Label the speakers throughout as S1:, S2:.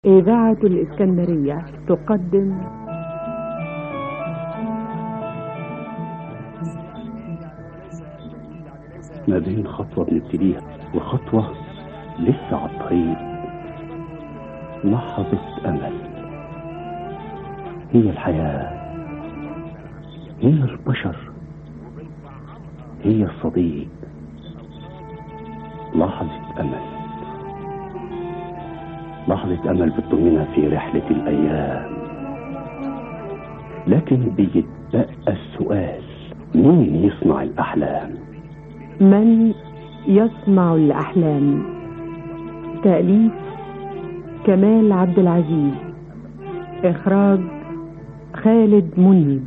S1: إذاعة الإسكندرية تقدم
S2: ما بين خطوة بنبتديها وخطوة لسه على الطريق لحظة أمل هي الحياة هي البشر هي الصديق لحظة أمل لحظة أمل بتضمنا في رحلة الأيام لكن بيتبقى السؤال مين يصنع الأحلام
S1: من يصنع الأحلام تأليف كمال عبد العزيز إخراج خالد منيب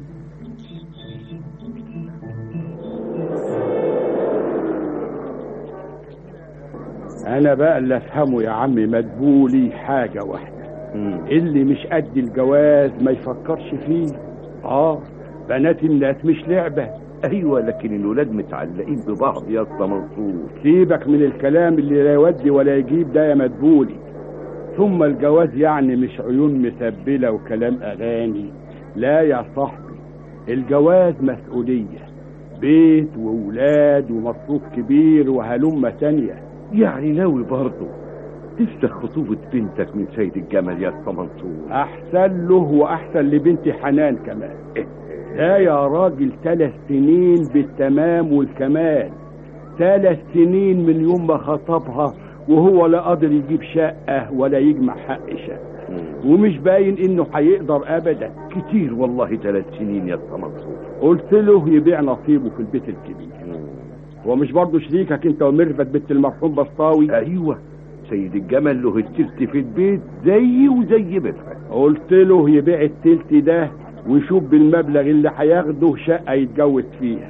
S3: انا بقى اللي افهمه يا عم مدبولي حاجه واحده اللي مش قد الجواز ما يفكرش فيه اه بنات الناس مش لعبه
S4: ايوه لكن الولاد متعلقين ببعض يا اسطى منصور
S3: سيبك من الكلام اللي لا يودي ولا يجيب ده يا مدبولي ثم الجواز يعني مش عيون مسبله وكلام اغاني لا يا صاحبي الجواز مسؤوليه بيت وولاد ومصروف كبير وهلمه تانيه
S4: يعني ناوي برضه تفتح خطوبة بنتك من سيد الجمل يا اسطى منصور
S3: احسن له واحسن لبنتي حنان كمان لا يا راجل ثلاث سنين بالتمام والكمال ثلاث سنين من يوم ما خطبها وهو لا قادر يجيب شقة ولا يجمع حق شقة ومش باين انه هيقدر ابدا
S4: كتير والله ثلاث سنين يا اسطى منصور
S3: قلت له يبيع نصيبه في البيت الكبير هو مش برضه شريكك انت وميرفت بنت المرحوم بسطاوي
S4: ايوه سيد الجمل له التلت في البيت زي وزي بيتها
S3: قلت له يبيع التلت ده ويشوف بالمبلغ اللي هياخده شقة يتجوز فيها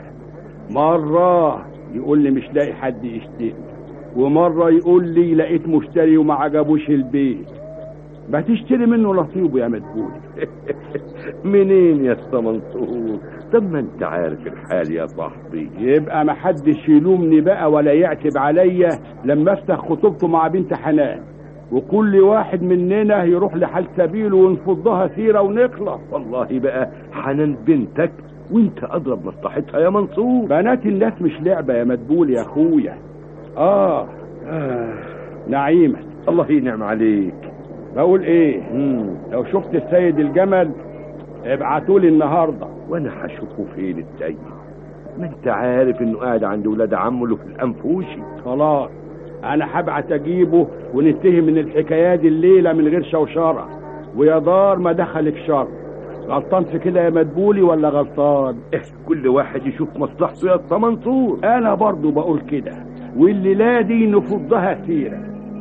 S3: مرة يقول لي مش لاقي حد يشتري ومرة يقول لي لقيت مشتري وما عجبوش البيت ما تشتري منه نصيبه يا مدبولي
S4: منين يا اسطى منصور طب ما انت عارف الحال يا صاحبي
S3: يبقى ما حدش يلومني بقى ولا يعتب عليا لما افتح خطوبته مع بنت حنان وكل واحد مننا يروح لحال سبيله ونفضها سيره ونخلص
S4: والله بقى حنان بنتك وانت اضرب مصلحتها يا منصور
S3: بنات الناس مش لعبه يا مدبول يا اخويا اه, آه. نعيمه
S4: الله ينعم عليك
S3: بقول ايه
S4: مم.
S3: لو شفت السيد الجمل ابعتولي النهارده
S4: وانا هشوفه فين السيد ما انت عارف انه قاعد عند ولاد عمه له في الانفوشي
S3: خلاص انا هبعت اجيبه وننتهي من الحكايات دي الليله من غير شوشره ويا دار ما دخل في شر غلطان في كده يا مدبولي ولا غلطان
S4: إيه كل واحد يشوف مصلحته يا اسطى منصور
S3: انا برضو بقول كده والليله دي نفضها سيره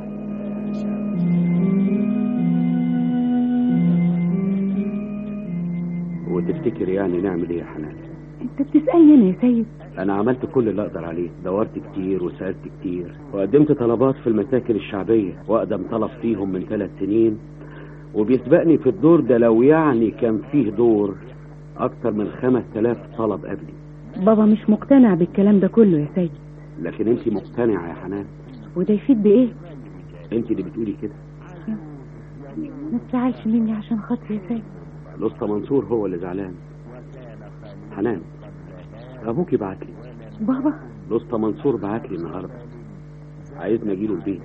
S2: وتفتكر يعني نعمل ايه يا حنان
S1: انت بتسألني انا يا سيد
S2: انا عملت كل اللي اقدر عليه دورت كتير وسألت كتير وقدمت طلبات في المساكن الشعبية واقدم طلب فيهم من ثلاث سنين وبيسبقني في الدور ده لو يعني كان فيه دور اكتر من خمس تلاف طلب قبلي
S1: بابا مش مقتنع بالكلام ده كله يا سيد
S2: لكن انت مقتنعة يا حنان
S1: وده يفيد بايه
S2: انت اللي بتقولي كده
S1: ما تزعلش مني عشان خاطري يا سيد
S2: الاسطى منصور هو اللي زعلان حنان ابوكي بعت لي
S1: بابا
S2: الاسطى منصور بعت لي النهارده عايزني اجيله البيت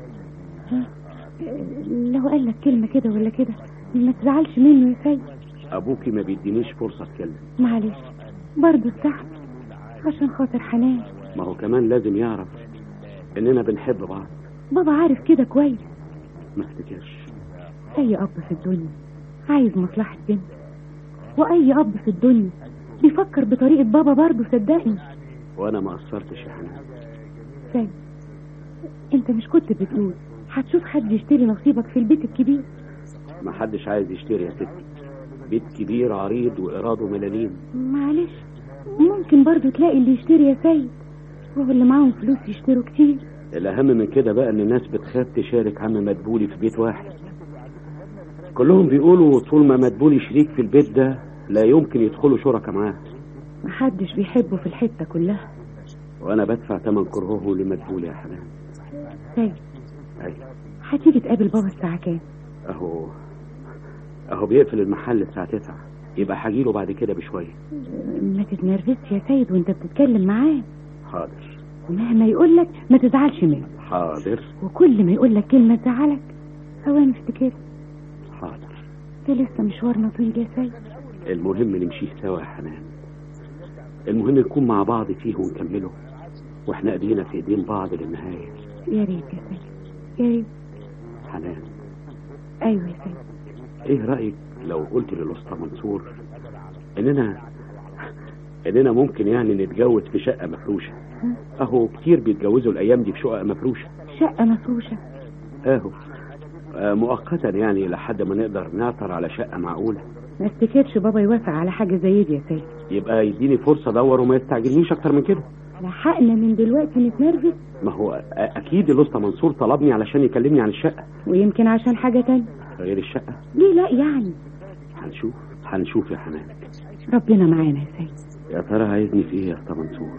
S1: لو قال لك كلمة كده ولا كده ما تزعلش منه يا سيد
S2: ابوكي ما بيدينيش فرصه اتكلم
S1: معلش برضه استحمل عشان خاطر حنان
S2: ما هو كمان لازم يعرف اننا بنحب بعض
S1: بابا عارف كده كويس
S2: ما افتكرش
S1: اي اب في الدنيا عايز مصلحة بنت واي اب في الدنيا بيفكر بطريقة بابا برضه صدقني
S2: وانا ما قصرتش يا حنان
S1: سيد انت مش كنت بتقول هتشوف حد يشتري نصيبك في البيت الكبير
S2: ما حدش عايز يشتري يا ستي بيت كبير عريض وايراده ملاليم
S1: معلش ممكن برضه تلاقي اللي يشتري يا سيد وهو اللي معاهم فلوس يشتروا كتير
S2: الاهم من كده بقى ان الناس بتخاف تشارك عم مدبولي في بيت واحد كلهم بيقولوا طول ما مدبولي شريك في البيت ده لا يمكن يدخلوا شركة معاه
S1: محدش بيحبه في الحتة كلها
S2: وانا بدفع تمن كرهه لمدبولي يا حنان
S1: سيد
S2: ايوه
S1: هتيجي تقابل بابا الساعة كام
S2: اهو اهو بيقفل المحل الساعة تسعة يبقى هجيله بعد كده بشوية
S1: ما تتنرفزش يا سيد وانت بتتكلم معاه
S2: حاضر
S1: ومهما يقول لك ما تزعلش منه
S2: حاضر
S1: وكل ما يقول لك كلمة تزعلك ثواني افتكر
S2: حاضر
S1: ده لسه مشوارنا طويل يا سيد
S2: المهم نمشيه سوا يا حنان المهم نكون مع بعض فيه ونكمله واحنا ايدينا في ايدين بعض للنهاية
S1: يا ريت يا سيد يا ريت
S2: حنان
S1: ايوه يا سيد
S2: ايه رأيك لو قلت للأسطى منصور اننا اننا ممكن يعني نتجوز في شقة مفروشة اهو كتير بيتجوزوا الايام دي في شقق مفروشة
S1: شقة مفروشة
S2: اهو آه، مؤقتا يعني لحد ما نقدر نعثر على شقة معقولة
S1: ما افتكرش بابا يوافق على حاجة زي دي يا سيد
S2: يبقى يديني فرصة ادور وما يستعجلنيش اكتر من كده
S1: لحقنا من دلوقتي نتنرفز
S2: ما هو آه، اكيد الاسطى منصور طلبني علشان يكلمني عن الشقة
S1: ويمكن عشان حاجة تانية
S2: غير الشقة
S1: ليه لا يعني
S2: هنشوف هنشوف يا حنان
S1: ربنا معانا يا سيد
S2: يا ترى عايزني في ايه يا اسطى منصور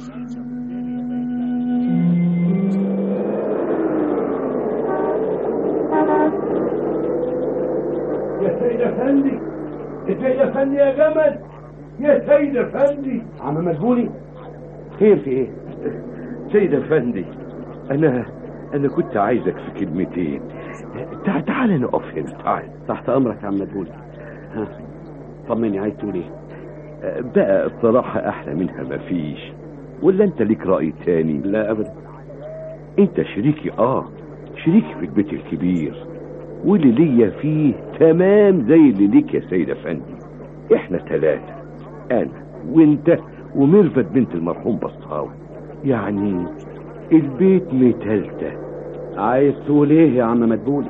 S3: يا سيد افندي يا سيد افندي يا جمل يا سيد افندي
S2: عم مدبولي خير في ايه
S4: سيد افندي انا انا كنت عايزك في كلمتين تعال تعال نقف هنا تعال
S2: تحت امرك يا عم مدبولي ها طمني عايز تقول ايه
S4: بقى الصراحة احلى منها مفيش ولا انت ليك رأي تاني
S2: لا ابدا
S4: انت شريكي اه شريكي في البيت الكبير واللي ليا فيه تمام زي اللي ليك يا سيد افندي احنا ثلاثة انا وانت وميرفت بنت المرحوم بسطاوي يعني البيت متلتة
S2: عايز تقول ايه يا عم مدبولي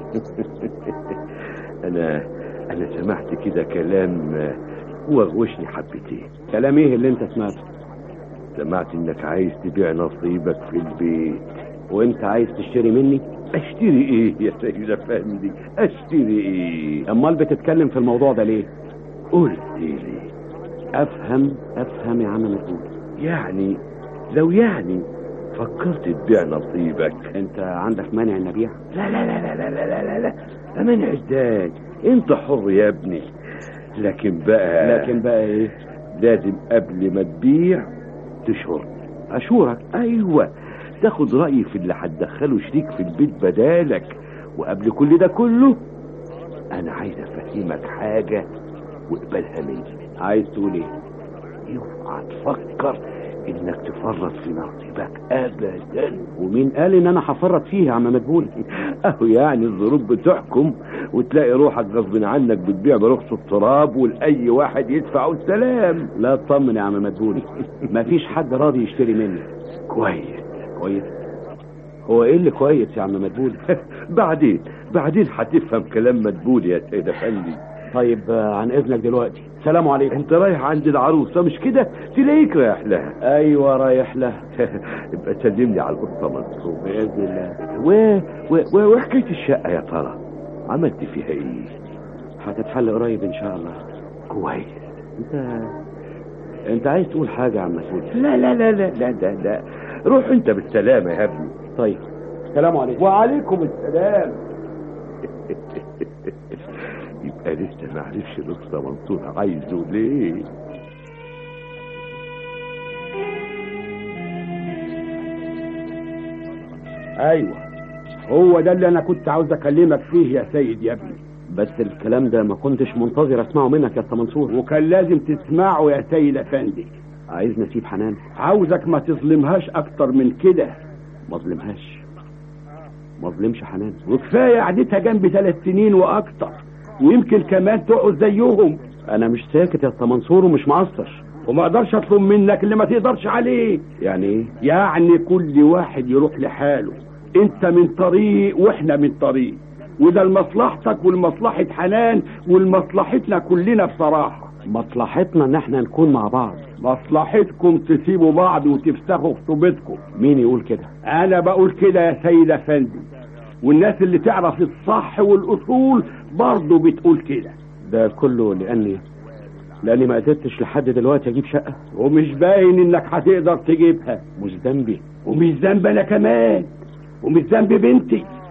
S4: انا انا سمعت كده كلام آه، وغوشني حبتين
S2: كلام ايه اللي انت سمعته
S4: سمعت انك عايز تبيع نصيبك في البيت
S2: وانت عايز تشتري مني
S4: اشتري ايه يا سيد افندي اشتري ايه
S2: امال بتتكلم في الموضوع ده ليه
S4: قلت لي
S2: افهم افهم يا عم مدبولي
S4: يعني لو يعني فكرت تبيع نصيبك
S2: انت عندك مانع ان ابيع
S4: لا لا لا لا لا لا لا لا لا أمانع ازاي انت حر يا ابني لكن بقى
S2: لكن بقى ايه
S4: لازم قبل ما تبيع تشهر
S2: اشورك
S4: ايوه تاخد رأيي في اللي هتدخله شريك في البيت بدالك وقبل كل ده كله انا عايز افهمك حاجة واقبلها مني
S2: عايز تقول ايه
S4: اوعى تفكر انك تفرط في نصيبك ابدا
S2: ومين قال ان انا هفرط فيه يا عم مدبولي
S4: اهو يعني الظروف بتحكم وتلاقي روحك غصب عنك بتبيع برخص التراب ولاي واحد يدفع والسلام
S2: لا تطمن يا عم مدبولي مفيش حد راضي يشتري مني
S4: كويس
S2: كويس هو ايه اللي كويس يا عم مدبولي
S4: بعدين بعدين هتفهم كلام مدبول يا سيد افندي
S2: طيب آه، عن اذنك دلوقتي سلام عليكم
S4: انت رايح عند العروسه مش كده تلاقيك رايح لها
S2: ايوه رايح له
S4: يبقى سلمني على القصه منصور
S2: باذن الله
S4: و... و... و... وحكايه الشقه يا ترى عملت فيها ايه
S2: هتتحل قريب ان شاء الله
S4: كويس
S2: انت انت عايز تقول حاجه يا عم مدبولي
S4: لا لا لا لا لا لا, لا. روح انت بالسلامه يا ابني
S2: طيب سلام عليكم
S4: وعليكم السلام يبقى لسه ما عرفش الاسطى منصور عايزه ليه
S3: ايوه هو ده اللي انا كنت عاوز اكلمك فيه يا سيد يا ابني
S2: بس الكلام ده ما كنتش منتظر اسمعه منك يا اسطى منصور
S3: وكان لازم تسمعه يا سيد افندي
S2: عايز نسيب حنان
S3: عاوزك ما تظلمهاش اكتر من كده
S2: ما ظلمهاش ما ظلمش حنان
S3: وكفايه قعدتها جنبي ثلاث سنين واكتر ويمكن كمان تقعد زيهم
S2: انا مش ساكت يا اسطى منصور ومش مقصر
S3: وما اقدرش اطلب منك اللي ما تقدرش عليه
S2: يعني ايه
S3: يعني كل واحد يروح لحاله انت من طريق واحنا من طريق وده لمصلحتك ولمصلحة حنان ولمصلحتنا كلنا بصراحة
S2: مصلحتنا ان احنا نكون مع بعض
S3: مصلحتكم تسيبوا بعض وتفسخوا خطوبتكم
S2: مين يقول كده
S3: انا بقول كده يا سيد افندي والناس اللي تعرف الصح والاصول برضه بتقول كده
S2: ده كله لاني لاني ما قدرتش لحد دلوقتي اجيب شقه
S3: ومش باين انك هتقدر تجيبها
S2: مش ذنبي
S3: ومش ذنب انا كمان ومش ذنب بنتي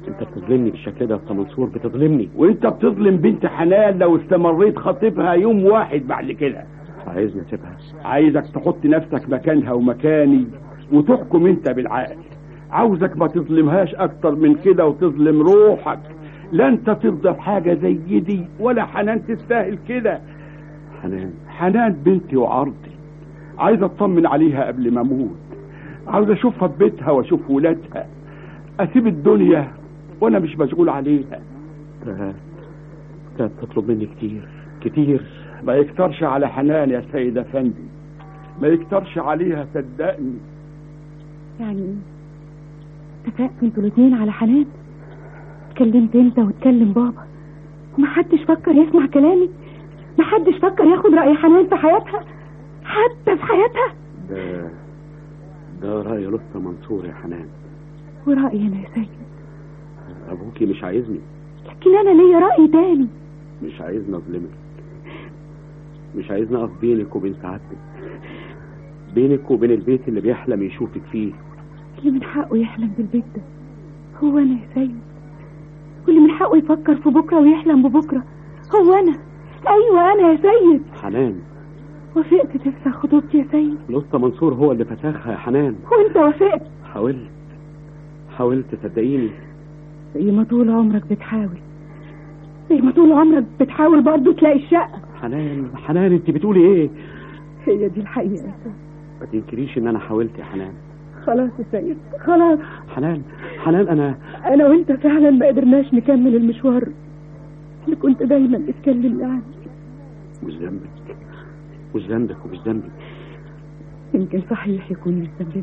S2: انت بتظلمني بالشكل ده يا أستاذ منصور بتظلمني
S3: وانت بتظلم بنت حنان لو استمريت خاطبها يوم واحد بعد كده
S2: عايزني اسيبها
S3: عايزك تحط نفسك مكانها ومكاني وتحكم انت بالعقل عاوزك ما تظلمهاش اكتر من كده وتظلم روحك لا انت ترضى بحاجه زي دي ولا حنان تستاهل كده
S2: حنان
S3: حنان بنتي وعرضي عايز اطمن عليها قبل ما اموت عاوز اشوفها في بيتها واشوف ولادها اسيب الدنيا وانا مش مشغول عليها
S2: انت انت بتطلب مني كتير كتير
S3: ما يكترش على حنان يا سيد افندي ما يكترش عليها صدقني
S1: يعني ايه اتفقتوا انتوا الاتنين على حنان اتكلمت انت واتكلم بابا ومحدش فكر يسمع كلامي محدش فكر ياخد رأي حنان في حياتها حتى في حياتها
S2: ده ده رأي لسه منصور يا حنان
S1: ورأيي انا يا سيد
S2: ابوكي مش عايزني
S1: لكن انا ليا رأي تاني
S2: مش عايزني اظلمك مش عايزني اقف بينك وبين سعادتك بينك وبين البيت اللي بيحلم يشوفك فيه
S1: اللي من حقه يحلم بالبيت ده هو انا يا سيد واللي من حقه يفكر في بكره ويحلم ببكره هو انا ايوه انا يا سيد
S2: حنان
S1: وافقت تفسخ خطوبتي يا سيد
S2: لسه منصور هو اللي فسخها يا حنان
S1: وانت وافقت
S2: حاولت حاولت صدقيني
S1: زي ما طول عمرك بتحاول زي ما طول عمرك بتحاول برضه تلاقي الشقه
S2: حنان حنان انت بتقولي ايه
S1: هي دي الحقيقه يا سيد
S2: ما تنكريش ان انا حاولت يا حنان
S1: خلاص يا سيد خلاص
S2: حنان حنان انا
S1: انا وانت فعلا ما قدرناش نكمل المشوار اللي كنت دايما بتكلمني عنه
S2: مش ذنبك مش ذنبك ومش ذنبي
S1: يمكن صحيح يكون مش ذنبنا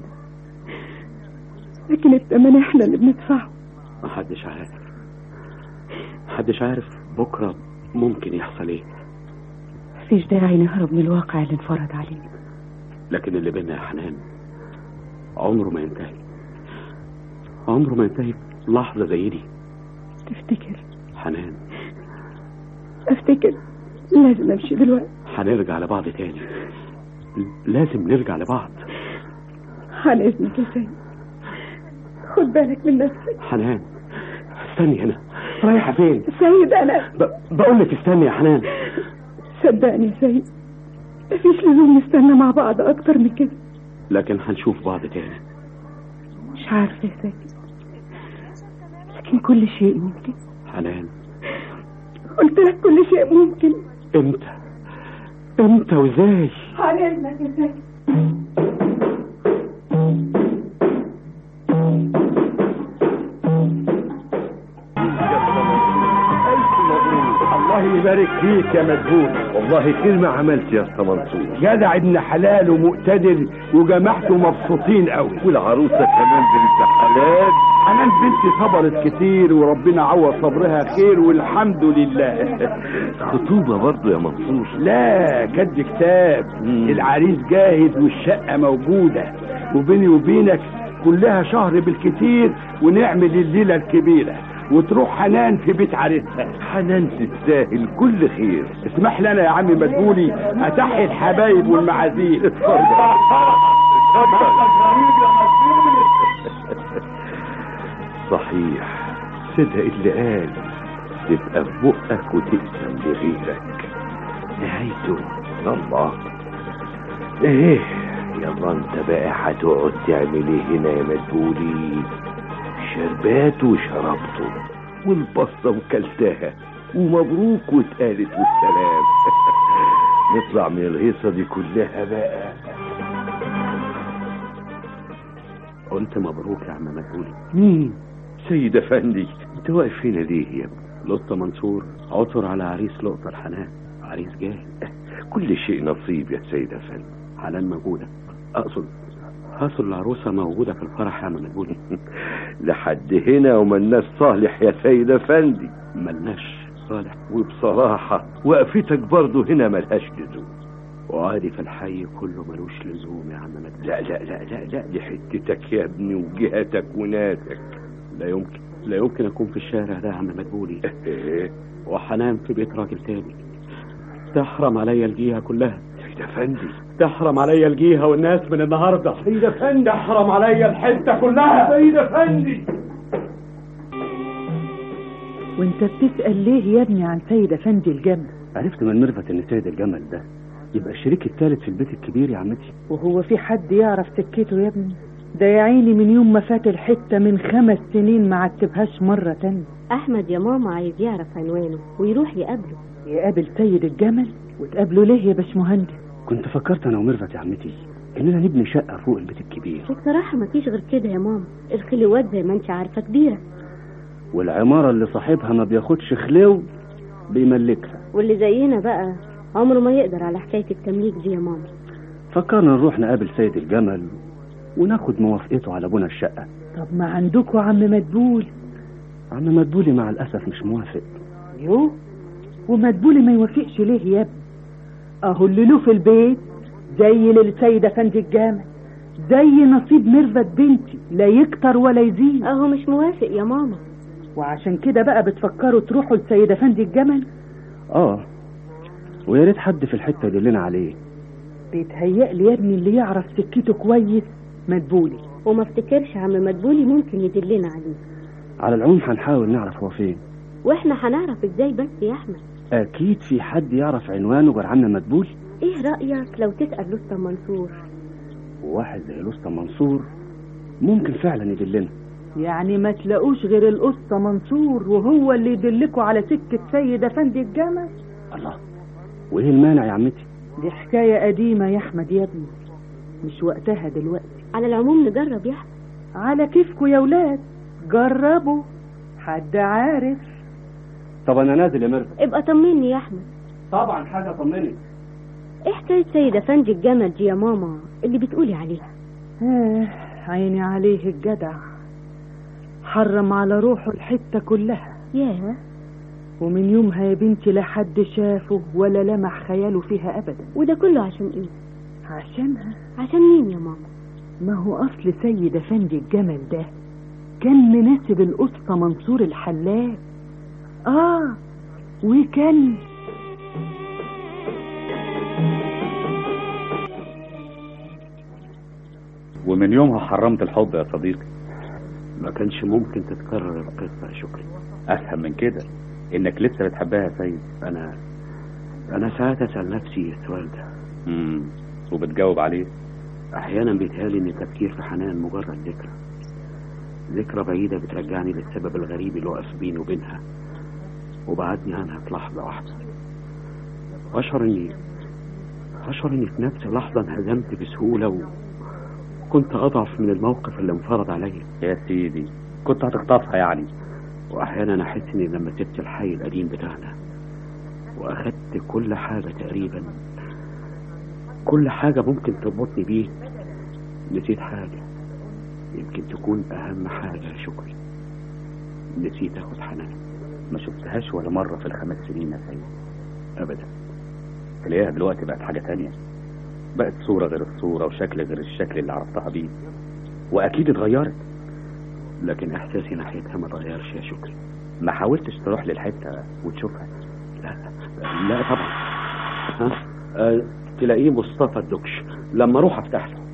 S1: لكن الثمن احنا اللي بندفعه
S2: محدش عارف محدش عارف بكرة ممكن يحصل ايه
S1: مفيش داعي نهرب من الواقع اللي انفرض علينا
S2: لكن اللي بينا يا حنان عمره ما ينتهي عمره ما ينتهي في لحظة زي دي
S1: تفتكر
S2: حنان
S1: افتكر لازم امشي دلوقتي
S2: هنرجع لبعض تاني لازم نرجع لبعض
S1: عن اذنك يا سيد خد بالك من نفسك
S2: حنان استني هنا رايحة فين
S1: سيد انا
S2: ب... بقول لك استني يا حنان
S1: صدقني يا سيد مفيش لزوم نستنى مع بعض اكتر من كده
S2: لكن هنشوف بعض تاني
S1: مش عارفه يا سيد لكن كل شيء ممكن
S2: حنان
S1: قلت لك كل شيء ممكن
S2: امتى امتى وازاي
S1: عن اذنك يا سيد
S3: الله يبارك فيك يا مدبول
S4: والله خير ما عملت يا اسطى منصور
S3: جدع ابن حلال ومقتدر وجماعته مبسوطين قوي
S4: والعروسه كمان بنت حلال
S3: حنان بنتي صبرت كتير وربنا عوض صبرها خير والحمد لله
S4: خطوبه برضه يا منصور
S3: لا كد كتاب
S4: مم.
S3: العريس جاهز والشقة موجودة وبيني وبينك كلها شهر بالكتير ونعمل الليلة الكبيرة وتروح حنان في بيت عريسها
S4: حنان تستاهل كل خير
S3: اسمح لي انا يا عمي مدبولي اتحي الحبايب والمعازيم
S4: صحيح صدق اللي قال تبقى في بقك وتقسم لغيرك نهايته الله ايه يلا انت بقى هتقعد تعمل ايه هنا يا مدبولي شربات وشربته والبسطة وكلتها ومبروك واتقالت والسلام نطلع من الهيصة دي كلها بقى
S2: قلت مبروك يا عم مدبولي
S4: مين سيد افندي انت واقف هنا ليه يا ابني
S2: لسه منصور عثر على عريس لقطة الحنان عريس جاهز
S4: كل شيء نصيب يا سيد افندي
S2: حنان موجودة اقصد اقصد العروسة موجودة في الفرح يا عم مدبولي
S4: لحد هنا وملناش صالح يا سيد افندي
S2: ملناش صالح
S4: وبصراحة وقفتك برضه هنا ملهاش لزوم
S2: وعادي في الحي كله ملوش لزوم يا عم مدبولي
S4: لا لا لا لا لا دي حتتك يا ابني وجهتك وناسك
S2: لا يمكن لا يمكن اكون في الشارع ده يا عم مدبولي
S4: ايه
S2: وحنان في بيت راجل تاني تحرم عليا الجيهة كلها
S4: سيد افندي
S2: تحرم عليا الجيهة والناس من النهاردة سيد افندي تحرم عليا الحتة كلها سيد افندي
S5: وانت بتسأل ليه يا ابني عن سيد افندي الجمل
S2: عرفت من ميرفت ان سيد الجمل ده يبقى الشريك الثالث في البيت الكبير يا عمتي
S5: وهو في حد يعرف سكته يا ابني ده يا عيني من يوم ما فات الحتة من خمس سنين ما عتبهاش مرة تانية
S6: احمد يا ماما عايز يعرف عنوانه ويروح يقابله
S5: يقابل سيد الجمل وتقابله ليه يا باشمهندس
S2: كنت فكرت انا وميرفت يا عمتي اننا نبني شقه فوق البيت الكبير
S6: وبصراحة مفيش غير كده يا ماما الخلوات زي ما انت عارفة كبيرة
S2: والعماره اللي صاحبها ما بياخدش خلو بيملكها
S6: واللي زينا بقى عمره ما يقدر على حكاية التمليك دي يا ماما
S2: فكرنا نروح نقابل سيد الجمل وناخد موافقته على بنى الشقه
S5: طب ما عندكوا عم مدبول
S2: عم مدبولي مع الاسف مش موافق
S5: يو ومدبولي ما يوافقش ليه يا ابني اهو اللي له في البيت زي للسيد افندي الجامع زي نصيب ميرفت بنتي لا يكتر ولا يزيد
S6: اهو مش موافق يا ماما
S5: وعشان كده بقى بتفكروا تروحوا لسيد افندي الجمل
S2: اه ويا ريت حد في الحته يدلنا عليه
S5: بيتهيألي يا ابني اللي يعرف سكته كويس مدبولي
S6: وما افتكرش عم مدبولي ممكن يدلنا عليه
S2: على العموم هنحاول نعرف هو فين
S6: واحنا هنعرف ازاي بس يا احمد
S2: اكيد في حد يعرف عنوانه غير عم مدبول
S6: ايه رأيك لو تسأل لسه منصور
S2: وواحد زي لسطى منصور ممكن فعلا يدلنا
S5: يعني ما تلاقوش غير القصة منصور وهو اللي يدلكوا على سكة سيد افندي الجمل
S2: الله وايه المانع يا عمتي
S5: دي حكاية قديمة يا احمد يا ابني مش وقتها دلوقتي
S6: على العموم نجرب يا احمد
S5: على كيفكوا يا ولاد جربوا حد عارف
S2: طب انا نازل يا ميرفت
S6: ابقى طمني يا احمد
S2: طبعا حاجه طمني
S6: ايه حكاية سيد افندي الجمل دي يا ماما اللي بتقولي عليها
S5: آه عيني عليه الجدع حرم على روحه الحتة كلها
S6: ياه
S5: ومن يومها يا بنتي لا حد شافه ولا لمح خياله فيها ابدا
S6: وده كله عشان ايه
S5: عشانها
S6: عشان مين يا ماما
S5: ما هو اصل سيد افندي الجمل ده كان مناسب القصة منصور الحلاق اه وكان
S7: ومن يومها حرمت الحب يا صديقي
S2: ما كانش ممكن تتكرر القصه يا شكري
S7: افهم من كده انك لسه بتحبها يا سيد
S2: انا انا ساعات اسال نفسي السؤال ده
S7: امم وبتجاوب عليه
S2: احيانا بيتهيألي ان التفكير في حنان مجرد ذكرى ذكرى بعيده بترجعني للسبب الغريب اللي وقف بيني وبينها وبعدني عنها في لحظه واحده واشعر اني اشعر اني في نفس اللحظه انهزمت بسهوله وكنت اضعف من الموقف اللي انفرض عليا
S7: يا سيدي كنت هتخطفها يعني
S2: واحيانا احس اني لما سبت الحي القديم بتاعنا واخدت كل حاجه تقريبا كل حاجه ممكن تربطني بيه نسيت حاجه يمكن تكون اهم حاجه يا شكري نسيت اخد حنان
S7: ما شفتهاش ولا مرة في الخمس سنين يا سيد
S2: ابدا
S7: تلاقيها دلوقتي بقت حاجة تانية بقت صورة غير الصورة وشكل غير الشكل اللي عرفتها بيه واكيد اتغيرت
S2: لكن احساسي ناحيتها ما اتغيرش يا شكري
S7: ما حاولتش تروح للحتة وتشوفها
S2: لا لا طبعا ها أه تلاقيه مصطفى الدكش لما اروح افتح له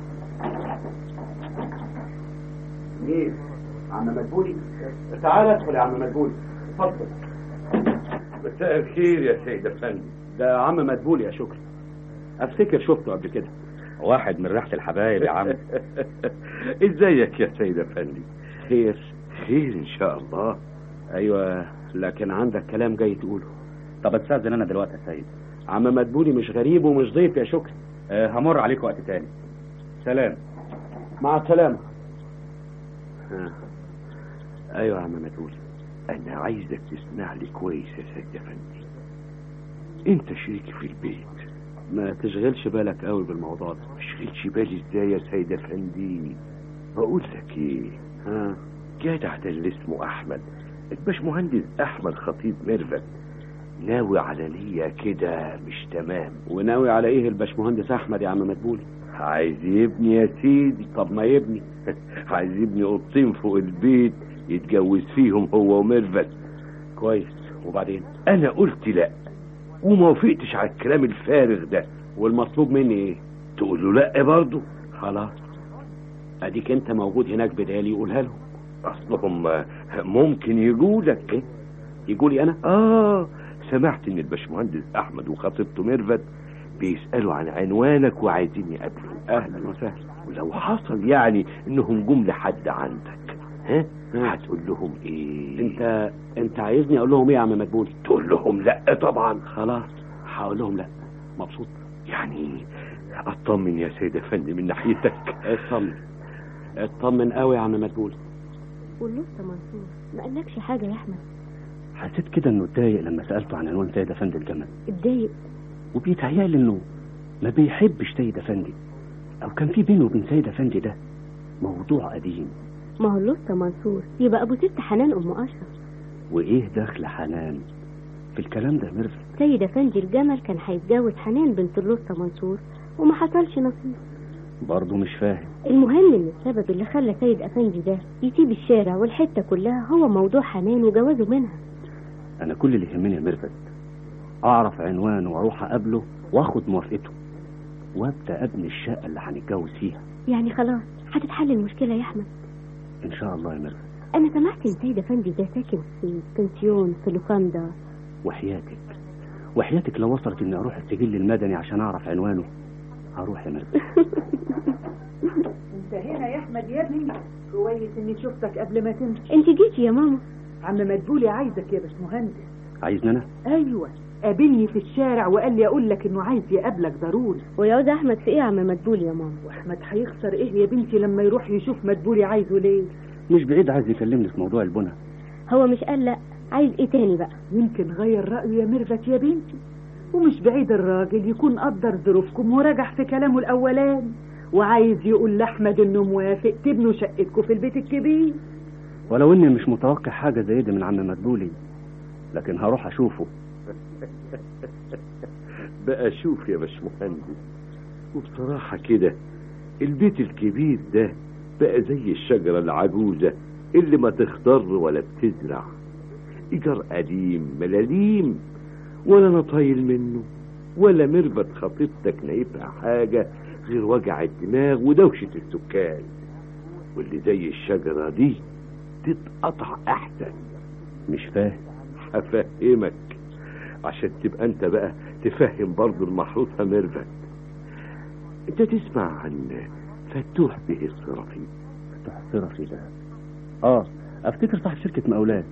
S2: مين عم مدبولي تعال ادخل يا عم مدبولي اتفضل
S4: مساء الخير يا سيد افندي
S2: ده عم مدبولي يا شكري افتكر شفته قبل كده
S7: واحد من ريحة الحبايب يا عم
S4: ازيك يا سيد افندي
S2: خير
S4: خير ان شاء الله
S2: ايوه لكن عندك كلام جاي تقوله
S7: طب استاذن انا دلوقتي يا سيد
S2: عم مدبولي مش غريب ومش ضيف يا شكري
S7: أه همر عليك وقت تاني سلام
S2: مع السلامه ها. ايوه يا عم مدبولي
S4: انا عايزك تسمع لي كويس يا سيد افندي انت شريكي في البيت
S2: ما تشغلش بالك قوي بالموضوع ده
S4: مشغلش بالي ازاي يا سيد افندي بقول لك ايه
S2: ها
S4: جدع ده اللي اسمه احمد الباشمهندس احمد خطيب ميرفت ناوي على ليا كده مش تمام
S2: وناوي على ايه الباشمهندس احمد يا عم مدبولي
S4: عايز يبني يا سيدي
S2: طب ما يبني
S4: عايز يبني اوضتين فوق البيت يتجوز فيهم هو وميرفت
S2: كويس وبعدين
S4: انا قلت لا وما وافقتش على الكلام الفارغ ده
S2: والمطلوب مني ايه
S4: تقول له لا برضه
S2: خلاص اديك انت موجود هناك بدالي قولها لهم
S4: اصلهم ممكن يجولك
S2: ايه يقولي انا
S4: اه سمعت ان الباشمهندس احمد وخطيبته ميرفت بيسالوا عن عنوانك وعايزين يقابلوك
S2: اهلا وسهلا
S4: ولو حصل يعني انهم جم لحد عندك ها هتقول لهم ايه
S2: انت انت عايزني اقول لهم ايه يا عم مدبولي
S4: تقول لهم لا طبعا
S2: خلاص هقول لهم لا مبسوط
S4: يعني اطمن يا سيد افندي من ناحيتك
S2: اطمن اطمن قوي يا عم مدبولي
S6: واللسه منصور ما قالكش حاجه يا احمد
S8: حسيت كده انه اتضايق لما سالته عن عنوان سيد افندي الجمل
S6: اتضايق
S8: وبيتهيألي انه ما بيحبش سيد افندي او كان في بينه وبين سيد افندي ده موضوع قديم
S6: ما هو اللسه منصور يبقى ابو ست حنان ام اشرف
S8: وايه دخل حنان في الكلام ده ميرفت
S6: سيد افندي الجمل كان هيتجوز حنان بنت اللسه منصور وما حصلش نصيب
S8: برضه مش فاهم
S6: المهم ان السبب اللي خلى سيد افندي ده يسيب الشارع والحته كلها هو موضوع حنان وجوازه منها
S8: انا كل اللي يهمني يا ميرفت اعرف عنوانه واروح اقابله واخد موافقته وابدا ابني الشقه اللي هنتجوز فيها
S6: يعني خلاص هتتحل المشكله يا احمد
S8: ان شاء الله يا ميرفت
S6: انا سمعت ان سيد افندي ده ساكن في بنسيون في لوكاندا
S8: وحياتك وحياتك لو وصلت اني اروح السجل المدني عشان اعرف عنوانه هروح يا ميرفت
S5: انت هنا يا احمد يا ابني كويس اني شفتك قبل ما تمشي
S6: انت جيتي يا ماما
S5: عم مدبولي عايزك يا باشمهندس
S8: عايزني انا
S5: ايوه قابلني في الشارع وقال لي اقول لك انه عايز يقابلك ضروري
S6: ويعود احمد في ايه يا عم مدبول يا ماما
S5: واحمد هيخسر ايه يا بنتي لما يروح يشوف مدبولي عايزه ليه
S8: مش بعيد عايز يكلمني في موضوع البنى
S6: هو مش قال لا عايز ايه تاني بقى
S5: يمكن غير رأيه يا ميرفت يا بنتي ومش بعيد الراجل يكون قدر ظروفكم ورجع في كلامه الأولاني وعايز يقول لأحمد إنه موافق تبنوا شقتكم في البيت الكبير
S8: ولو اني مش متوقع حاجه زي دي من عم مدبولي لكن هروح اشوفه
S4: بقى شوف يا باشمهندس وبصراحة كده البيت الكبير ده بقى زي الشجرة العجوزة اللي ما تخضر ولا بتزرع إيجار قديم ملاليم ولا نطايل منه ولا مربط خطيبتك نايبها حاجة غير وجع الدماغ ودوشة السكان واللي زي الشجرة دي تتقطع أحسن
S8: مش فاهم
S4: هفهمك عشان تبقى انت بقى تفهم برضو المحروسة ميرفت انت تسمع عن فتوح به الصرافي
S8: فتح الصرفي ده اه افتكر صاحب شركه مقاولات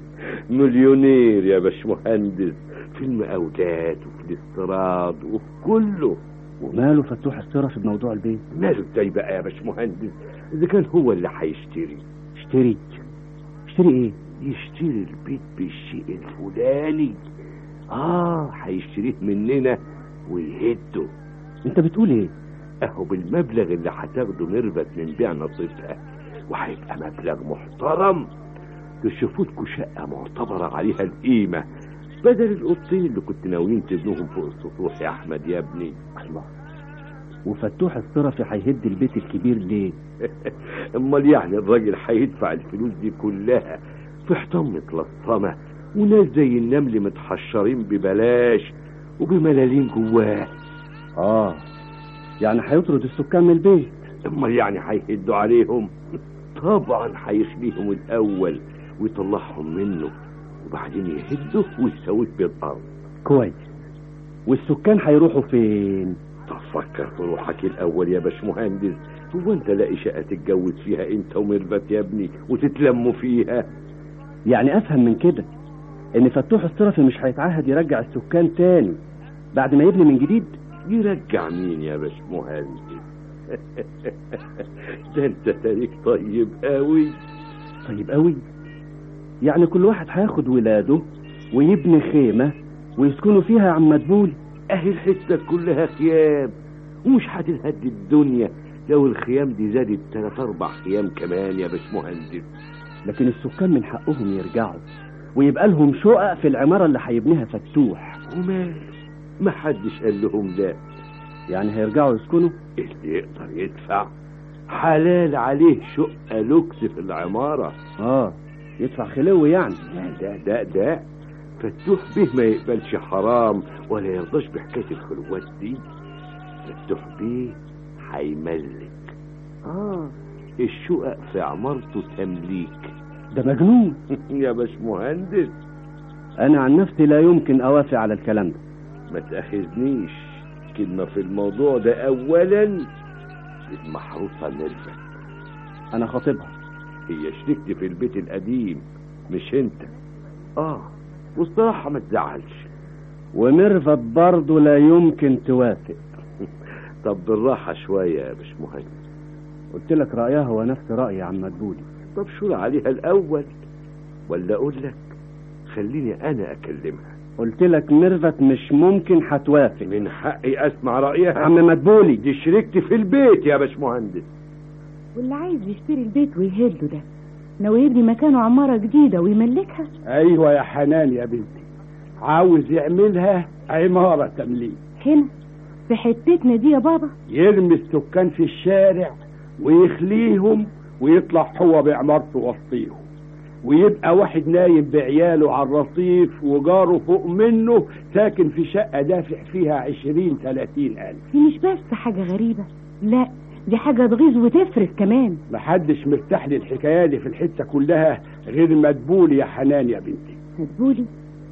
S4: مليونير يا باشمهندس في المقاولات وفي الاستيراد وفي كله
S8: وماله فتوح الصرفي بموضوع البيت
S4: ماله ازاي بقى يا باشمهندس اذا كان هو اللي هيشتري
S8: اشتري اشتري ايه
S4: يشتري البيت بالشيء الفلاني اه هيشتريه مننا ويهده
S8: انت بتقول ايه
S4: اهو بالمبلغ اللي هتاخده ميرفت من بيع نصيبها وهيبقى مبلغ محترم تشوفوا لكم شقه معتبره عليها القيمه بدل القطين اللي كنت ناويين تبنوهم فوق السطوح يا احمد يا ابني
S8: الله وفتوح الصرفي هيهد البيت الكبير ليه
S4: امال يعني الراجل هيدفع الفلوس دي كلها في حيطان متلصمه وناس زي النمل متحشرين ببلاش وبملالين جواه
S8: اه يعني هيطرد السكان من البيت
S4: امال يعني هيهدوا عليهم طبعا هيخليهم الاول ويطلعهم منه وبعدين يهده ويسويه بالارض
S8: كويس والسكان هيروحوا فين
S4: تفكر في روحك الاول يا باشمهندس هو انت لاقي شقه تتجوز فيها انت وميرفت يا ابني وتتلموا فيها
S8: يعني افهم من كده ان فتوح الصرفي مش هيتعهد يرجع السكان تاني بعد ما يبني من جديد
S4: يرجع مين يا باشمهندس ده انت تاريخ طيب قوي
S8: طيب قوي يعني كل واحد هياخد ولاده ويبني خيمة ويسكنوا فيها يا عم مدبول
S4: اهي الحته كلها خيام ومش هتنهد الدنيا لو الخيام دي زادت تلات اربع خيام كمان يا باشمهندس
S8: لكن السكان من حقهم يرجعوا ويبقى لهم شقق في العمارة اللي هيبنيها فتوح
S4: ومال ما حدش قال لهم لا
S8: يعني هيرجعوا يسكنوا
S4: اللي يقدر يدفع حلال عليه شقة لوكس في العمارة
S8: اه يدفع خلو يعني
S4: لا ده ده ده فتوح به ما يقبلش حرام ولا يرضاش بحكاية الخلوات دي فتوح به هيملك اه الشقق في عمارته تمليك
S8: ده مجنون
S4: يا باشمهندس
S8: انا عن نفسي لا يمكن اوافق على الكلام ده
S4: ما تأخذنيش كلمة في الموضوع ده أولا المحروسة نرفة
S8: انا خاطبها
S4: هي شريكتي في البيت القديم مش انت اه والصراحة ما تزعلش
S8: وميرفت برضه لا يمكن توافق
S4: طب بالراحة شوية يا باش مهندس
S8: قلت لك رايها هو نفس رايي يا عم مدبولي
S4: طب شور عليها الأول ولا أقول لك خليني أنا أكلمها
S8: قلت لك ميرفت مش ممكن هتوافق
S4: من حقي أسمع رأيها
S8: عم مدبولي
S4: دي شريكتي في البيت يا باش مهندس
S1: واللي عايز يشتري البيت ويهده ده ناوي يبني مكانه عمارة جديدة ويملكها
S3: ايوه يا حنان يا بنتي عاوز يعملها عمارة تمليك
S1: هنا في حتتنا دي يا بابا
S3: يرمي السكان في الشارع ويخليهم ويطلع هو بعمارته وسطيهم ويبقى واحد نايم بعياله على الرصيف وجاره فوق منه ساكن في شقة دافع فيها عشرين تلاتين ألف
S1: دي مش بس حاجة غريبة لا دي حاجة تغيظ وتفرق كمان
S3: محدش مرتاح للحكاية دي في الحتة كلها غير مدبول يا حنان يا بنتي
S1: مدبولي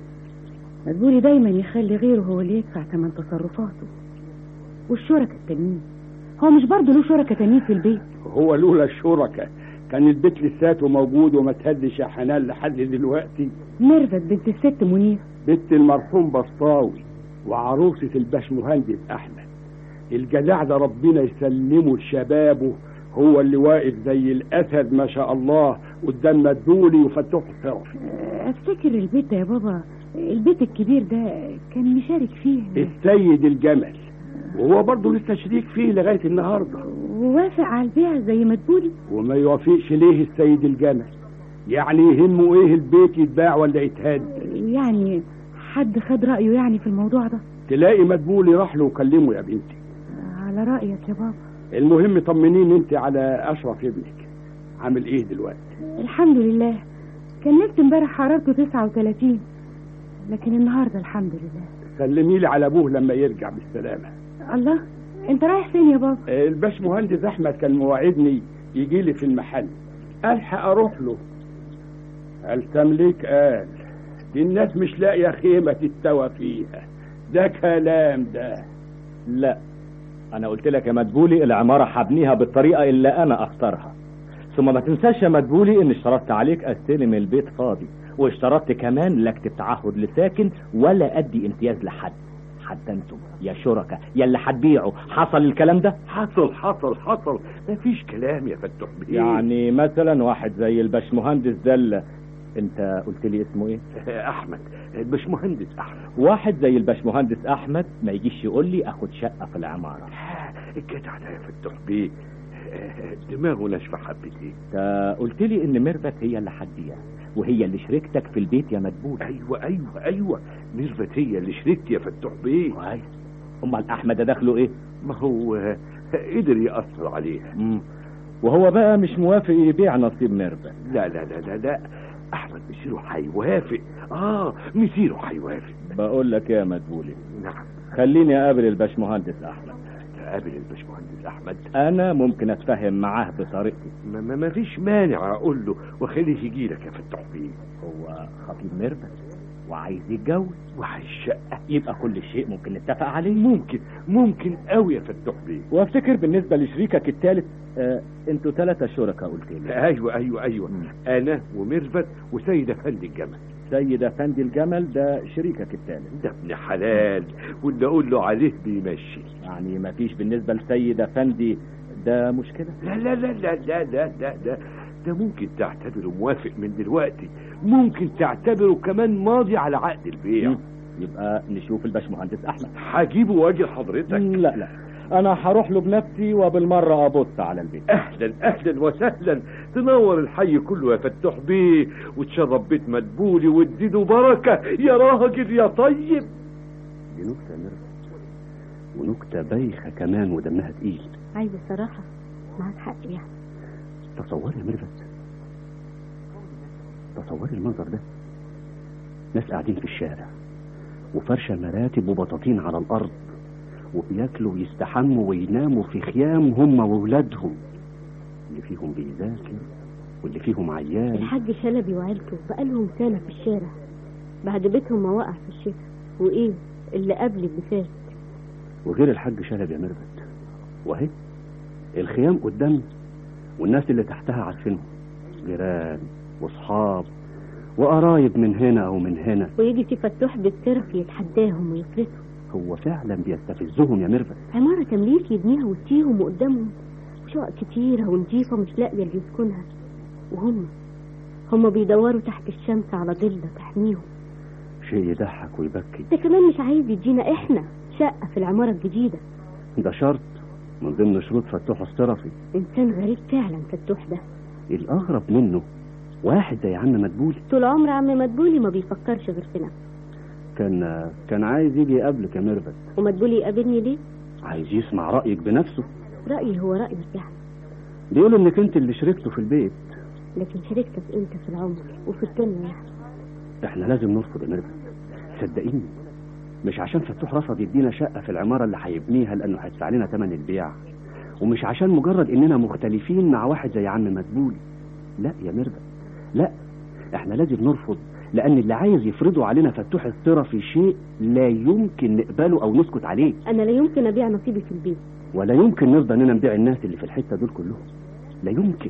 S1: مدبولي دايما يخلي غيره هو اللي يدفع ثمن تصرفاته والشركة التانيين هو مش برضه له شركة تانيين في البيت
S3: هو لولا الشركة كان البيت لساته موجود وما تهدش يا حنان لحد دلوقتي
S1: ميرفت بنت الست منير
S3: بنت المرحوم بسطاوي وعروسة الباش مهندس أحمد الجدع ده ربنا يسلمه لشبابه هو اللي واقف زي الأسد ما شاء الله قدام مدولي وفتوح الصرف
S1: افتكر البيت ده يا بابا البيت الكبير ده كان مشارك فيه
S3: السيد الجمل وهو برضه لسه شريك فيه لغاية النهاردة
S1: ووافق على البيع زي مدبولي
S3: وما يوافقش ليه السيد الجمل يعني يهمه ايه البيت يتباع ولا يتهد
S1: يعني حد خد رأيه يعني في الموضوع ده
S3: تلاقي مدبولي راح له وكلمه يا بنتي
S1: على رأيك يا بابا
S3: المهم طمنين انت على اشرف ابنك عامل ايه دلوقتي
S1: الحمد لله كان لسه امبارح حرارته 39 لكن النهارده الحمد لله
S3: سلمي لي على ابوه لما يرجع بالسلامه
S1: الله انت رايح فين يا بابا
S3: الباش مهندس احمد كان مواعدني يجي لي في المحل الحق اروح له التمليك قال دي الناس مش لاقيه خيمه تستوى فيها ده كلام ده
S7: لا انا قلت لك يا مدبولي العمارة هبنيها بالطريقة اللي انا اختارها ثم ما تنساش يا مدبولي ان اشترطت عليك استلم البيت فاضي واشترطت كمان لا اكتب تعهد لساكن ولا ادي امتياز لحد حتى انتم يا شركاء يا اللي هتبيعوا حصل الكلام ده
S4: حصل حصل حصل مفيش كلام يا فتوح بيه
S7: يعني مثلا واحد زي الباشمهندس ده اللي- انت قلت لي اسمه ايه
S4: احمد مش مهندس احمد
S7: واحد زي الباشمهندس احمد ما يجيش يقول لي اخد شقة في العمارة
S4: الجدع ده يا فتوح بيه دماغه ناشفه حبتين
S7: انت قلت لي ان ميرفت هي اللي هتبيع وهي اللي شريكتك في البيت يا مدبولي
S4: ايوه ايوه ايوه ميرفت هي اللي شريكتي يا فتوح بيه
S7: كويس امال احمد ده دخله ايه
S4: ما هو قدر يأثر عليها
S7: مم. وهو بقى مش موافق يبيع نصيب ميرفت
S4: لا لا لا لا لا احمد مسيره هيوافق اه مسيره هيوافق
S7: بقول لك يا مدبولي
S4: نعم
S7: خليني اقابل الباشمهندس احمد
S4: تقابل الباشمهندس احمد
S7: انا ممكن اتفاهم معاه بطريقتي
S4: ما, ما, ما فيش مانع اقول له واخليه يجي لك يا فتوح بيه
S7: هو خطيب ميرفت وعايز يتجوز
S4: وعايز شقه
S7: يبقى كل شيء ممكن نتفق عليه
S4: ممكن ممكن قوي يا فتوح بيه
S7: وافتكر بالنسبة لشريكك الثالث آه انتوا ثلاثة شركاء قلت لي
S4: ايوه ايوه ايوه
S7: مم.
S4: انا وميرفت وسيد افندي الجمل
S7: سيد افندي الجمل ده شريكك الثالث
S4: ده ابن حلال واللي اقول له عليه بيمشي
S7: يعني ما فيش بالنسبة لسيد افندي ده مشكلة
S4: لا لا لا لا لا لا لا ده ده ممكن تعتبره موافق من دلوقتي ممكن تعتبره كمان ماضي على عقد البيع
S7: مم. يبقى نشوف الباشمهندس احمد
S4: هجيبه واجي لحضرتك
S7: لا لا انا هروح له بنفسي وبالمرة ابص على البيت
S4: اهلا اهلا وسهلا تنور الحي كله يا فتوح بيه وتشرب بيت مدبولي وتزيده بركه يا راجل يا طيب
S8: دي نكتة ميرفت ونكتة بايخة كمان ودمها تقيل
S6: عايزة صراحة معاك حق يعني
S8: تصوري يا ميرفت تصوري المنظر ده ناس قاعدين في الشارع وفرشة مراتب وبطاطين على الأرض وبياكلوا ويستحموا ويناموا في خيام هم وولادهم اللي فيهم بيذاكر واللي فيهم عيال
S6: الحاج شلبي وعيلته بقالهم سنة في الشارع بعد بيتهم ما وقع في الشتاء وايه اللي قبل اللي فات
S8: وغير الحاج شلبي يا ميرفت وهي الخيام قدامنا والناس اللي تحتها عارفينهم جيران واصحاب وقرايب من هنا او من هنا
S6: ويجي في فتوح بالترف يتحداهم ويفرسهم
S8: هو فعلا بيستفزهم يا ميرفت
S6: عمارة تمليك يبنيها وتيهم قدامهم وشقق كتيرة ونضيفة مش لاقية اللي يسكنها وهم هم بيدوروا تحت الشمس على ضلة تحميهم
S8: شيء يضحك ويبكي
S6: ده كمان مش عايز يدينا احنا شقة في العمارة الجديدة
S8: ده شرط من ضمن شروط فتوح الصرفي
S6: انسان غريب فعلا فتوح ده
S8: الاغرب منه واحد زي عم مدبولي
S6: طول عمر عم مدبولي ما بيفكرش غير في نفسه
S8: كان كان عايز يجي يقابلك يا ميرفت
S6: ومدبولي يقابلني ليه
S8: عايز يسمع رايك بنفسه
S6: رأيي هو رأيك يعني
S8: بيقول انك انت اللي شركته في البيت
S6: لكن شركتك انت في العمر وفي الدنيا يعني
S8: احنا لازم نرفض يا ميرفت صدقيني مش عشان فتوح رفض يدينا شقه في العماره اللي هيبنيها لانه هيدفع لنا ثمن البيع ومش عشان مجرد اننا مختلفين مع واحد زي عم مدبولي لا يا ميرفت لا احنا لازم نرفض لان اللي عايز يفرضه علينا فتوح الصرفي شيء لا يمكن نقبله او نسكت عليه
S6: انا لا يمكن ابيع نصيبي في البيت
S8: ولا يمكن نرضى اننا نبيع الناس اللي في الحته دول كلهم لا يمكن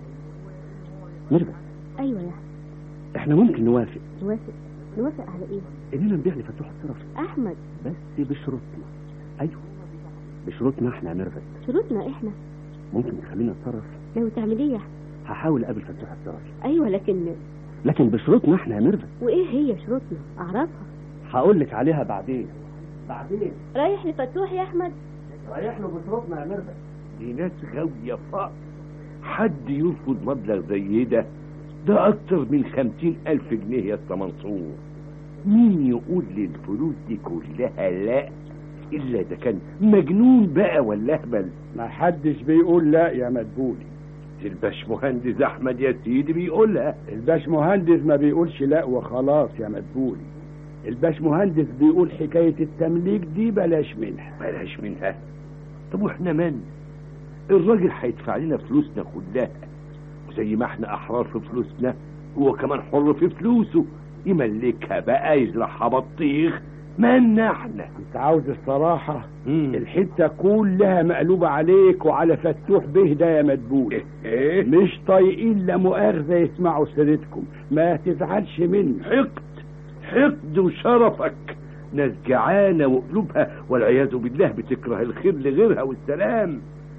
S8: ميرفت
S6: ايوه يا أحمد.
S8: احنا ممكن نوافق
S6: نوافق نوافق على ايه
S8: اننا نبيع لفتوح الصرفي
S6: احمد
S8: بس بشروطنا ايوه بشروطنا احنا يا ميرفت
S6: شروطنا احنا
S8: ممكن تخلينا نتصرف
S6: لو تعملي ايه يا أحمد؟
S8: هحاول اقابل فتوح الصرفي
S6: ايوه لكن
S8: لكن بشروطنا احنا يا ميرفت
S6: وايه هي شروطنا اعرفها
S8: هقول لك عليها بعدين بعدين
S6: رايح لفتوح يا احمد
S8: رايح له بشروطنا يا ميرفت
S4: دي ناس غاوية فقر حد يرفض مبلغ زي ده ده أكتر من خمسين ألف جنيه يا أسطى منصور مين يقول للفلوس دي كلها لا إلا إذا كان مجنون بقى ولا أهبل
S3: ما حدش بيقول لا يا مدبولي
S4: الباشمهندس أحمد يا سيدي بيقولها
S3: الباش مهندس ما بيقولش لا وخلاص يا مدبولي الباش مهندس بيقول حكاية التمليك دي بلاش منها
S4: بلاش منها طب واحنا من الراجل هيدفع لنا فلوسنا كلها وزي ما احنا احرار في فلوسنا هو كمان حر في فلوسه يملكها بقى يزرعها بطيخ مالنا احنا
S3: انت عاوز الصراحة
S4: مم.
S3: الحتة كلها مقلوبة عليك وعلى فتوح به ده يا مدبولي
S4: ايه
S3: مش طايقين لا مؤاخذة يسمعوا سيرتكم ما تزعلش مني
S4: حقد حقد وشرفك ناس جعانة وقلوبها والعياذ بالله بتكره الخير لغيرها والسلام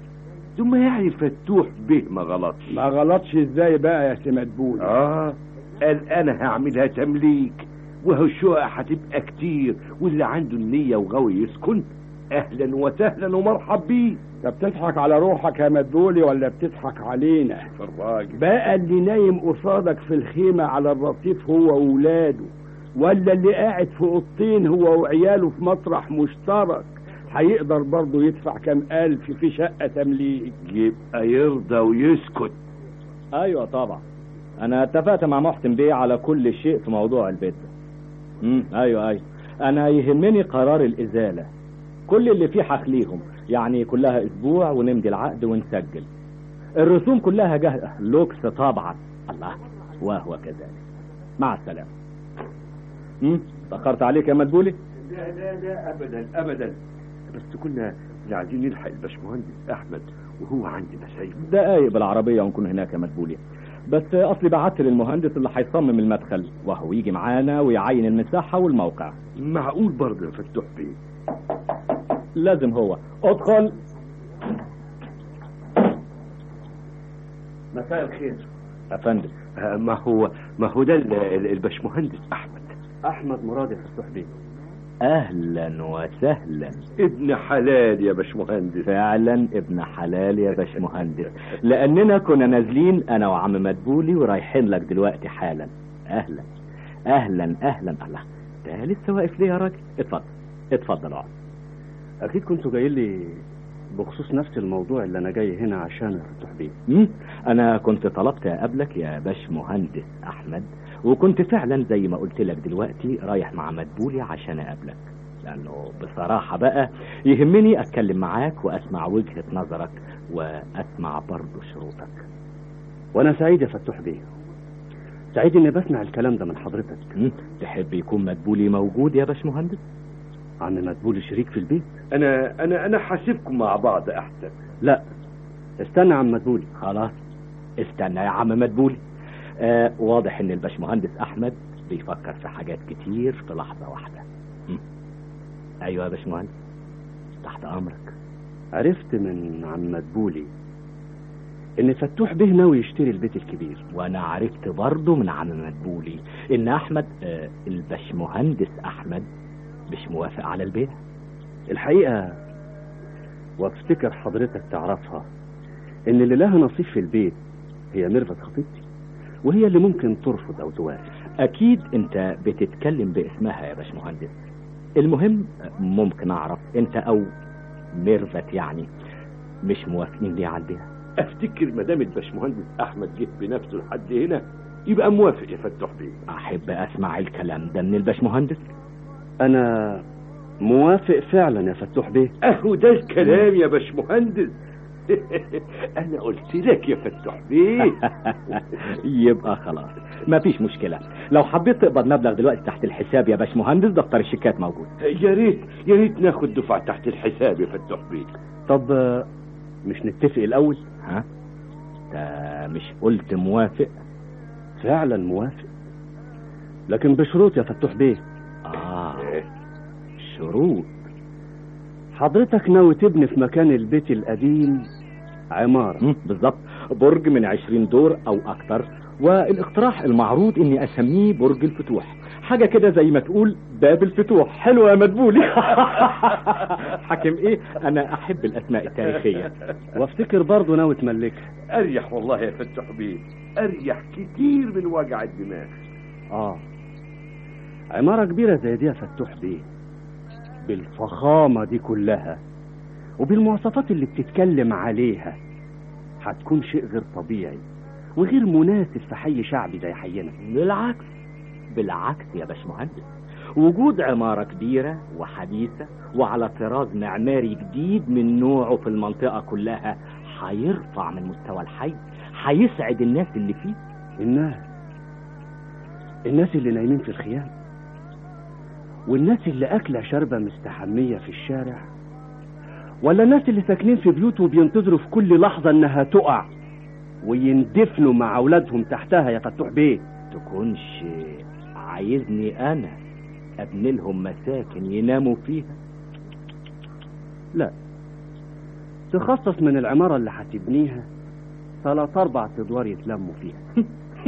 S4: ثم يعني فتوح به ما غلطش
S3: ما غلطش ازاي بقى يا سي مدبولي
S4: اه قال انا هعملها تمليك وهو الشقق هتبقى كتير واللي عنده النية وغاوي يسكن اهلا وسهلا ومرحب بيه
S3: انت بتضحك على روحك يا مدبولي ولا بتضحك علينا
S4: في الراجل
S3: بقى اللي نايم قصادك في الخيمة على الرصيف هو وولاده ولا اللي قاعد في اوضتين هو وعياله في مطرح مشترك هيقدر برضه يدفع كام ألف في شقة تمليك
S4: يبقى يرضى ويسكت
S7: ايوه طبعا انا اتفقت مع محسن بيه على كل شيء في موضوع البيت ده امم ايوه ايوه انا يهمني قرار الازاله كل اللي فيه هخليهم يعني كلها اسبوع ونمضي العقد ونسجل الرسوم كلها جاهزه لوكس طبعا الله وهو كذلك مع السلامه امم تاخرت عليك يا مدبولي
S4: لا لا لا ابدا ابدا بس كنا عايزين نلحق الباشمهندس احمد وهو عندنا سايب
S7: دقايق بالعربيه ونكون هناك يا مدبولي بس اصلي بعت للمهندس اللي هيصمم المدخل وهو يجي معانا ويعين المساحه والموقع
S4: معقول برضه يا فتوح بيه
S7: لازم هو ادخل
S4: مساء الخير
S7: يا فندم
S4: آه، ما هو ما هو ده ال- ال- الباشمهندس احمد
S8: احمد مراد الفتوح بيه
S7: اهلا وسهلا
S4: ابن حلال يا باشمهندس
S7: فعلا ابن حلال يا باشمهندس لاننا كنا نازلين انا وعم مدبولي ورايحين لك دلوقتي حالا اهلا اهلا اهلا الله ده لسه واقف ليه يا راجل اتفضل اتفضل اقعد
S8: اكيد كنتوا جايين لي بخصوص نفس الموضوع اللي انا جاي هنا عشان الفتوح بيه
S7: مم؟ انا كنت طلبت اقابلك يا باش مهندس احمد وكنت فعلا زي ما قلت لك دلوقتي رايح مع مدبولي عشان اقابلك لانه بصراحة بقى يهمني اتكلم معاك واسمع وجهة نظرك واسمع برضو شروطك
S8: وانا سعيد يا فتوح بيه سعيد اني بسمع الكلام ده من حضرتك
S7: م? تحب يكون مدبولي موجود يا باشمهندس
S8: عم مدبولي شريك في البيت
S4: انا انا انا حاسبكم مع بعض احسن
S8: لا استنى يا عم مدبولي
S7: خلاص استنى يا عم مدبولي آه واضح ان الباشمهندس احمد بيفكر في حاجات كتير في لحظة واحدة م? ايوه يا باشمهندس تحت امرك
S8: عرفت من عم مدبولي ان فتوح به ناوي يشتري البيت الكبير
S7: وانا عرفت برضه من عم مدبولي ان احمد آه الباشمهندس احمد مش موافق على البيع
S8: الحقيقة وافتكر حضرتك تعرفها ان اللي لها نصيب في البيت هي ميرفت خطيبتي وهي اللي ممكن ترفض او توافق
S7: اكيد انت بتتكلم باسمها يا باشمهندس المهم ممكن اعرف انت او ميرفت يعني مش موافقين ليه على البيع
S4: افتكر ما دام الباشمهندس احمد جه بنفسه لحد هنا يبقى موافق يا فتوح بيه
S7: احب اسمع الكلام ده من الباشمهندس
S8: انا موافق فعلا يا فتوح بيه
S4: اهو ده الكلام يا باشمهندس انا قلت لك يا فتوح بيه
S7: يبقى خلاص مفيش مشكلة لو حبيت تقبض مبلغ دلوقتي تحت الحساب يا باشمهندس دفتر الشيكات موجود
S4: يا ريت يا ريت ناخد دفعة تحت الحساب يا فتوح بيه
S8: طب آه، مش نتفق الاول
S7: ها ده مش قلت موافق
S8: فعلا موافق لكن بشروط يا فتوح بيه
S7: اه شروط
S8: حضرتك ناوي تبني في مكان البيت القديم عمارة
S7: مم، بالظبط برج من عشرين دور او اكتر والاقتراح المعروض اني اسميه برج الفتوح حاجة كده زي ما تقول باب الفتوح حلوة يا مدبولي حاكم ايه انا احب الاسماء التاريخية
S8: وافتكر برضه ناوي تملكها
S4: اريح والله يا فتوح بيه اريح كتير من وجع الدماغ
S8: اه عمارة كبيرة زي دي يا فتوح بيه بالفخامة دي كلها وبالمواصفات اللي بتتكلم عليها هتكون شيء غير طبيعي وغير مناسب في حي شعبي زي حينا
S7: بالعكس بالعكس يا باشمهندس وجود عمارة كبيرة وحديثة وعلى طراز معماري جديد من نوعه في المنطقة كلها هيرفع من مستوى الحي هيسعد الناس اللي فيه
S8: الناس الناس اللي نايمين في الخيام والناس اللي أكلة شربة مستحمية في الشارع ولا الناس اللي ساكنين في بيوت وبينتظروا في كل لحظة إنها تقع ويندفنوا مع أولادهم تحتها يا فتوح بيه
S7: تكونش عايزني انا ابني لهم مساكن يناموا فيها
S8: لا تخصص من العمارة اللي هتبنيها ثلاث أربع أدوار يتلموا فيها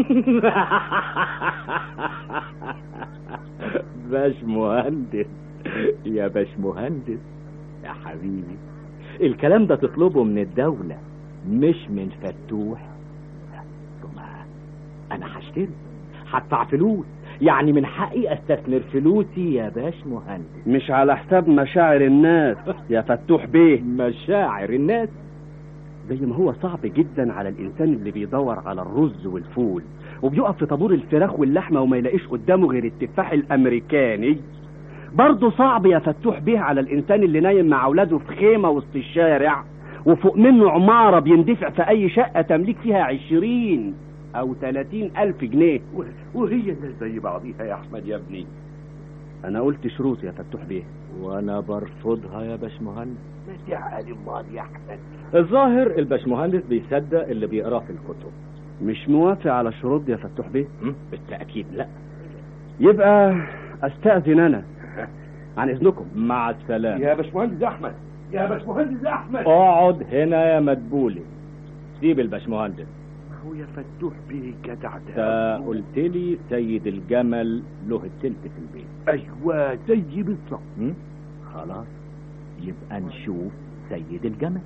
S7: باش مهندس يا باش مهندس يا حبيبي الكلام ده تطلبه من الدولة مش من فتوح ثم انا هشتري هدفع فلوس يعني من حقي استثمر فلوسي يا باش مهندس
S8: مش على حساب مشاعر الناس يا فتوح بيه
S7: مشاعر الناس
S8: زي ما هو صعب جدا على الإنسان اللي بيدور على الرز والفول وبيقف في طابور الفراخ واللحمة وما يلاقيش قدامه غير التفاح الأمريكاني برضه صعب يا فتوح بيه على الإنسان اللي نايم مع أولاده في خيمة وسط الشارع وفوق منه عمارة بيندفع في أي شقة تمليك فيها عشرين أو تلاتين ألف جنيه
S4: وهي الناس زي بعضيها يا احمد يا ابني
S8: أنا قلت شروط يا فتوح بيه
S7: وانا برفضها يا باش مهندس
S4: ما تعالي ماضي يا احمد
S7: الظاهر الباشمهندس بيصدق اللي بيقراه في الكتب
S8: مش موافق على الشروط دي يا فتوح بيه
S7: م? بالتأكيد لا
S8: يبقى أستأذن أنا عن إذنكم
S7: مع السلامة
S4: يا باشمهندس احمد يا باشمهندس احمد
S7: اقعد هنا يا مدبولي سيب الباشمهندس
S4: هو يا فتوح بيه جدع
S7: انت
S4: ده
S7: قلت لي سيد الجمل له التلت في البيت
S4: ايوه زي بالظبط
S7: م? خلاص يبقى نشوف سيد الجمل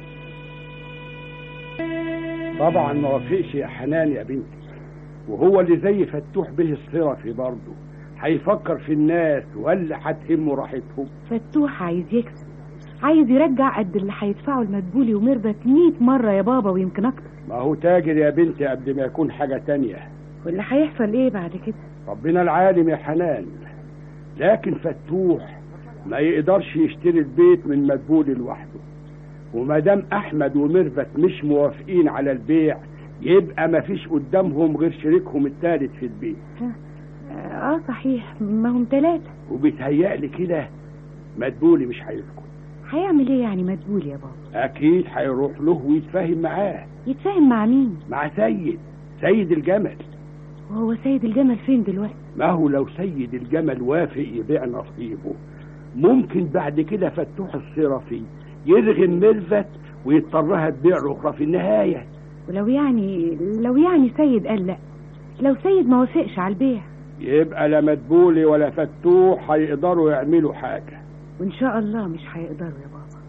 S3: طبعا ما وافقش يا حنان يا بنتي وهو اللي زي فتوح به الصرفي برضه هيفكر في الناس ولا هتهمه راحتهم
S1: فتوح عايز يكسب عايز يرجع قد اللي هيدفعه المدبولي ومربت 100 مرة يا بابا ويمكن أكتر
S3: ما هو تاجر يا بنتي قبل ما يكون حاجة تانية
S1: واللي هيحصل إيه بعد كده
S3: ربنا العالم يا حنان لكن فتوح ما يقدرش يشتري البيت من مدبولي لوحده وما دام احمد ومرفت مش موافقين على البيع يبقى مفيش قدامهم غير شريكهم الثالث في البيت
S1: اه صحيح ما هم ثلاثة
S3: وبيتهيألي كده مدبولي مش هيسكت
S1: هيعمل ايه يعني مدبول يا بابا
S3: اكيد هيروح له ويتفاهم معاه
S1: يتفاهم مع مين
S3: مع سيد سيد الجمل
S1: وهو سيد الجمل فين دلوقتي
S3: ما هو لو سيد الجمل وافق يبيع نصيبه ممكن بعد كده فتوح الصرفي يرغم ميرفت ويضطرها تبيع له أخرى في النهاية
S1: ولو يعني لو يعني سيد قال لا لو سيد ما وافقش على البيع
S3: يبقى لا مدبولي ولا فتوح هيقدروا يعملوا حاجة
S1: وان شاء الله مش هيقدروا يا بابا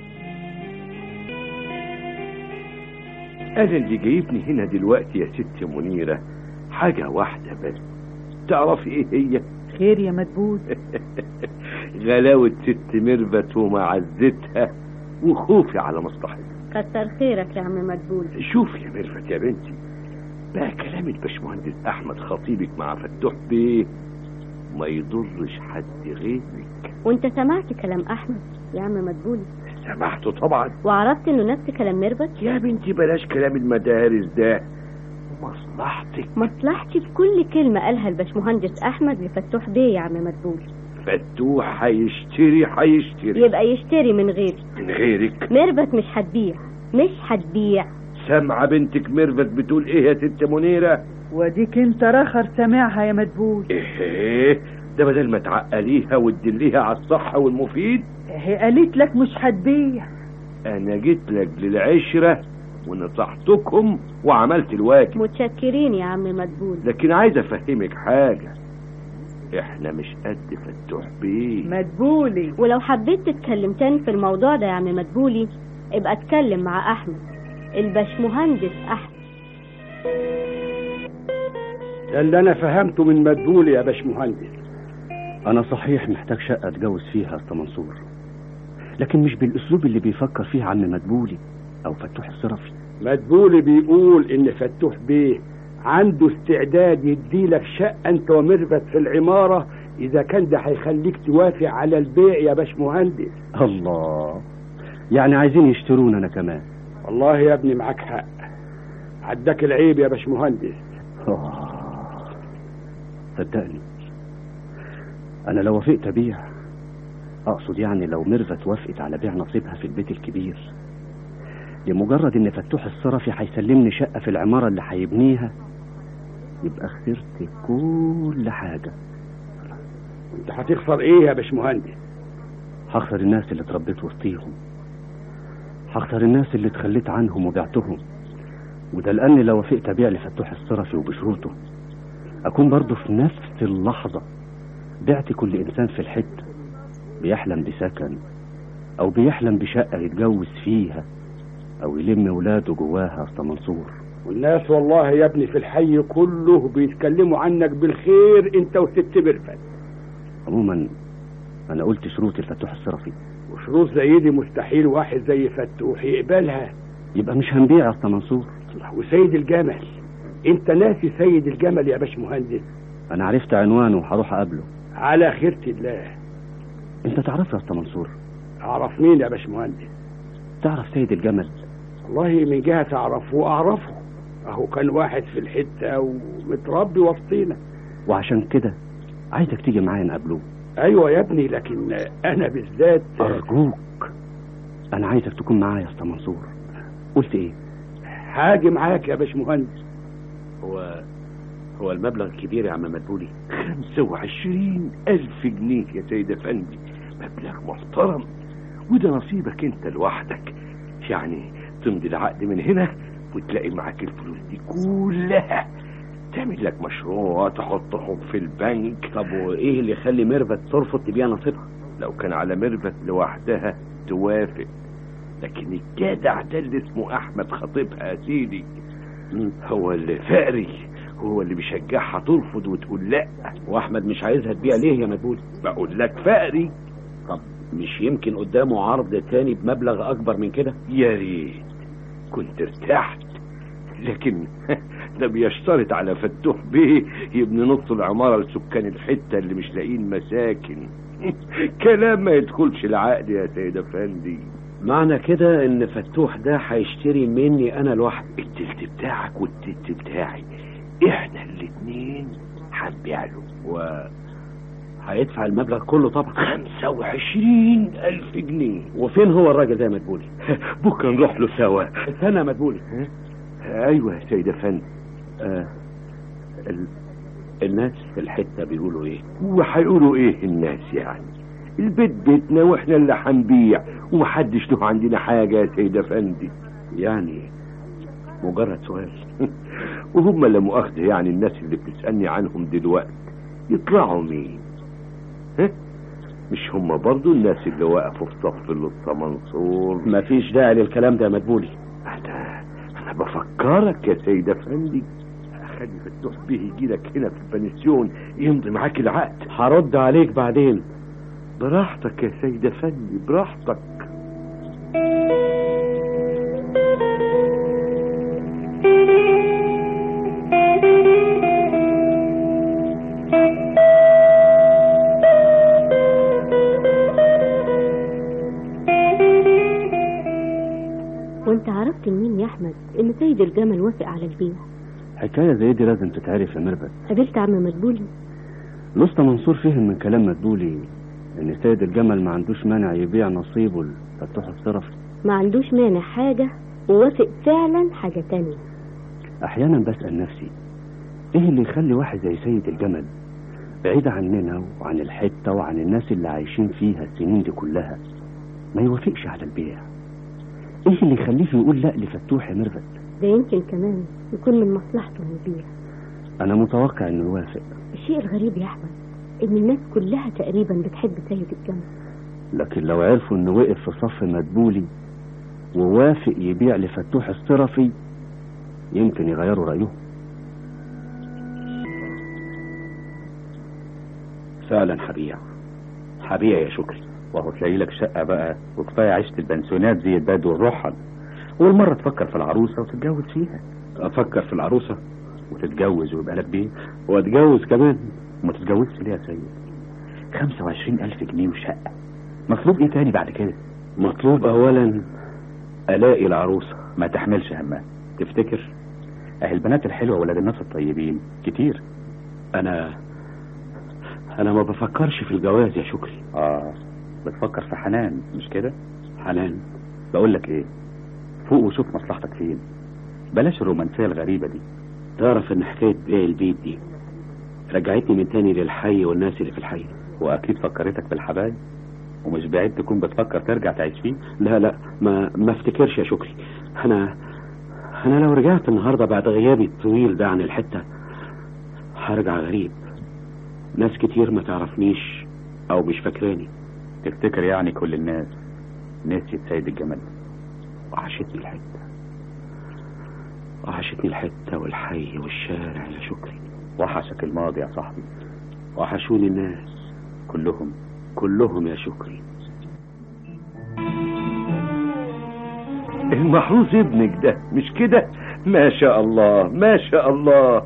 S4: انا اللي جايبني هنا دلوقتي يا ست منيرة حاجة واحدة بس تعرفي ايه هي
S5: خير يا مدبول
S4: غلاوة ست ميرفت ومعزتها وخوفي على مصلحتها
S6: كتر خيرك يا عم مدبول
S4: شوف يا ميرفت يا بنتي بقى كلام الباشمهندس احمد خطيبك مع فتوح بيه ما يضرش حد غيرك
S6: وانت سمعت كلام احمد يا عم مدبول
S4: سمعته طبعا
S6: وعرفت انه نفس كلام ميرفت
S4: يا بنتي بلاش كلام المدارس ده مصلحتك
S6: مصلحتي في كل كلمة قالها الباشمهندس احمد لفتوح بيه يا عم مدبول
S4: فتوح هيشتري هيشتري
S6: يبقى يشتري من غيري
S4: من غيرك
S6: ميرفت مش هتبيع مش هتبيع
S4: سامعة بنتك ميرفت بتقول ايه يا ست منيرة
S5: وديك انت رخر سامعها يا مدبول
S4: ايه ده بدل ما تعقليها وتدليها على الصح والمفيد
S5: هي قالت لك مش هتبيع
S4: انا جيت لك للعشرة ونصحتكم وعملت الواجب
S6: متشكرين يا عم مدبول
S4: لكن عايز افهمك حاجة احنا مش قد فتوح بيه
S5: مدبولي
S6: ولو حبيت تتكلم تاني في الموضوع ده يا عم مدبولي ابقى اتكلم مع احمد الباشمهندس احمد
S3: ده اللي انا فهمته من مدبولي يا باشمهندس
S8: انا صحيح محتاج شقة اتجوز فيها يا اسطى منصور لكن مش بالاسلوب اللي بيفكر فيه عم مدبولي او فتوح الصرفي
S3: مدبولي بيقول ان فتوح بيه عنده استعداد يديلك شقة انت وميرفت في العمارة اذا كان ده هيخليك توافق على البيع يا باشمهندس
S8: الله يعني عايزين يشترون انا كمان
S3: والله يا ابني معاك حق عداك العيب يا باشمهندس
S8: آه. صدقني انا لو وافقت ابيع اقصد يعني لو ميرفت وافقت على بيع نصيبها في البيت الكبير لمجرد ان فتوح الصرفي هيسلمني شقة في العمارة اللي هيبنيها يبقى خسرت كل حاجة
S3: انت هتخسر ايه يا باشمهندس
S8: هخسر الناس اللي اتربيت وسطيهم هخسر الناس اللي اتخليت عنهم وبعتهم وده لاني لو وافقت ابيع لفتوح الصرفي وبشروطه اكون برضه في نفس اللحظة بعت كل انسان في الحتة بيحلم بسكن او بيحلم بشقة يتجوز فيها او يلم ولاده جواها يا اسطى منصور
S3: والناس والله يا ابني في الحي كله بيتكلموا عنك بالخير انت وست ميرفت
S8: عموما انا قلت شروط الفتوح الصرفي
S3: وشروط زي دي مستحيل واحد زي فتوح يقبلها
S8: يبقى مش هنبيع يا اسطى منصور
S3: وسيد الجمل انت ناسي سيد الجمل يا باشمهندس
S8: انا عرفت عنوانه وهروح اقابله
S3: على خيرة الله
S8: انت تعرف يا اسطى منصور
S3: اعرف مين يا باشمهندس
S8: تعرف سيد الجمل
S3: والله من جهة اعرفه اعرفه اهو كان واحد في الحتة ومتربي وسطينا
S8: وعشان كده عايزك تيجي معايا نقابلوه
S3: ايوه يا ابني لكن انا بالذات
S8: ارجوك انا عايزك تكون معايا يا اسطى منصور قلت ايه
S3: هاجي معاك يا باشمهندس
S2: هو هو المبلغ كبير يا عم مدبولي
S4: خمسة وعشرين ألف جنيه يا سيد أفندي مبلغ محترم وده نصيبك انت لوحدك يعني تمضي العقد من هنا وتلاقي معاك الفلوس دي كلها تعمل لك مشروع تحطهم في البنك
S2: طب وايه اللي يخلي ميرفت ترفض تبيع نصيبها
S4: لو كان على ميرفت لوحدها توافق لكن الجدع ده اللي اسمه احمد خطيبها يا سيدي هو اللي فقري هو اللي بيشجعها ترفض وتقول لا
S2: واحمد مش عايزها تبيع ليه يا مدبولي
S4: بقول لك فقري
S2: طب مش يمكن قدامه عرض تاني بمبلغ اكبر من كده
S4: يا ريت كنت ارتحت لكن ده بيشترط على فتوح بيه يبني نص العمارة لسكان الحتة اللي مش لاقيين مساكن كلام ما يدخلش العقد يا سيد افندي
S2: معنى كده ان فتوح ده هيشتري مني انا لوحدي
S4: التلت بتاعك والتلت بتاعي احنا الاتنين هنبيع له
S2: و هيدفع المبلغ كله طبعا
S4: خمسة وعشرين ألف جنيه
S2: وفين هو الراجل ده يا مدبولي
S4: بكرة نروح له سوا
S2: استنى يا مدبولي
S4: أيوة يا سيد أفندي
S2: آه ال... الناس في الحتة بيقولوا ايه
S4: وهيقولوا إيه الناس يعني البيت بيتنا واحنا اللي هنبيع ومحدش له عندنا حاجة يا سيد أفندي
S2: يعني مجرد سؤال
S4: وهم لا مؤاخذة يعني الناس اللي بتسألني عنهم دلوقتي يطلعوا مين ها؟ مش هم برضو الناس اللي وقفوا في صف الاسطى منصور
S2: مفيش داعي للكلام ده يا مدبولي
S4: انا انا بفكرك يا سيد افندي خلي فتوح بيه يجي لك هنا في البنسيون يمضي معاك العقد
S2: هرد عليك بعدين
S4: براحتك يا سيد افندي براحتك
S6: وانت عرفت منين يا احمد ان سيد الجمل وافق على البيع
S8: حكاية زي دي لازم تتعرف يا مربد
S6: قابلت عم مدبولي
S8: الاسطى منصور فهم من كلام مدبولي ان سيد الجمل ما عندوش مانع يبيع نصيبه لفتوح الصرفي
S6: ما عندوش مانع حاجة ووافق فعلا حاجة تانية
S8: احيانا بسأل نفسي ايه اللي يخلي واحد زي سيد الجمل بعيد عننا وعن الحتة وعن الناس اللي عايشين فيها السنين دي كلها ما يوافقش على البيع ايه اللي يخليه يقول لا لفتوح يا مرفت
S6: ده يمكن كمان يكون من مصلحته البيع
S8: انا متوقع انه يوافق
S6: الشيء الغريب يا احمد ان الناس كلها تقريبا بتحب سيد الجمل
S8: لكن لو عرفوا انه وقف في صف مدبولي ووافق يبيع لفتوح الصرفي يمكن يغيروا رأيهم
S2: فعلا هبيع هبيع يا شكري
S9: وهو تلاقي لك شقة بقى وكفاية عيشة البنسيونات زي البدو والرحل والمرة تفكر في العروسة وتتجوز فيها
S2: افكر في العروسة
S9: وتتجوز ويبقى لك بيت
S2: واتجوز كمان
S9: وما تتجوزش ليه يا سيد خمسة وعشرين ألف جنيه وشقة مطلوب ايه تاني بعد كده
S2: مطلوب اولا الاقي العروسة
S9: ما تحملش همها
S2: تفتكر
S9: اهي البنات الحلوة ولاد الناس الطيبين كتير
S2: انا انا ما بفكرش في الجواز يا شكري
S9: اه بتفكر في حنان مش كده
S2: حنان
S9: بقول لك ايه فوق وشوف مصلحتك فين بلاش الرومانسية الغريبة دي
S2: تعرف ان حكاية بيع البيت دي رجعتني من تاني للحي والناس اللي في الحي
S9: واكيد فكرتك بالحبايب ومش بعيد تكون بتفكر ترجع تعيش فيه
S2: لا لا ما ما افتكرش يا شكري انا انا لو رجعت النهارده بعد غيابي الطويل ده عن الحته هرجع غريب ناس كتير ما تعرفنيش او مش فاكراني
S9: تفتكر يعني كل الناس نسيت سيد الجمل
S2: وحشتني الحته وحشتني الحته والحي والشارع يا شكري
S9: وحشك الماضي يا صاحبي
S2: وحشوني الناس
S9: كلهم
S2: كلهم يا شكري
S4: المحروس ابنك ده مش كده ما شاء الله ما شاء الله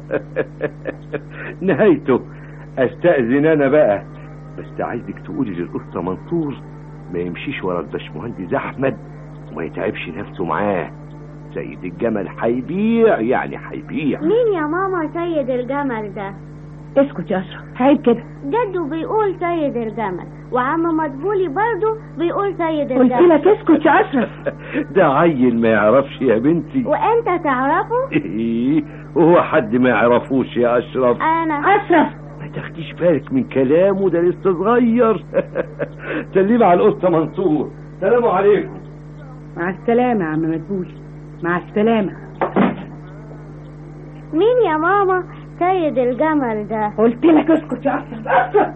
S4: نهايته استأذن انا بقى بس عايزك تقولي للقصة منصور ما يمشيش ورا الباشمهندس احمد وما يتعبش نفسه معاه سيد الجمل هيبيع يعني هيبيع
S10: مين يا ماما سيد الجمل ده
S1: اسكت يا اشرف عيب كده
S10: جده بيقول سيد الجمل وعم مدبولي برضه بيقول سيد
S1: قلت
S10: الجمل
S1: لك اسكت يا اشرف
S4: ده عيل ما يعرفش يا بنتي
S10: وانت تعرفه
S4: ايه وهو حد ما يعرفوش يا اشرف
S10: انا
S1: اشرف
S4: ما تاخديش بالك من كلامه ده لسه صغير سلمي على القصة منصور سلام عليكم
S5: مع السلامة يا عم مدبولي مع السلامة
S10: مين يا ماما سيد الجمل ده
S1: قلت لك اسكت يا اشرف اسكت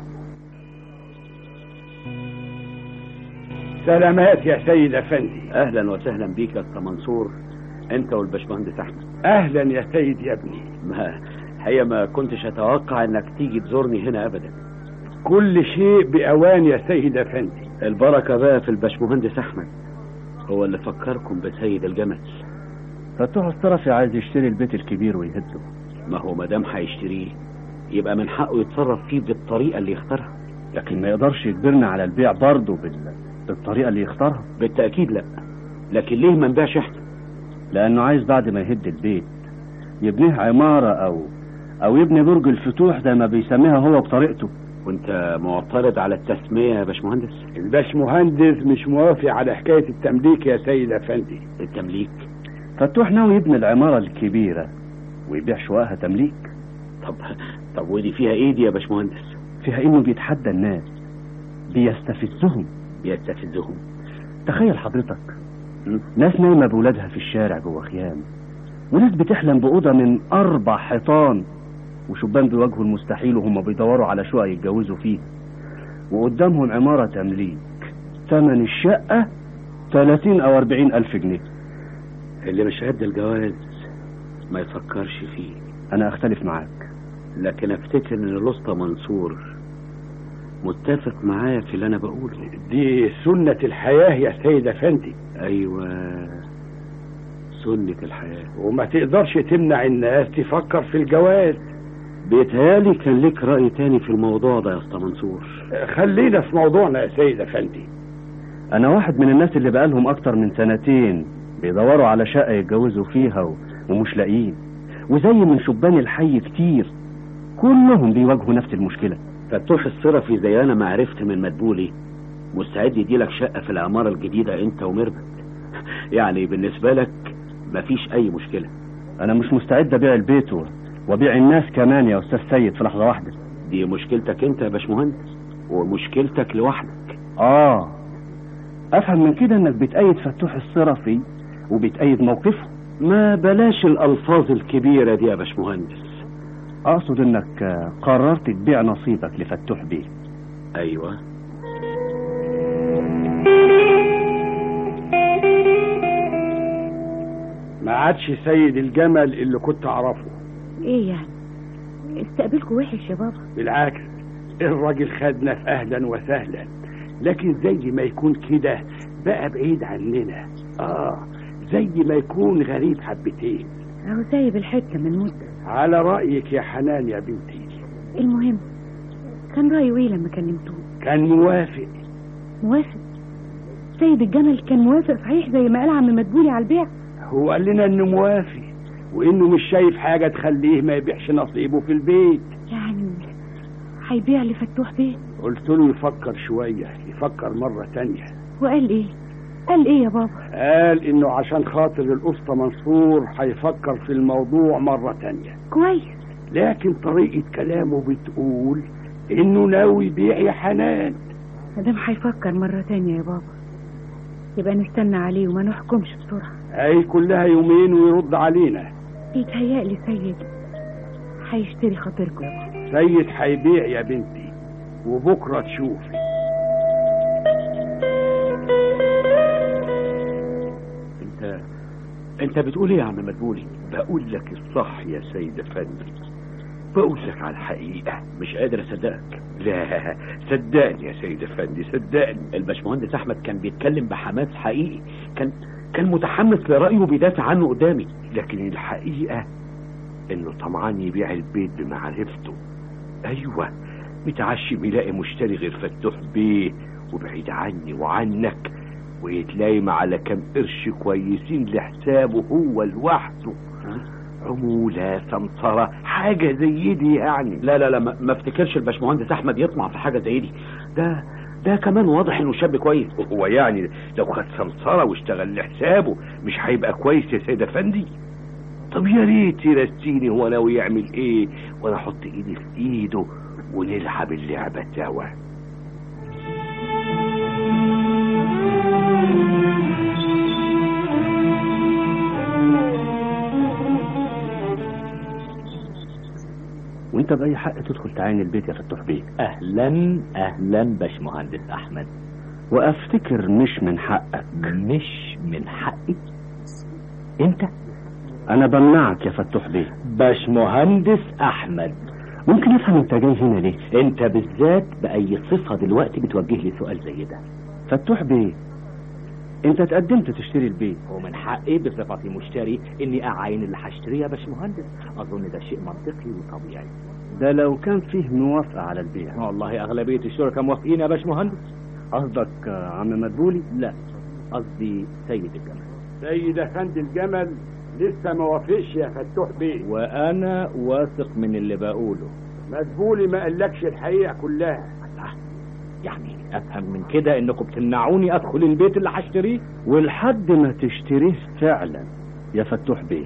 S3: سلامات يا سيد افندي
S2: اهلا وسهلا بيك يا أستاذ منصور انت والباشمهندس احمد
S3: اهلا يا سيد يا ابني
S2: ما هي ما كنتش اتوقع انك تيجي تزورني هنا ابدا
S3: كل شيء باوان يا سيد افندي
S2: البركه بقى في الباشمهندس احمد هو اللي فكركم بسيد الجمل
S8: فتوح الصرفي عايز يشتري البيت الكبير ويهده
S2: ما هو ما دام هيشتريه يبقى من حقه يتصرف فيه بالطريقه اللي يختارها
S8: لكن ما يقدرش يجبرنا على البيع برضه بال... بالطريقة اللي يختارها
S2: بالتأكيد لا لكن ليه ما نبيعش احنا
S8: لأنه عايز بعد ما يهد البيت يبنيه عمارة أو أو يبني برج الفتوح زي ما بيسميها هو بطريقته
S2: وانت معترض على التسمية يا باشمهندس
S3: الباشمهندس مش موافق على حكاية التمليك يا سيد أفندي
S2: التمليك
S8: فتوح ناوي يبني العمارة الكبيرة ويبيع شققها تمليك
S2: طب طب ودي فيها ايه دي يا باشمهندس
S8: فيها إنه بيتحدى الناس بيستفزهم
S2: يستفزهم
S8: تخيل حضرتك
S2: م?
S8: ناس نايمة بولادها في الشارع جوه خيام وناس بتحلم بأوضة من أربع حيطان وشبان بيواجهوا المستحيل وهم بيدوروا على شقق يتجوزوا فيه وقدامهم عمارة تمليك ثمن الشقة 30 أو 40 ألف جنيه
S2: اللي مش قد الجواز ما يفكرش فيه
S8: أنا أختلف معاك
S2: لكن افتكر ان الاسطى منصور متفق معايا في اللي انا بقوله
S3: دي سنة الحياة يا سيد أفندي
S2: ايوه سنة الحياة
S3: وما تقدرش تمنع الناس تفكر في الجواز
S2: بيتهيالي كان لك رأي تاني في الموضوع ده يا اسطى منصور
S3: خلينا في موضوعنا يا سيد أفندي
S8: أنا واحد من الناس اللي بقالهم أكتر من سنتين بيدوروا على شقة يتجوزوا فيها و... ومش لاقيين وزي من شبان الحي كتير كلهم بيواجهوا نفس المشكلة
S2: فتوح الصرفي زي انا ما عرفت من مدبولي مستعد يديلك شقة في العمارة الجديدة انت ومربت يعني بالنسبة لك مفيش اي مشكلة
S8: أنا مش مستعد أبيع البيت و- وأبيع الناس كمان يا أستاذ سيد في لحظة واحدة
S2: دي مشكلتك انت يا باشمهندس ومشكلتك لوحدك
S8: آه أفهم من كده إنك بتأيد فتوح الصرفي وبتأيد موقفه
S2: ما بلاش الالفاظ الكبيرة دي يا باشمهندس
S8: أقصد إنك آه، قررت تبيع نصيبك لفتوح بيه
S2: ايوه
S3: ما عادش سيد الجمل اللي كنت أعرفه
S1: ايه يعني استقبلكوا وحش يا بابا
S3: بالعكس الراجل خدنا في أهلا وسهلا لكن زي ما يكون كده بقى بعيد عننا آه زي ما يكون غريب حبتين
S1: اهو سايب الحته من مده
S3: على رأيك يا حنان يا بنتي
S1: المهم كان رايه ايه لما كلمتوه
S3: كان موافق
S1: موافق سيد الجمل كان موافق صحيح زي ما قال عم مدبولي على البيع
S3: هو قال لنا انه موافق وانه مش شايف حاجة تخليه ما يبيعش نصيبه في البيت
S1: يعني هيبيع لفتوح بيه
S3: قلت له يفكر شوية يفكر مرة تانية
S1: وقال ايه قال ايه يا بابا
S3: قال انه عشان خاطر الاسطى منصور هيفكر في الموضوع مرة تانية
S1: كويس
S3: لكن طريقة كلامه بتقول انه ناوي يبيع يا حنان
S1: مادام هيفكر مرة تانية يا بابا يبقى نستنى عليه وما نحكمش بسرعة
S3: هي كلها يومين ويرد علينا
S1: بيتهيألي سيد هيشتري خاطركم يا بابا
S3: سيد هيبيع يا بنتي وبكرة تشوفي
S2: انت انت بتقول ايه يا عم مدبولي
S4: بقول لك الصح يا سيد افندي بقول لك على الحقيقة
S2: مش قادر اصدقك
S4: لا صدقني يا سيد افندي صدقني
S2: الباشمهندس احمد كان بيتكلم بحماس حقيقي كان كان متحمس لرأيه وبيدافع عنه قدامي
S4: لكن الحقيقة انه طمعان يبيع البيت بمعرفته ايوه متعشم يلاقي مشتري غير فتوح بيه وبعيد عني وعنك ويتلايم على كم قرش كويسين لحسابه هو لوحده عمولة سمسرة حاجة زي دي يعني
S2: لا لا لا ما ما افتكرش الباشمهندس احمد يطمع في حاجة زي دي ده ده كمان واضح انه شاب كويس
S4: هو يعني لو خد سمسرة واشتغل لحسابه مش هيبقى كويس يا سيد افندي طب يا ريت يرسيني هو ناوي يعمل ايه وانا احط ايدي في ايده ونلعب اللعبة سوا
S8: وانت بأي حق تدخل تعاين البيت يا فتوح بيه
S7: اهلا اهلا باشمهندس احمد
S8: وافتكر مش من حقك
S7: مش من حقي انت
S8: انا بمنعك يا فتوح بيه
S7: باشمهندس احمد
S8: ممكن افهم انت جاي هنا ليه
S7: انت بالذات باي صفه دلوقتي بتوجه لي سؤال زي ده
S8: فتوح بيه انت تقدمت تشتري البيت
S7: ومن حقي بصفتي مشتري اني اعاين اللي هشتريه يا باشمهندس اظن ده شيء منطقي وطبيعي
S8: ده لو كان فيه موافقة على البيع
S7: والله اغلبيه الشركاء موافقين يا باشمهندس
S8: قصدك آه، عم مدبولي
S2: لا قصدي سيد الجمال
S3: سيد افندي الجمل لسه ما وافقش يا فتوح بيه
S7: وانا واثق من اللي بقوله
S3: مدبولي ما قالكش الحقيقه كلها
S7: يعني افهم من كده انكم بتمنعوني ادخل البيت اللي هشتريه
S8: ولحد ما تشتريه فعلا يا فتوح بيه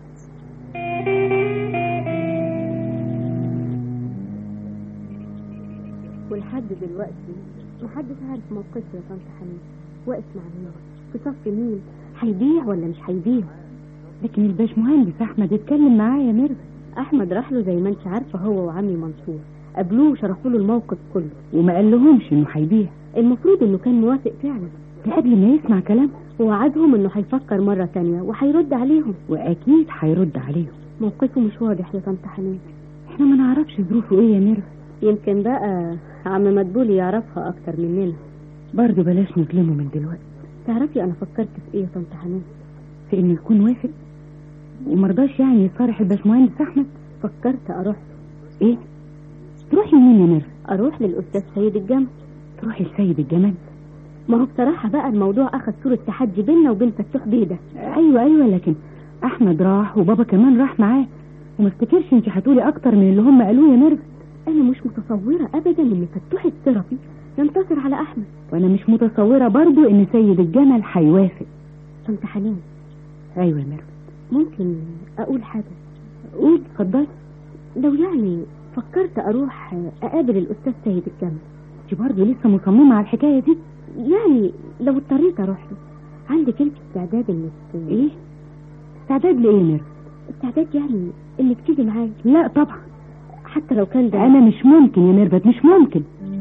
S6: ولحد دلوقتي محدش عارف موقفه يا طنط حنين واقف مع مين في صف مين هيبيع ولا مش هيبيع
S1: لكن الباشمهندس احمد اتكلم معاه يا ميرفت
S6: احمد راح له زي ما انت عارفه هو وعمي منصور قابلوه وشرحوا له الموقف كله
S1: وما قال لهمش انه هيبيع
S6: المفروض انه كان موافق فعلا
S1: ده قبل ما يسمع كلام
S6: ووعدهم انه هيفكر مرة تانية وهيرد عليهم
S1: واكيد هيرد عليهم
S6: موقفه مش واضح يا طنط حنين
S1: احنا ما نعرفش ظروفه ايه يا ميرفت
S6: يمكن بقى عم مدبولي يعرفها اكتر مننا
S1: برضه بلاش نظلمه من دلوقتي
S6: تعرفي انا فكرت في ايه يا طنط حنين
S1: في انه يكون وافق ومرضاش يعني يصارح الباشمهندس احمد
S6: فكرت اروح
S1: ايه تروحي لمين يا ميرفت
S6: اروح للاستاذ سيد الجمل
S1: تروحي لسيد الجمال
S6: ما هو بصراحة بقى الموضوع اخذ صورة تحدي بيننا وبين فتوح بيه ده
S1: ايوه ايوه لكن احمد راح وبابا كمان راح معاه وما افتكرش انت هتقولي اكتر من اللي هم قالوه يا ميرفت
S6: انا مش متصورة ابدا ان فتوح الصرفي ينتصر على احمد
S1: وانا مش متصوره برضو ان سيد الجمل هيوافق
S6: طنط حنين
S1: ايوه يا ميرفت
S6: ممكن اقول حاجة
S1: قول اتفضلي
S6: لو يعني فكرت اروح اقابل الاستاذ سيد الجمل
S1: انت برضه لسه مصممه على الحكايه دي
S6: يعني لو اضطريت اروح له عندك انت استعداد انك
S1: ايه استعداد لايه يا ميرفت
S6: استعداد يعني انك تيجي معايا
S1: لا طبعا
S6: حتى لو كان ده
S1: انا مش ممكن يا ميرفت مش ممكن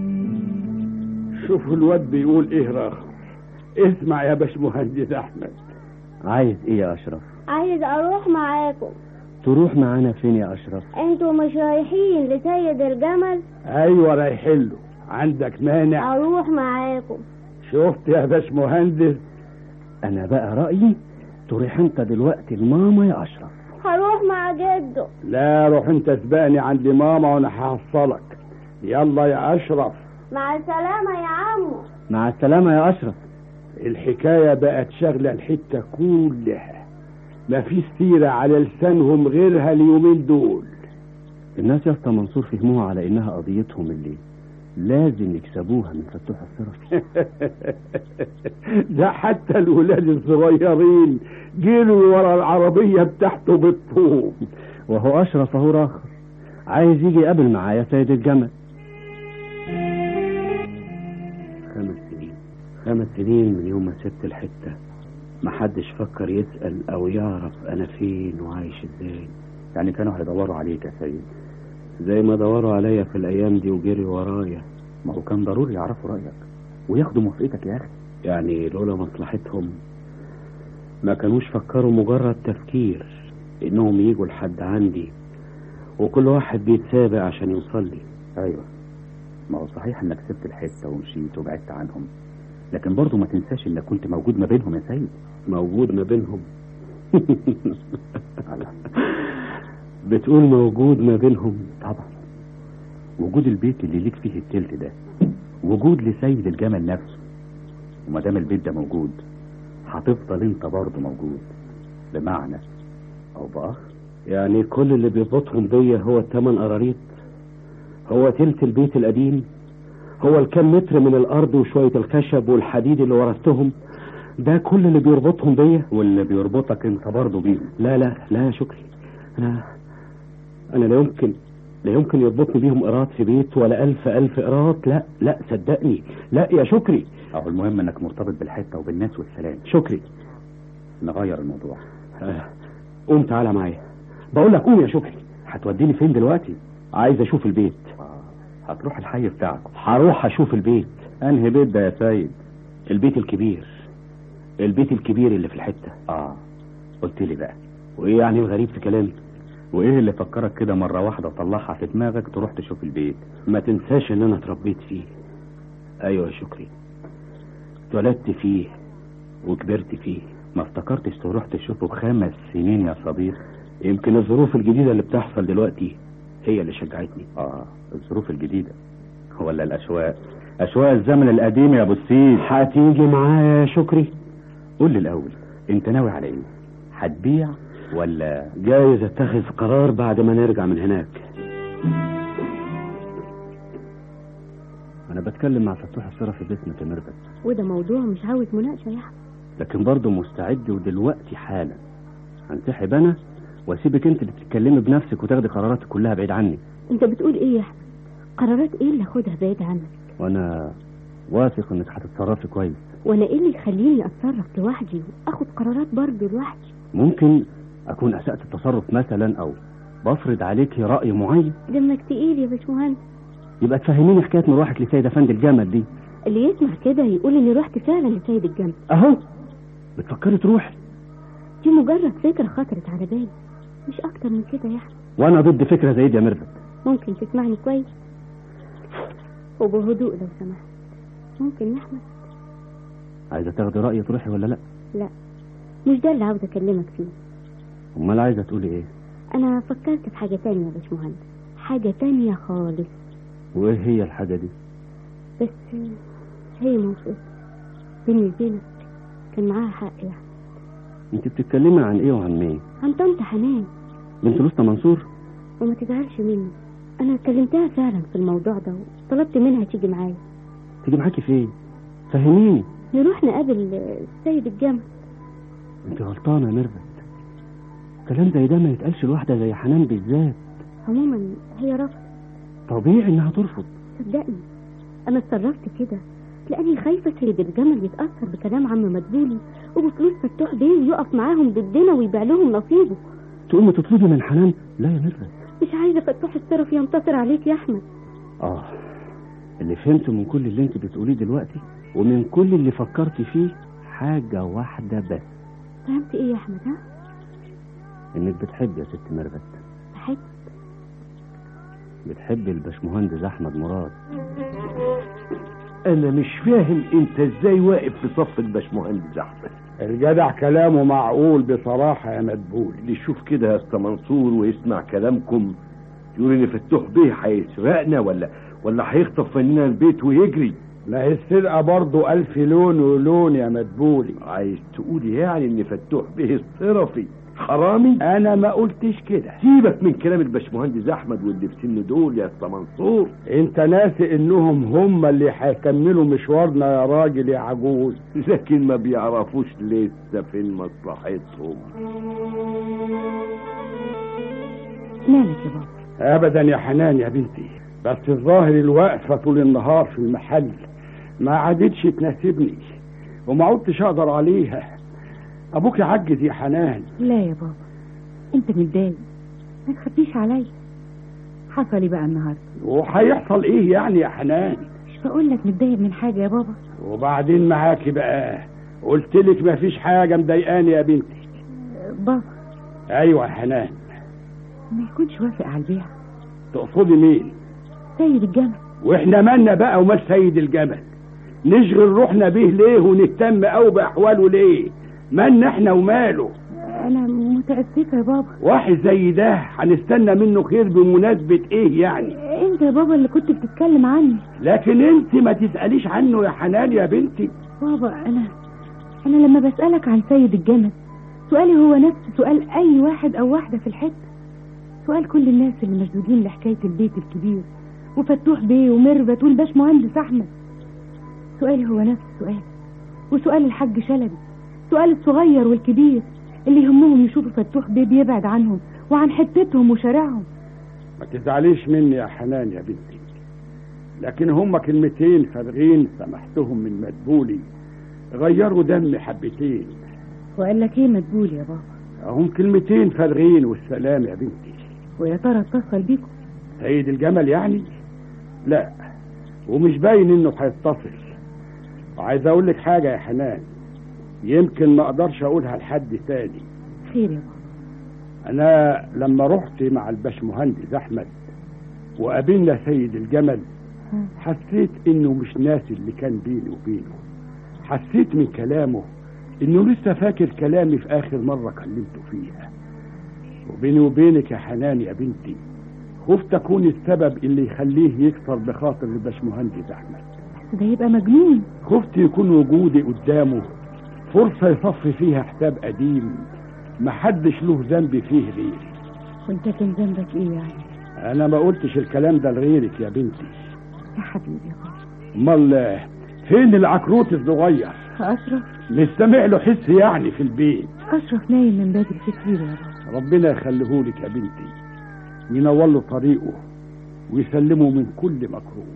S3: شوفوا الواد بيقول ايه راخر اسمع يا باشمهندس احمد
S8: عايز ايه يا اشرف
S10: عايز اروح معاكم
S8: تروح معانا فين يا اشرف
S10: انتوا مش رايحين لسيد الجمل
S3: ايوه رايحين له عندك مانع
S10: اروح معاكم
S3: شفت يا باشمهندس
S8: انا بقى رايي تروح انت دلوقتي لماما يا اشرف
S10: هروح مع جده
S3: لا روح انت سبقني عند ماما وانا هحصلك يلا يا اشرف
S10: مع السلامة يا عمو
S8: مع السلامه يا اشرف
S3: الحكاية بقت شغلة الحتة كلها مفيش سيرة على لسانهم غيرها اليومين دول
S8: الناس يا اسطى منصور فهموها على انها قضيتهم اللي لازم يكسبوها من فتوح الصرفي
S3: ده حتى الولاد الصغيرين جروا ورا العربية بتاعته بالطوب
S8: وهو اشرف اهو راخر عايز يجي يقابل معايا سيد الجمل
S2: خمس سنين خمس سنين من يوم ما سبت الحتة محدش فكر يسأل أو يعرف أنا فين وعايش إزاي
S9: يعني كانوا هيدوروا عليك يا سيد
S2: زي ما دوروا عليا في الأيام دي وجري ورايا
S9: ما هو كان ضروري يعرفوا رأيك وياخدوا موافقتك يا أخي
S2: يعني لولا مصلحتهم ما كانوش فكروا مجرد تفكير إنهم يجوا لحد عندي وكل واحد بيتسابق عشان يوصل لي
S9: أيوه ما هو صحيح إنك سبت الحتة ومشيت وبعدت عنهم لكن برضه ما تنساش إنك كنت موجود ما بينهم يا سيد
S2: موجود ما بينهم
S9: الله.
S2: بتقول موجود ما بينهم
S9: طبعا وجود البيت اللي ليك فيه التلت ده وجود لسيد الجمل نفسه وما دام البيت ده موجود هتفضل انت برضه موجود بمعنى او باخر
S2: يعني كل اللي بيربطهم بيا هو التمن قراريط هو تلت البيت القديم هو الكام متر من الارض وشوية الخشب والحديد اللي ورثتهم ده كل اللي بيربطهم بيا
S9: واللي بيربطك انت برضه بيهم
S2: لا لا لا يا شكري انا انا لا يمكن لا يمكن يربطني بيهم قراط في بيت ولا الف الف قراط لا لا صدقني لا يا شكري
S9: اهو المهم انك مرتبط بالحته وبالناس والسلام
S2: شكري
S9: نغير الموضوع
S2: آه. قوم تعالى معايا بقول لك قوم يا شكري
S9: هتوديني فين دلوقتي
S2: عايز اشوف البيت
S9: آه. هتروح الحي بتاعكم
S2: هروح اشوف البيت
S9: انهي بيت ده يا سيد
S2: البيت الكبير البيت الكبير اللي في الحته
S9: اه قلت لي بقى
S2: وايه يعني الغريب في كلامي
S9: وايه اللي فكرك كده مره واحده وطلعها في دماغك تروح تشوف البيت
S2: ما تنساش ان انا اتربيت فيه ايوه يا شكري اتولدت فيه وكبرت فيه
S9: ما افتكرتش تروح تشوفه خمس سنين يا صديق
S2: يمكن الظروف الجديده اللي بتحصل دلوقتي هي اللي شجعتني
S9: اه الظروف الجديده ولا الاشواق اشواق الزمن القديم يا ابو السيد
S2: هتيجي معايا يا شكري
S9: قول لي الاول انت ناوي على ايه هتبيع ولا
S2: جايز اتخذ قرار بعد ما نرجع من هناك
S8: انا بتكلم مع فتوح الصرفي باسمك يا ميرفت
S6: وده موضوع مش عاوز مناقشة يا أحمد
S8: لكن برضه مستعد ودلوقتي حالا هنسحب انا واسيبك انت اللي تتكلمي بنفسك وتاخدي قراراتك كلها بعيد عني
S6: أنت بتقول إيه يا أحمد قرارات إيه اللي أخدها بعيد عنك
S8: وانا واثق انك هتتصرفي كويس
S6: وأنا إيه اللي يخليني أتصرف لوحدي وأخد قرارات برضه لوحدي
S8: ممكن اكون اسأت التصرف مثلا او بفرض عليكي رأي معين
S6: دمك تقيل يا باشمهندس
S8: يبقى تفهميني حكاية مروحك لسيد افندي الجمل دي
S6: اللي يسمع كده يقول إني رحت فعلا لسيد الجنة
S8: اهو بتفكري تروحي
S6: دي مجرد فكرة خطرت على بالي مش أكتر من كده يا أحمد
S8: وانا ضد فكرة زي دي يا ميرفت
S6: ممكن تسمعني كويس وبهدوء لو سمحت ممكن يا أحمد
S8: عايزة تاخدي رأيي تروحي ولا لا
S6: لا مش ده اللي عاوز أكلمك فيه
S8: امال عايزة تقولي ايه
S6: أنا فكرت في حاجة تانية يا باشمهندس حاجة تانية خالص
S8: وايه هي الحاجة دي
S6: بس هي موقف بيني وبينك كان معاها حق يا أحمد
S8: انت بتتكلمي عن ايه وعن مين
S6: عن طنط حنان
S8: بنت لسطى منصور
S6: وما تزعلش مني أنا كلمتها فعلا في الموضوع ده وطلبت منها تيجي معايا
S8: تيجي معاكي فين فهميني
S6: نروح نقابل السيد الجامع
S8: انت غلطانة يا ميرفت كلام زي ده ما يتقالش لواحدة زي حنان بالذات
S6: عموما هي رفض
S8: طبيعي انها ترفض
S6: صدقني انا اتصرفت كده لاني خايفه سيد الجمل يتاثر بكلام عم مدبولي وبفلوس فتوح بيه يقف معاهم ضدنا ويبيع لهم نصيبه
S8: تقوم تطلبي من حنان لا يا ميرفت
S6: مش عايزه فتوح الصرف ينتصر عليك يا احمد
S8: اه اللي فهمته من كل اللي انت بتقوليه دلوقتي ومن كل اللي فكرت فيه حاجة واحدة بس
S6: فهمت ايه يا احمد ها
S8: انك بتحب يا ست ميرفت
S6: بحب
S8: بتحب الباشمهندس احمد مراد
S4: انا مش فاهم انت ازاي واقف في صف الباشمهندس احمد
S3: الجدع كلامه معقول بصراحة يا مدبول
S4: اللي يشوف كده يا اسطى منصور ويسمع كلامكم يقول ان فتوح بيه هيسرقنا ولا ولا هيخطف فننا البيت ويجري
S3: ما هي السرقة برضه ألف لون ولون يا مدبولي
S4: عايز تقول يعني ان فتوح بيه الصرفي حرامي
S3: أنا ما قلتش كده
S4: سيبك من كلام الباشمهندس احمد واللي في سن دول يا اسطى منصور
S3: أنت ناسي إنهم هم اللي هيكملوا مشوارنا يا راجل يا عجوز
S4: لكن ما بيعرفوش لسه فين مصلحتهم
S1: مالك يا بابا
S3: أبدا يا حنان يا بنتي بس الظاهر الواقفة طول النهار في المحل ما عادتش تناسبني وما عدتش أقدر عليها أبوك عجز يا حنان
S1: لا يا بابا انت متضايق ما تخبيش عليا حصل ايه بقى النهارده
S3: وهيحصل إيه يعني يا حنان
S1: مش بقول لك متضايق من حاجه يا بابا
S3: وبعدين معاكي بقى قلت لك ما فيش حاجة مضايقاني يا بنتي
S1: بابا
S3: أيوة يا حنان
S1: ما يكونش وافق على البيع
S3: تقصدي مين
S1: سيد الجمل
S3: واحنا مالنا بقى ومال سيد الجمل نشغل روحنا بيه ليه ونهتم قوي باحواله ليه مالنا احنا وماله
S1: انا متاسفه يا بابا
S3: واحد زي ده هنستنى منه خير بمناسبة ايه يعني
S1: انت يا بابا اللي كنت بتتكلم عني
S3: لكن انت ما تسأليش عنه يا حنان يا بنتي
S1: بابا انا انا لما بسالك عن سيد الجمل سؤالي هو نفس سؤال اي واحد او واحده في الحته سؤال كل الناس اللي مشدودين لحكايه البيت الكبير وفتوح بيه ومربت والباش مهندس احمد سؤالي هو نفس سؤال وسؤال الحاج شلبي سؤال الصغير والكبير اللي يهمهم يشوفوا فتوح بيه بيبعد عنهم وعن حتتهم وشارعهم
S3: ما تزعليش مني يا حنان يا بنتي لكن هما كلمتين فارغين سمحتهم من مدبولي غيروا دم حبتين
S1: وقال لك ايه مدبول يا بابا
S3: هم كلمتين فارغين والسلام يا بنتي
S1: ويا ترى اتصل بيكم
S3: سيد الجمل يعني لا ومش باين انه هيتصل وعايز اقول لك حاجه يا حنان يمكن ما اقدرش اقولها لحد تاني
S1: خير يا بابا
S3: انا لما رحت مع الباشمهندس احمد وقابلنا سيد الجمل حسيت انه مش ناسي اللي كان بيني وبينه حسيت من كلامه انه لسه فاكر كلامي في اخر مره كلمته فيها وبيني وبينك يا حنان يا بنتي خفت اكون السبب اللي يخليه يكسر بخاطر الباشمهندس احمد
S1: بس ده يبقى مجنون
S3: خفت يكون وجودي قدامه فرصة يصفي فيها حساب قديم محدش له ذنب فيه غيري
S1: وانت كان ذنبك ايه يعني
S3: انا ما قلتش الكلام ده لغيرك يا بنتي
S1: يا حبيبي يا بابا
S3: امال فين العكروت الصغير
S1: اشرف
S3: مش سامع له حس يعني في البيت
S1: اشرف نايم من بدري كتير يا بابا
S3: ربنا يخليهولك يا بنتي وينور له طريقه ويسلمه من كل مكروه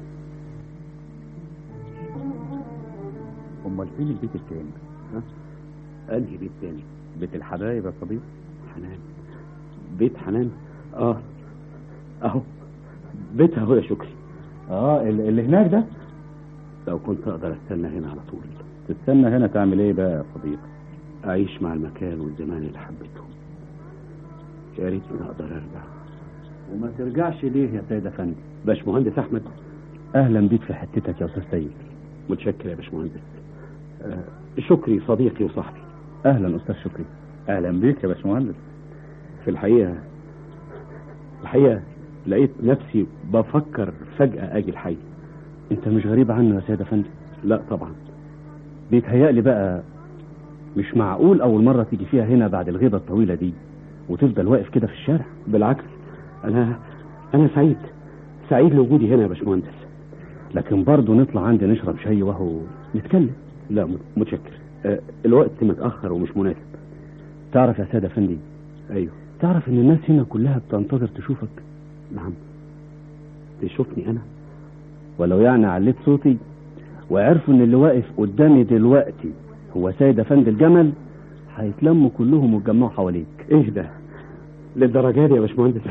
S9: امال فين البيت التاني
S2: انهي بيت تاني
S9: بيت الحبايب يا صديق
S2: حنان بيت حنان اه اهو بيتها اهو يا شكري
S9: اه اللي اللي هناك ده
S2: لو كنت اقدر استنى هنا على طول
S9: تستنى هنا تعمل ايه بقى يا صديق
S2: اعيش مع المكان والزمان اللي حبيتهم يا ريتني اقدر ارجع
S8: وما ترجعش ليه يا سيد افندي
S2: باشمهندس احمد
S8: اهلا بيك في حتتك يا استاذ سيد
S2: متشكر يا باشمهندس آه شكري صديقي وصاحبي
S8: اهلا استاذ شكري
S9: اهلا بيك يا باشمهندس
S2: في الحقيقه الحقيقه لقيت نفسي بفكر فجاه اجي الحي
S8: انت مش غريب عنه يا سيد افندي
S2: لا طبعا
S8: بيتهيألي بقى مش معقول اول مره تيجي فيها هنا بعد الغيبه الطويله دي وتفضل واقف كده في الشارع
S2: بالعكس انا انا سعيد سعيد لوجودي هنا يا باشمهندس
S8: لكن برضه نطلع عندي نشرب شاي وهو نتكلم
S2: لا م- متشكر آه الوقت متاخر ومش مناسب
S8: تعرف يا سيد افندي
S2: ايوه
S8: تعرف ان الناس هنا كلها بتنتظر تشوفك
S2: نعم تشوفني انا
S8: ولو يعني عليت صوتي وعرفوا ان اللي واقف قدامي دلوقتي هو سيد افندي الجمل هيتلموا كلهم ويتجمعوا حواليك
S2: ايه ده للدرجه دي يا باشمهندس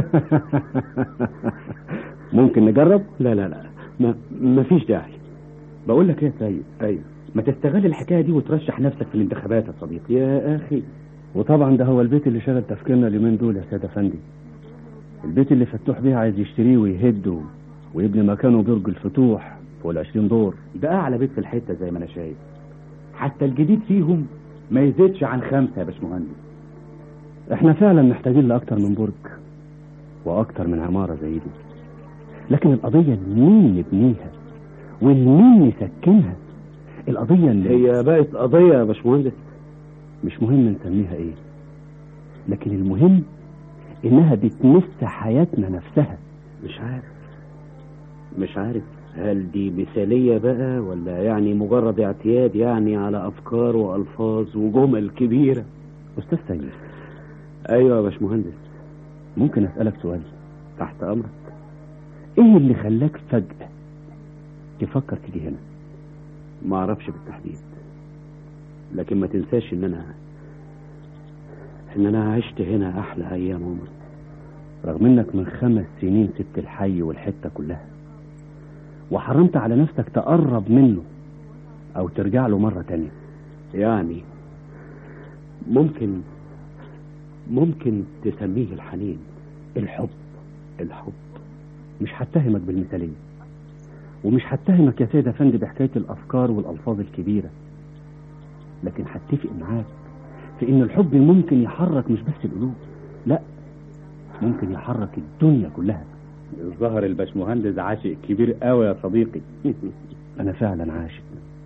S8: ممكن نجرب
S2: لا لا لا ما مفيش داعي
S9: بقول لك ايه يا سيد
S2: ايوه
S9: ما تستغل الحكايه دي وترشح نفسك في الانتخابات يا صديقي
S2: يا اخي
S8: وطبعا ده هو البيت اللي شغل تفكيرنا اليومين دول يا سيد افندي البيت اللي فتوح بيه عايز يشتريه ويهده ويبني مكانه برج الفتوح فوق العشرين دور
S9: ده اعلى بيت في الحته زي ما انا شايف حتى الجديد فيهم ما يزيدش عن خمسه يا باشمهندس
S8: احنا فعلا محتاجين لاكتر من برج واكتر من عماره زي دي لكن القضيه مين يبنيها والمين يسكنها القضيه اللي
S2: هي بقت قضيه يا باشمهندس
S8: مش مهم نسميها ايه لكن المهم انها بتمس حياتنا نفسها
S2: مش عارف مش عارف هل دي مثالية بقى ولا يعني مجرد اعتياد يعني على أفكار وألفاظ وجمل كبيرة
S8: استاذ سيد
S2: أيوة يا باشمهندس
S8: ممكن اسالك سؤال
S2: تحت أمرك
S8: ايه اللي خلاك فجاه تفكر تيجي هنا
S2: ما أعرفش بالتحديد لكن ما تنساش إن أنا إن أنا عشت هنا أحلى أيام عمري
S8: رغم انك من خمس سنين سبت الحي والحته كلها وحرمت على نفسك تقرب منه او ترجع له مره تانية
S2: يعني ممكن ممكن تسميه الحنين
S8: الحب
S2: الحب
S8: مش هتهمك بالمثاليه ومش هتهمك يا سيد افندي بحكايه الافكار والالفاظ الكبيره لكن هتفق معاك في ان الحب ممكن يحرك مش بس القلوب لا ممكن يحرك الدنيا كلها
S9: الظهر الباشمهندس عاشق كبير قوي يا صديقي
S8: انا فعلا عاشق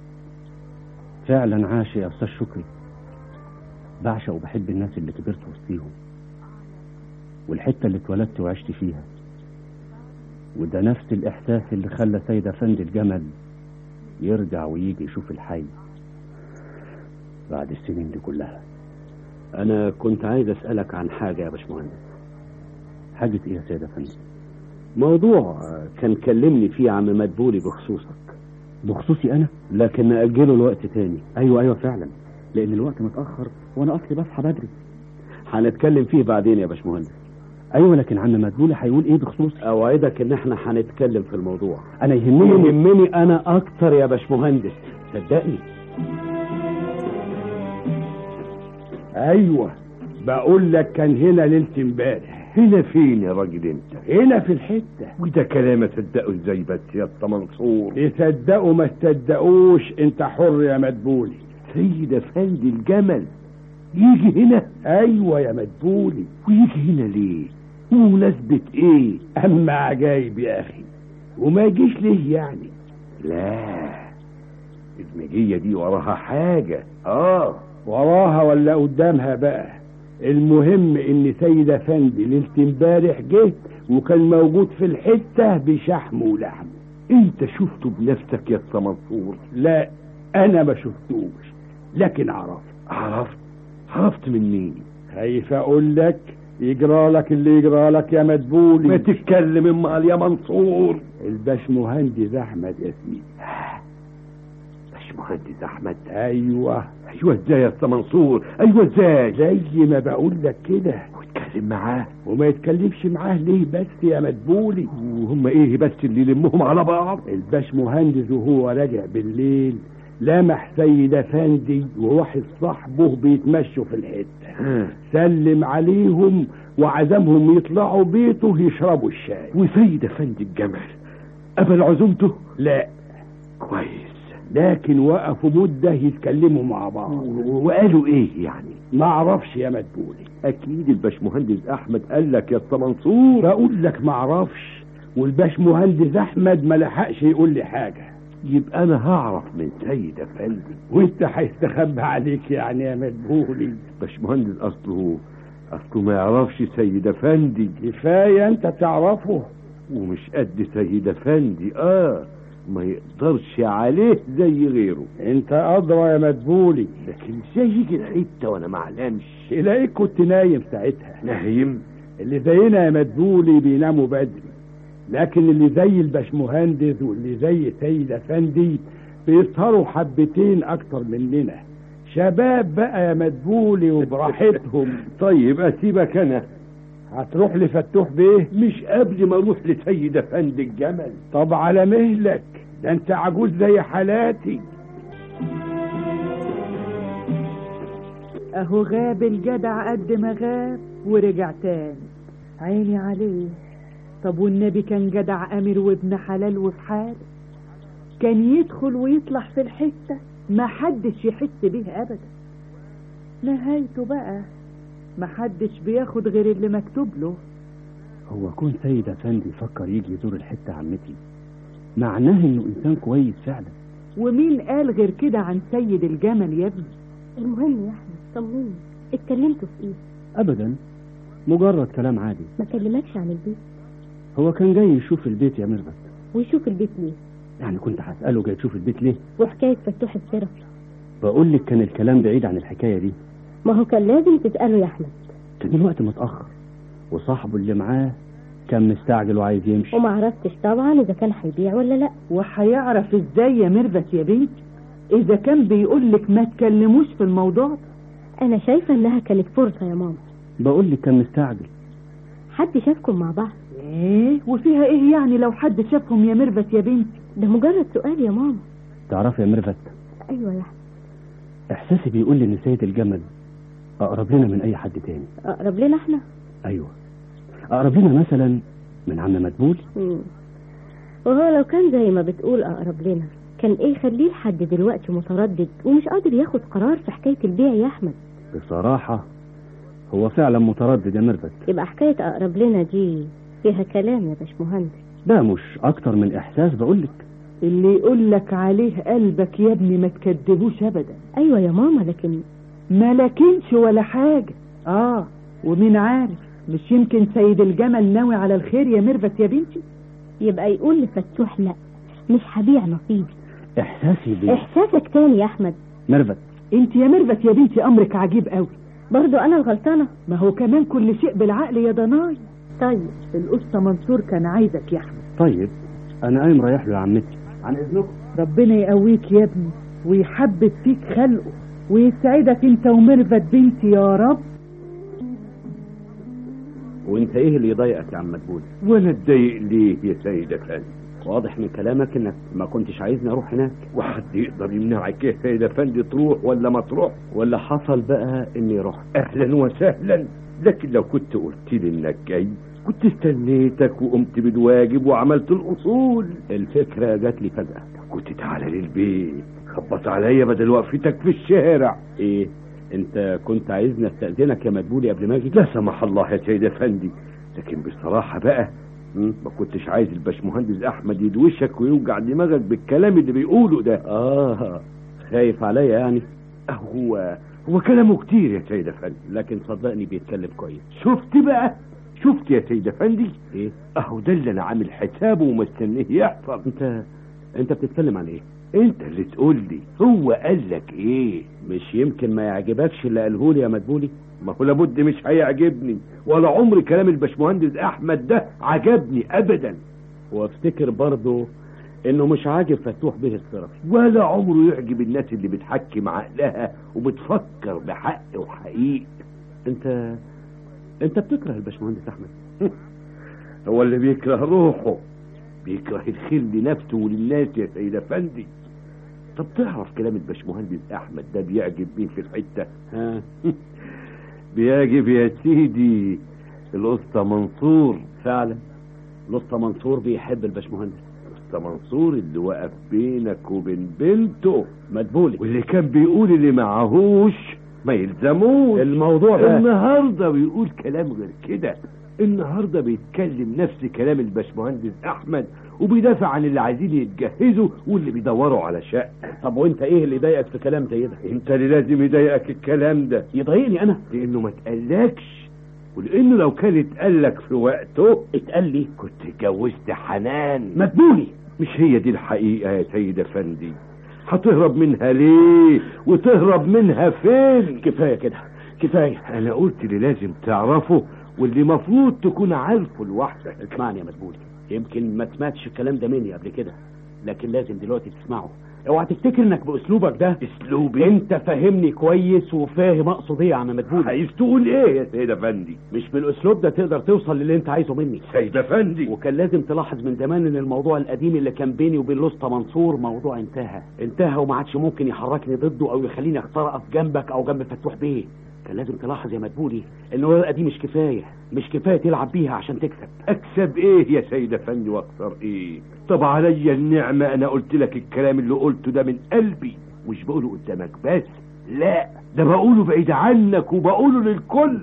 S8: فعلا عاشق يا استاذ شكري بعشق وبحب الناس اللي كبرت وسطيهم والحته اللي اتولدت وعشت فيها وده نفس الاحساس اللي خلى سيد افندي الجمل يرجع ويجي يشوف الحي بعد السنين دي كلها
S2: أنا كنت عايز أسألك عن حاجة يا باشمهندس
S8: حاجة ايه يا سيد افندي
S2: موضوع كان كلمني فيه عم مدبولي بخصوصك
S8: بخصوصي انا
S2: لكن نأجله لوقت تاني
S9: ايوه ايوه فعلا لان الوقت متاخر وانا اصلي بصحى بدري
S2: هنتكلم فيه بعدين يا باشمهندس
S8: ايوه لكن عم مدبولي هيقول ايه بخصوصي
S2: أوعدك إن إحنا هنتكلم في الموضوع
S8: انا يهمني
S2: يهمني أنا أكتر يا باشمهندس صدقني
S3: ايوه بقول لك كان هنا ليله امبارح
S4: هنا فين يا راجل انت
S3: هنا في الحته
S4: وده كلام اصدقه ازاي بس يا اسطى منصور
S3: تصدقوا ما تصدقوش انت حر يا مدبولي
S4: سيد افندي الجمل يجي هنا
S3: ايوه يا مدبولي
S4: ويجي هنا ليه ومناسبة ايه
S3: اما عجايب يا اخي وما يجيش ليه يعني
S4: لا المجية دي وراها حاجة اه
S3: وراها ولا قدامها بقى المهم ان سيد افندي ليله امبارح جه وكان موجود في الحته بشحم ولحم
S4: انت شفته بنفسك يا اسطى منصور
S3: لا انا ما شفتوش لكن عرفت
S4: عرفت عرفت من مين
S3: خايف اقول لك يجرى لك اللي يجرى لك يا مدبولي
S4: ما تتكلم امال يا منصور
S3: الباش مهندس احمد يا سيدي
S4: باشمهندس احمد
S3: ايوه
S4: ايوه ازاي يا اسطى منصور ايوه ازاي
S3: زي ما بقول لك كده
S4: واتكلم معاه
S3: وما يتكلمش معاه ليه بس يا مدبولي
S4: وهم ايه بس اللي يلمهم على بعض
S3: الباش مهندس وهو راجع بالليل لمح سيد افندي وواحد صاحبه بيتمشوا في الحته سلم عليهم وعزمهم يطلعوا بيته يشربوا الشاي
S4: وسيد افندي الجمل قبل عزومته
S3: لا
S4: كويس
S3: لكن وقفوا مدة يتكلموا مع بعض
S4: وقالوا ايه يعني
S3: ما اعرفش يا مدبولي
S4: اكيد الباشمهندس احمد قال لك يا اسطى منصور
S3: بقول لك ما اعرفش والباشمهندس احمد ما لحقش يقول لي حاجة
S4: يبقى انا هعرف من سيد افندي
S3: وانت هيستخبى عليك يعني يا مدبولي
S4: باشمهندس اصله اصله ما يعرفش سيد افندي
S3: كفاية انت تعرفه
S4: ومش قد سيد افندي اه ما يقدرش عليه زي غيره
S3: انت ادرى يا مدبولي
S4: لكن ازاي يجي الحته وانا ما اعلمش
S3: تلاقيك كنت نايم ساعتها
S4: نايم
S3: اللي زينا يا مدبولي بيناموا بدري لكن اللي زي الباشمهندس واللي زي سيد افندي بيسهروا حبتين اكتر مننا شباب بقى يا مدبولي وبراحتهم
S4: طيب اسيبك انا
S3: هتروح لفتوح بيه
S4: مش قبل ما اروح لسيد افندي الجمل
S3: طب على مهلك ده انت عجوز زي حالاتي
S5: اهو غاب الجدع قد ما غاب ورجع تاني عيني عليه طب والنبي كان جدع امير وابن حلال وفي حاله كان يدخل ويطلع في الحتة ما حدش يحس به ابدا نهايته بقى ما حدش بياخد غير اللي مكتوب له
S8: هو كون سيد افندي يفكر يجي يزور الحته عمتي معناه انه انسان كويس فعلا
S5: ومين قال غير كده عن سيد الجمل يا ابني
S6: المهم يا احمد طمني اتكلمتوا في ايه
S8: ابدا مجرد كلام عادي
S6: ما كلمكش عن البيت
S8: هو كان جاي يشوف البيت يا ميرفت
S6: ويشوف البيت ليه
S8: يعني كنت هساله جاي تشوف البيت ليه
S6: وحكايه فتوح السرفي
S8: بقول لك كان الكلام بعيد عن الحكايه دي
S6: ما هو كان لازم تساله يا احمد
S8: كان الوقت متاخر وصاحبه اللي معاه كان مستعجل وعايز يمشي
S6: وما عرفتش طبعا اذا كان هيبيع ولا لا
S5: وهيعرف ازاي يا ميرفت يا بنتي اذا كان بيقول لك ما تكلموش في الموضوع ده
S6: انا شايفه انها كانت فرصه يا ماما
S8: بقول لك كان مستعجل
S6: حد شافكم مع بعض
S5: ايه وفيها ايه يعني لو حد شافهم يا ميرفت يا بنتي
S6: ده مجرد سؤال يا ماما
S8: تعرفي يا ميرفت
S6: ايوه يا احمد
S8: احساسي بيقول لي ان سيد الجمل اقرب لنا من اي حد تاني
S6: اقرب لنا احنا
S8: ايوه اقرب لنا مثلا من عم مدبول
S6: مم. وهو لو كان زي ما بتقول اقرب لنا كان ايه يخليه لحد دلوقتي متردد ومش قادر ياخد قرار في حكايه البيع يا احمد
S8: بصراحه هو فعلا متردد يا ميرفت
S6: يبقى حكايه اقرب لنا دي فيها كلام يا باشمهندس
S8: ده مش اكتر من احساس بقول لك
S5: اللي يقول لك عليه قلبك يا ابني ما تكدبوش ابدا
S6: ايوه يا ماما لكن
S5: ما لكنش ولا حاجة اه ومين عارف مش يمكن سيد الجمل ناوي على الخير يا ميرفت يا بنتي
S6: يبقى يقول لفتوح لا مش هبيع نصيبي
S8: احساسي بيه
S6: احساسك تاني يا احمد
S8: ميرفت
S5: انت يا ميرفت يا بنتي امرك عجيب قوي
S6: برضو انا الغلطانه
S5: ما هو كمان كل شيء بالعقل يا ضناي
S6: طيب
S5: القصة منصور كان عايزك يا احمد
S8: طيب انا قايم رايح له يا عمتي عن اذنكم
S5: ربنا يقويك يا ابني ويحبب فيك خلقه ويسعدك انت وميرفت بنتي يا رب
S2: وانت ايه اللي يضايقك يا عم مدبول
S4: وانا اتضايق ليه يا سيد افندي
S2: واضح من كلامك انك ما كنتش عايزني اروح هناك
S4: وحد يقدر يمنعك يا سيد افندي تروح ولا ما تروح
S2: ولا حصل بقى اني رحت
S4: اهلا وسهلا لكن لو كنت قلت لي انك جاي كنت استنيتك وقمت بالواجب وعملت الاصول
S2: الفكره جات لي فجاه
S4: كنت تعالى للبيت خبط عليا بدل وقفتك في الشارع
S2: ايه انت كنت عايزني استاذنك يا مدبولي قبل ما اجي
S4: لا سمح الله يا سيد افندي لكن بصراحه بقى
S2: مم.
S4: ما كنتش عايز الباشمهندس احمد يدوشك ويوجع دماغك بالكلام اللي بيقوله ده
S2: اه خايف عليا يعني
S4: هو هو كلامه كتير يا سيد افندي
S2: لكن صدقني بيتكلم كويس
S4: شفت بقى شفت يا سيد افندي
S2: ايه
S4: اهو ده اللي انا عامل حسابه ومستنيه يحصل
S2: انت انت بتتكلم عن ايه
S4: انت اللي تقول لي هو قال لك ايه
S2: مش يمكن ما يعجبكش اللي قاله لي يا مدبولي
S4: ما هو لابد مش هيعجبني ولا عمر كلام الباشمهندس احمد ده عجبني ابدا
S2: وافتكر برضه انه مش عاجب فتوح به الصرفي
S4: ولا عمره يعجب الناس اللي بتحكم عقلها وبتفكر بحق وحقيق
S2: انت انت بتكره الباشمهندس احمد
S4: هو اللي بيكره روحه بيكره الخير لنفسه وللناس يا سيد افندي طب تعرف كلام الباشمهندس احمد ده بيعجب مين في الحته
S2: ها
S4: بيعجب يا سيدي الاسطى منصور
S2: فعلا الاسطى منصور بيحب الباشمهندس
S4: الاسطى منصور اللي وقف بينك وبين بنته
S2: مدبولي
S4: واللي كان بيقول اللي معهوش ما يلزموش
S2: الموضوع ده
S4: النهارده بيقول كلام غير كده النهارده بيتكلم نفس كلام الباشمهندس احمد وبيدافع عن اللي عايزين يتجهزوا واللي بيدوروا على شقه
S2: طب وانت ايه اللي ضايقك في كلام زي ده
S4: انت اللي لازم يضايقك الكلام ده
S2: يضايقني انا
S4: لانه ما تقلكش ولانه لو كان اتقالك في وقته
S2: اتقال لي
S4: كنت اتجوزت حنان
S2: مدبولي
S4: مش هي دي الحقيقه يا سيد افندي هتهرب منها ليه وتهرب منها فين
S2: كفايه كده كفايه
S4: انا قلت اللي لازم تعرفه واللي مفروض تكون عارفه لوحدك
S2: اسمعني يا مدبولي يمكن ما سمعتش الكلام ده مني قبل كده لكن لازم دلوقتي تسمعه اوعى تفتكر انك باسلوبك ده
S4: اسلوبي
S2: انت فاهمني كويس وفاهم اقصد ايه يا عم مدبولي
S4: عايز تقول ايه يا سيد افندي
S2: مش بالاسلوب ده تقدر توصل للي انت عايزه مني
S4: سيد افندي
S2: وكان لازم تلاحظ من زمان ان الموضوع القديم اللي كان بيني وبين الاسطى منصور موضوع انتهى انتهى وما عادش ممكن يحركني ضده او يخليني اختار اقف جنبك او جنب فتوح بيه كان لازم تلاحظ يا مدبولي ان الورقه دي مش كفايه مش كفايه تلعب بيها عشان تكسب
S4: اكسب ايه يا سيد افندي واخسر ايه طب عليا النعمه انا قلت لك الكلام اللي قلته ده من قلبي مش بقوله قدامك بس لا ده بقوله بعيد عنك وبقوله للكل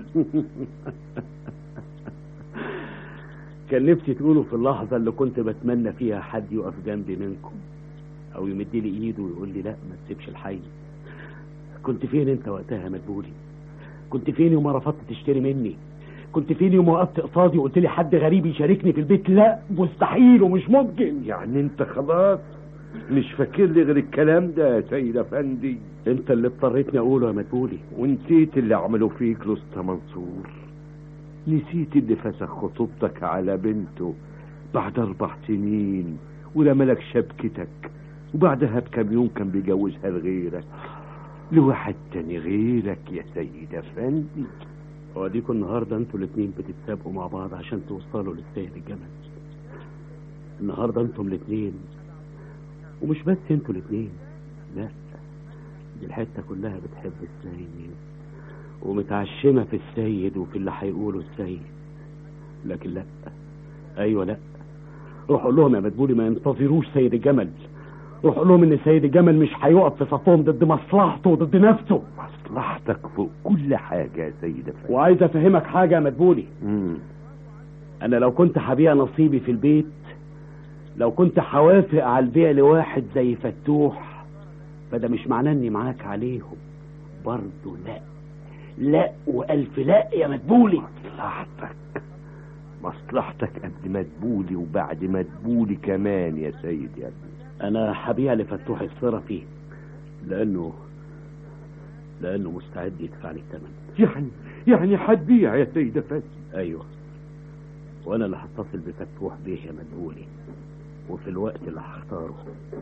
S2: كان نفسي تقوله في اللحظه اللي كنت بتمنى فيها حد يقف جنبي منكم او يمد لي ايده ويقول لي لا ما تسيبش الحي كنت فين انت وقتها يا مدبولي كنت فين يوم ما رفضت تشتري مني كنت فين يوم ما وقفت قصادي وقلت لي حد غريب يشاركني في البيت لا مستحيل ومش ممكن
S4: يعني انت خلاص مش فاكر لي غير الكلام ده يا سيد افندي
S2: انت اللي اضطريتني اقوله يا مدبولي
S4: ونسيت اللي عملوا فيك لسطى منصور نسيت اللي فسخ خطوبتك على بنته بعد اربع سنين ورملك شبكتك وبعدها بكم يوم كان بيجوزها لغيرك لواحد تاني غيرك يا سيد افندي
S2: واديكوا النهارده انتوا الاتنين بتتسابقوا مع بعض عشان توصلوا للسيد الجمل النهارده انتم الاتنين ومش بس انتوا الاتنين لا دي الحته كلها بتحب السيد ومتعشمه في السيد وفي اللي هيقوله السيد لكن لا ايوه لا روح قول لهم يا مدبولي ما ينتظروش سيد الجمل روح قول لهم ان سيد الجمل مش هيقف في صفهم ضد مصلحته وضد نفسه
S4: مصلحتك فوق كل حاجه يا سيد افندي
S2: وعايز افهمك حاجه يا مدبولي
S4: مم.
S2: انا لو كنت هبيع نصيبي في البيت لو كنت هوافق على البيع لواحد زي فتوح فده مش معناه اني معاك عليهم برضه لا لا والف لا يا مدبولي
S4: مصلحتك مصلحتك قبل ما تبولي وبعد ما تبولي كمان يا سيد يا ابني
S2: انا هبيع لفتوح الصرفي لانه لانه مستعد يدفع لي الثمن
S4: يعني يعني هتبيع يا سيد افندي
S2: ايوه وانا اللي هتصل بفتوح بيه يا مدبولي وفي الوقت اللي هختاره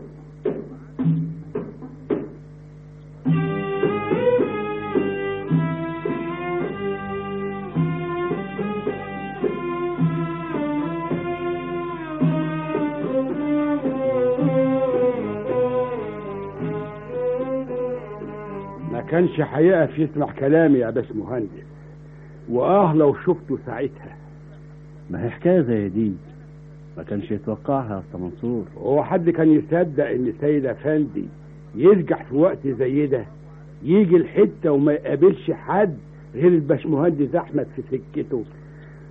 S3: ما كانش هيقف يسمع كلامي يا باش مهندس واه لو شفته ساعتها
S8: ما هي حكايه زي دي ما كانش يتوقعها يا اسطى منصور
S3: هو حد كان يصدق ان سيد افندي يرجع في وقت زي ده يجي الحته وما يقابلش حد غير الباشمهندس احمد في سكته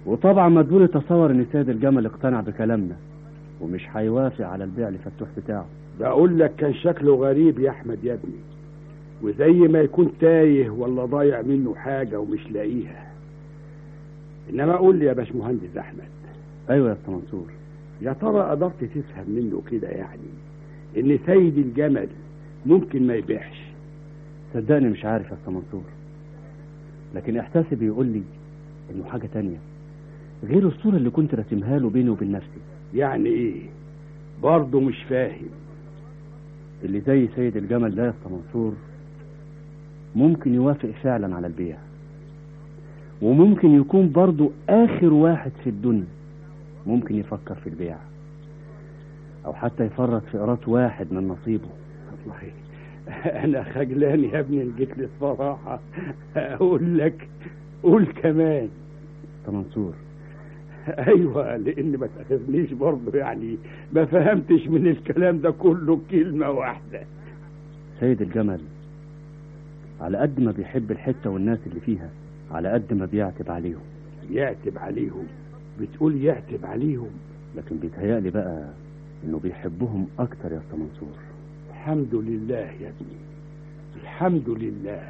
S8: وطبعا مدبول تصور ان سيد الجمل اقتنع بكلامنا ومش هيوافق على البيع لفتوح بتاعه
S3: بقول لك كان شكله غريب يا احمد يا ابني وزي ما يكون تايه ولا ضايع منه حاجة ومش لاقيها انما قول لي يا باشمهندس احمد
S8: ايوه يا استاذ منصور
S3: يا ترى قدرت تفهم منه كده يعني ان سيد الجمل ممكن ما يبيعش
S8: صدقني مش عارف يا استاذ منصور لكن احساسي بيقول لي انه حاجه تانية غير الصوره اللي كنت راسمها له بيني وبين نفسي
S3: يعني ايه برضه مش فاهم
S8: اللي زي سيد الجمل ده يا استاذ منصور ممكن يوافق فعلا على البيع وممكن يكون برضه اخر واحد في الدنيا ممكن يفكر في البيع او حتى يفرط في قراط واحد من نصيبه
S3: والله انا خجلان يا ابني إن جيت لي الصراحة اقول لك قول كمان
S8: استاذ منصور
S3: ايوه لان ما تاخذنيش برضه يعني ما فهمتش من الكلام ده كله كلمة واحدة
S8: سيد الجمل على قد ما بيحب الحتة والناس اللي فيها على قد ما بيعتب عليهم
S3: يعتب عليهم بتقول يعتب عليهم
S8: لكن بيتهيألي بقى انه بيحبهم اكتر يا استاذ منصور
S3: الحمد لله يا ابني الحمد لله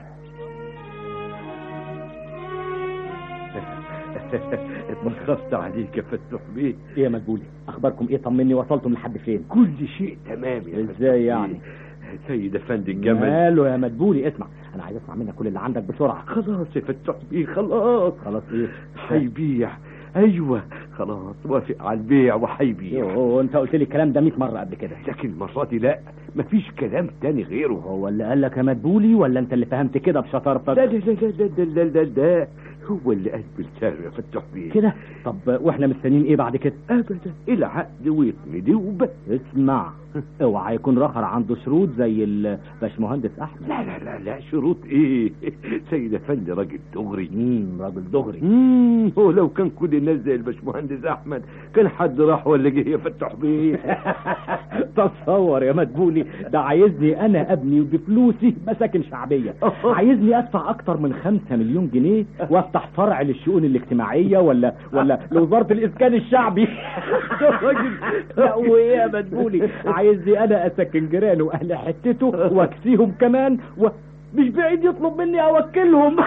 S4: اتمخفت عليك يا فتوح بيه
S7: ايه يا مدبولي اخباركم ايه طمني وصلتم لحد فين
S4: كل شيء تمام يا فتوح
S7: ازاي
S4: بيه.
S7: يعني
S4: سيد افندي الجمل
S7: ماله يا مدبولي اسمع انا عايز اسمع منك كل اللي عندك بسرعه
S4: خلاص يا فتوح بيه خلاص
S7: خلاص ايه
S4: هيبيع ايوه خلاص وافق على البيع وهيبيع
S7: يوه انت قلت لي الكلام ده 100 مره قبل كده
S4: لكن المرة دي لا مفيش كلام تاني غيره
S7: هو اللي قال لك يا مدبولي ولا انت اللي فهمت كده بشطارتك
S4: لا لا لا لا لا لا لا لا هو اللي قال بلسانه يا فتوح بيه
S7: كده طب واحنا مستنيين ايه بعد كده
S4: ابدا العقد ويتمدي وبس
S7: اسمع اوعى يكون رخر عنده شروط زي الباشمهندس احمد
S4: لا لا لا لا شروط ايه سيد افندي راجل دغري
S7: امم راجل دغري
S4: امم هو لو كان كل الناس زي الباشمهندس احمد كان حد راح ولا جه يفتح بيه
S7: تصور يا مدبولي ده عايزني انا ابني بفلوسي مساكن شعبيه عايزني ادفع اكتر من خمسة مليون جنيه وافتح فرع للشؤون الاجتماعيه ولا ولا لوزاره الاسكان الشعبي لا وايه يا مدبولي عايزني انا اسكن جيرانه واهل حتته واكسيهم كمان و... مش بعيد يطلب مني اوكلهم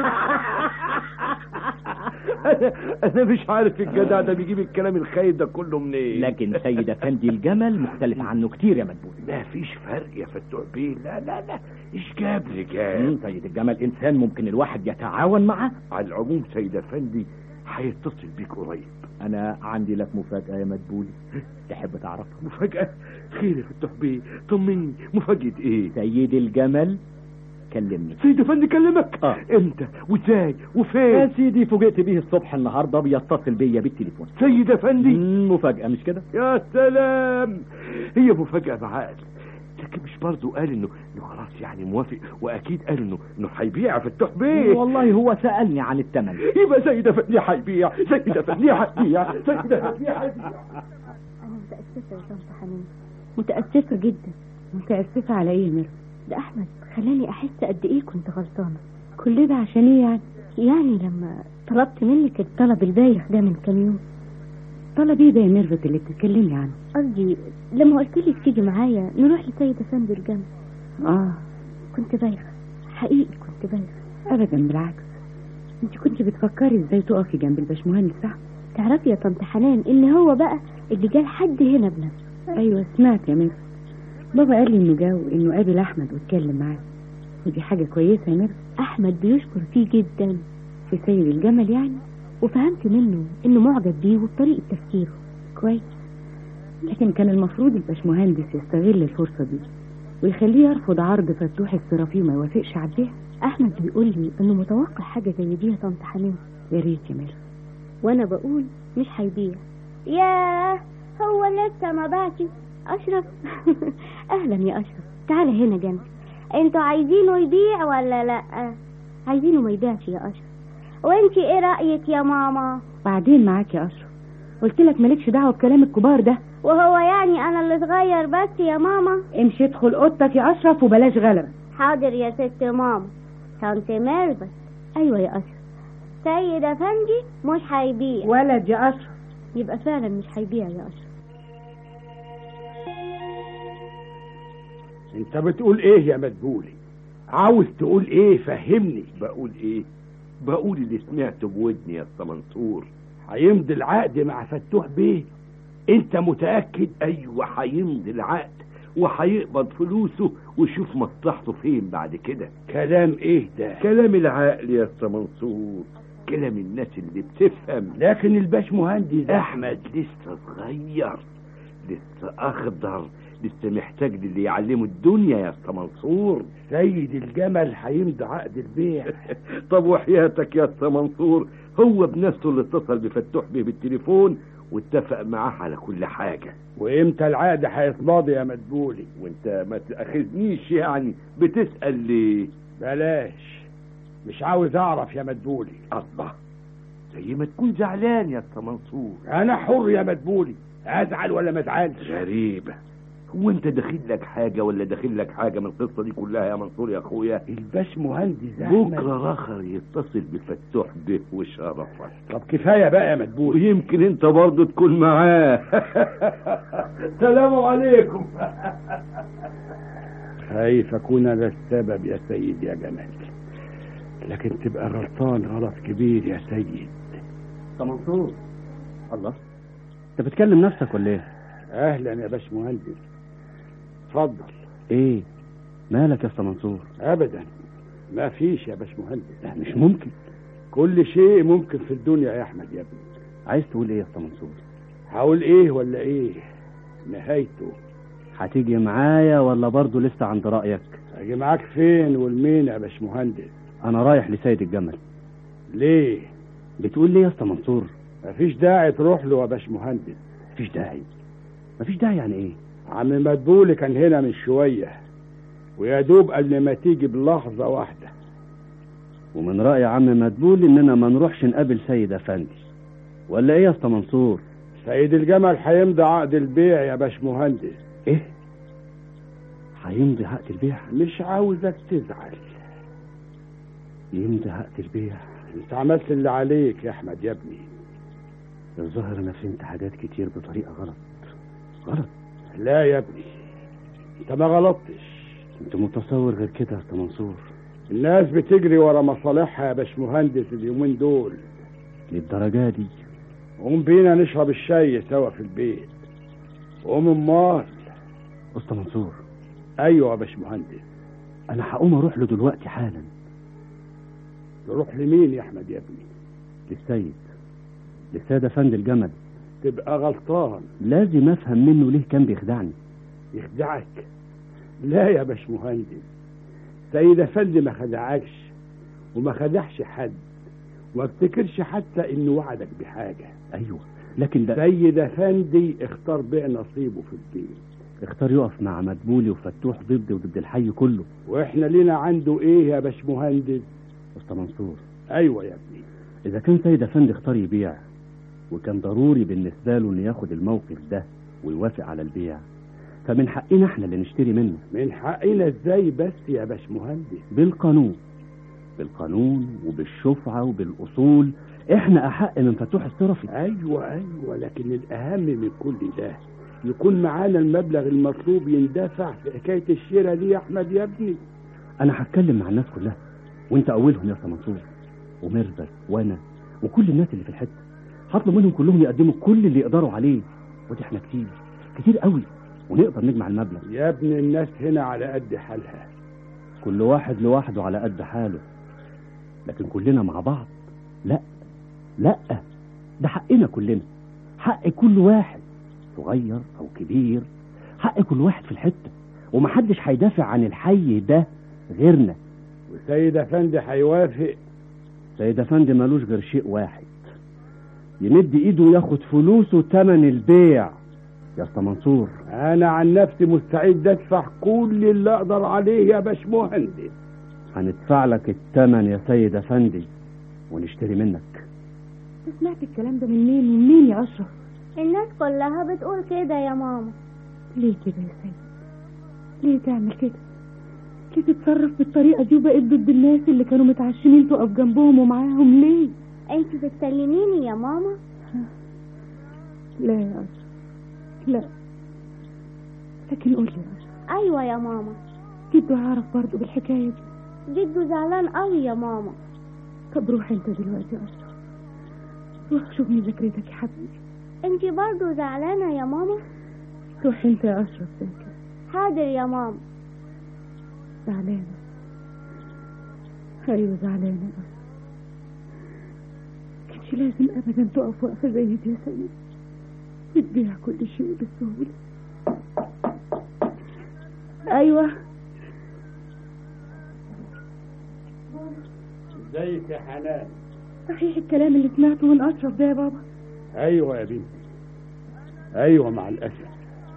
S4: انا انا مش عارف الجدع ده بيجيب الكلام الخايب ده كله منين
S7: لكن سيد افندي الجمل مختلف عنه كتير يا مدبولي
S4: ما فيش فرق يا فتوح بيه لا لا لا ايش جاب رجال
S7: مم، سيد الجمل انسان ممكن الواحد يتعاون معاه
S4: على العموم سيد افندي هيتصل بيك قريب
S7: انا عندي لك مفاجاه يا مدبولي تحب تعرفها
S4: مفاجأة خير يا فتوح بيه طمني مفاجأة ايه
S7: سيد الجمل كلمني
S4: سيد افندي كلمك
S7: اه
S4: امتى وازاي
S7: يا
S4: وفين
S7: سيدي فوجئت بيه الصبح النهارده بيتصل بيا بالتليفون
S4: سيد افندي
S7: مم، مفاجاه مش كده
S4: يا سلام هي مفاجأة معاك لكن مش برضه قال انه انه خلاص يعني موافق واكيد قال انه انه هيبيع فتوح بيه
S7: والله هو سالني عن الثمن
S4: يبقى سيد افندي هيبيع سيد افندي هيبيع سيد افندي هيبيع
S6: انا متاسفه يا طنط حنين متاسفه جدا
S1: متأسفة على ايه يا ميرفت
S6: ده احمد خلاني احس قد ايه كنت غلطانه
S1: كل ده عشان ايه يعني
S6: يعني لما طلبت منك الطلب البايخ ده من كام يوم
S1: طلب ايه ده يا ميرفت اللي بتتكلمي عنه
S6: قصدي لما قلت لك تيجي معايا نروح لسيد افندي الجنب
S1: اه
S6: كنت بايخه حقيقي كنت بايخه
S1: ابدا بالعكس انت كنت بتفكري ازاي تقفي جنب الباشمهندس صح
S6: تعرفي يا طنط حنان ان هو بقى اللي جه لحد هنا بنفسه
S1: ايوه سمعت يا ميرفت بابا قال لي انه جا انه قابل احمد واتكلم معاه ودي حاجه كويسه يا ميرفت
S6: احمد بيشكر فيه جدا
S1: في سيد الجمل يعني
S6: وفهمت منه انه معجب بيه وبطريقه تفكيره
S1: كويس لكن كان المفروض الباشمهندس يستغل الفرصه دي ويخليه يرفض عرض فتوح الصرافي وما يوافقش على البيع
S6: احمد بيقول لي انه متوقع حاجه زي دي يا طنط حنان
S1: يا ريت يا ميرفت
S6: وانا بقول مش هيبيع ياه هو لسه ما باعش اشرف اهلا يا اشرف تعال هنا جنبي انتوا عايزينه يبيع ولا لا عايزينه ما يبيعش يا اشرف وانتي ايه رايك يا ماما
S1: بعدين معاك يا اشرف قلت لك مالكش دعوه بكلام الكبار ده
S10: وهو يعني انا اللي صغير بس يا ماما
S1: امشي ادخل اوضتك يا اشرف وبلاش غلبه
S10: حاضر يا ست ماما طنط ميرفت
S6: ايوه يا اشرف
S10: سيد افندي مش هيبيع
S5: ولد يا اشرف
S6: يبقى فعلا مش هيبيع يا اشرف
S3: انت بتقول ايه يا مدبولي عاوز تقول ايه فهمني
S4: بقول ايه بقول اللي سمعته بودني يا اسطى منصور
S3: هيمضي العقد مع فتوح بيه انت متاكد
S4: ايوه هيمضي العقد وهيقبض فلوسه ويشوف مصلحته فين بعد كده
S3: كلام ايه ده
S4: كلام العقل يا اسطى منصور كلام الناس اللي بتفهم
S3: لكن الباش مهندس
S4: احمد لسه صغير لسه اخضر لسه محتاج للي يعلمه الدنيا يا اسطى منصور
S3: سيد الجمل هيمضي عقد البيع
S4: طب وحياتك يا اسطى منصور هو بنفسه اللي اتصل بفتوح بيه بالتليفون واتفق معاه على كل حاجه
S3: وامتى العقد هيتماضي يا مدبولي
S4: وانت ما تاخذنيش يعني بتسال ليه
S3: بلاش مش عاوز اعرف يا مدبولي
S4: الله زي ما تكون زعلان يا اسطى منصور
S3: انا حر يا مدبولي ازعل ولا ما ازعلش
S4: غريبه هو انت داخل لك حاجه ولا داخل لك حاجه من القصه دي كلها يا منصور يا اخويا
S3: الباش مهندس احمد
S4: بكره اخر يتصل بفتوح به وشرفك
S3: طب كفايه بقى يا مدبولي
S4: ويمكن انت برضه تكون معاه
S3: سلام عليكم خايف اكون انا السبب يا سيد يا جمال لكن تبقى غلطان غلط كبير يا سيد
S8: طب منصور الله انت بتكلم نفسك ولا ايه
S3: اهلا يا باش مهندس اتفضل
S8: ايه مالك يا اسطى منصور
S3: ابدا ما فيش يا باش مهندس
S8: لا مش ممكن
S3: كل شيء ممكن في الدنيا يا احمد يا ابني
S8: عايز تقول ايه يا اسطى منصور
S3: هقول ايه ولا ايه نهايته
S8: هتيجي معايا ولا برضه لسه عند رايك
S3: اجي معاك فين والمين يا باش مهندس
S8: انا رايح لسيد الجمل
S3: ليه
S8: بتقول ليه يا اسطى منصور
S3: مفيش داعي تروح له يا باش مهندس
S8: مفيش داعي مفيش داعي يعني ايه
S3: عم مدبولي كان هنا من شويه ويا دوب قبل ما تيجي بلحظه واحده
S8: ومن راي عم مدبول اننا ما نروحش نقابل سيد افندي ولا ايه يا اسطى منصور
S3: سيد الجمل هيمضي عقد البيع يا باش مهندس
S8: ايه هيمضي عقد البيع
S3: مش عاوزك تزعل
S8: يمضي عقد البيع
S3: انت عملت اللي عليك يا احمد يا ابني
S8: الظاهر انا فهمت حاجات كتير بطريقه غلط غلط
S3: لا يا ابني انت ما غلطتش
S8: انت متصور غير كده يا اسطى منصور
S3: الناس بتجري ورا مصالحها يا باش مهندس اليومين دول
S8: للدرجه دي
S3: قوم بينا نشرب الشاي سوا في البيت قوم امال
S8: اسطى منصور
S3: ايوه يا باش مهندس
S8: انا هقوم اروح له دلوقتي حالا
S3: تروح لمين يا احمد يا ابني
S8: للسيد للسيد افندي الجمل
S3: تبقى غلطان
S8: لازم افهم منه ليه كان بيخدعني
S3: يخدعك لا يا باش مهندس سيد افندي ما خدعكش وما خدعش حد وما افتكرش حتى انه وعدك بحاجه
S8: ايوه لكن ده
S3: سيد افندي اختار بيع نصيبه في البيت
S8: اختار يقف مع مدبولي وفتوح ضدي وضد الحي كله
S3: واحنا لينا عنده ايه يا باش مهندس
S8: اسطى منصور
S3: ايوه يا ابني
S8: اذا كان سيد افندي اختار يبيع وكان ضروري بالنسبه له انه ياخد الموقف ده ويوافق على البيع فمن حقنا احنا اللي نشتري منه
S3: من حقنا ازاي بس يا باش مهندس
S8: بالقانون بالقانون وبالشفعة وبالأصول احنا أحق من فتوح الصرفي
S3: ايوه ايوه لكن الاهم من كل ده يكون معانا المبلغ المطلوب يندفع في حكايه الشراء دي يا احمد يا ابني
S8: أنا هتكلم مع الناس كلها وأنت أولهم يا أستاذ منصور ومربد وأنا وكل الناس اللي في الحتة هطلب منهم كلهم يقدموا كل اللي يقدروا عليه ودي احنا كتير كتير قوي ونقدر نجمع المبلغ
S3: يا ابن الناس هنا على قد حالها
S8: كل واحد لوحده على قد حاله لكن كلنا مع بعض لا لا ده حقنا كلنا حق كل واحد صغير او كبير حق كل واحد في الحته ومحدش هيدافع عن الحي ده غيرنا
S3: وسيد افندي هيوافق
S8: سيد افندي مالوش غير شيء واحد يمد ايده وياخد فلوسه تمن البيع يا اسطى منصور
S3: انا عن نفسي مستعد ادفع كل اللي اقدر عليه يا باش مهندس
S8: هندفع لك التمن يا سيد افندي ونشتري منك
S1: انت سمعت الكلام ده من مين من مين يا اشرف
S10: الناس كلها بتقول كده يا ماما
S1: ليه كده يا سيد ليه تعمل كده ليه تتصرف بالطريقه دي وبقيت ضد الناس اللي كانوا متعشمين تقف جنبهم ومعاهم ليه
S6: انت بتكلميني يا ماما
S1: لا يا أشرف لا لكن قول لي يا أشرف
S6: ايوه يا ماما
S1: جدو عارف برضه بالحكاية دي
S6: جدو زعلان قوي يا ماما
S1: طب روح انت دلوقتي يا أشرف روح شوف مذاكرتك يا حبيبي
S6: انت برضو زعلانة يا ماما
S1: روح انت يا أشرف ذاكر
S6: حاضر يا ماما
S1: زعلانة أيوة زعلانة يا أشرف كانش لازم أبدا تقف وقفة زي دي يا سيد وتبيع كل شيء بالسهولة أيوة
S3: ازيك يا حنان
S1: صحيح الكلام اللي سمعته من أشرف ده يا بابا
S3: ايوه يا بنتي ايوه مع الاسف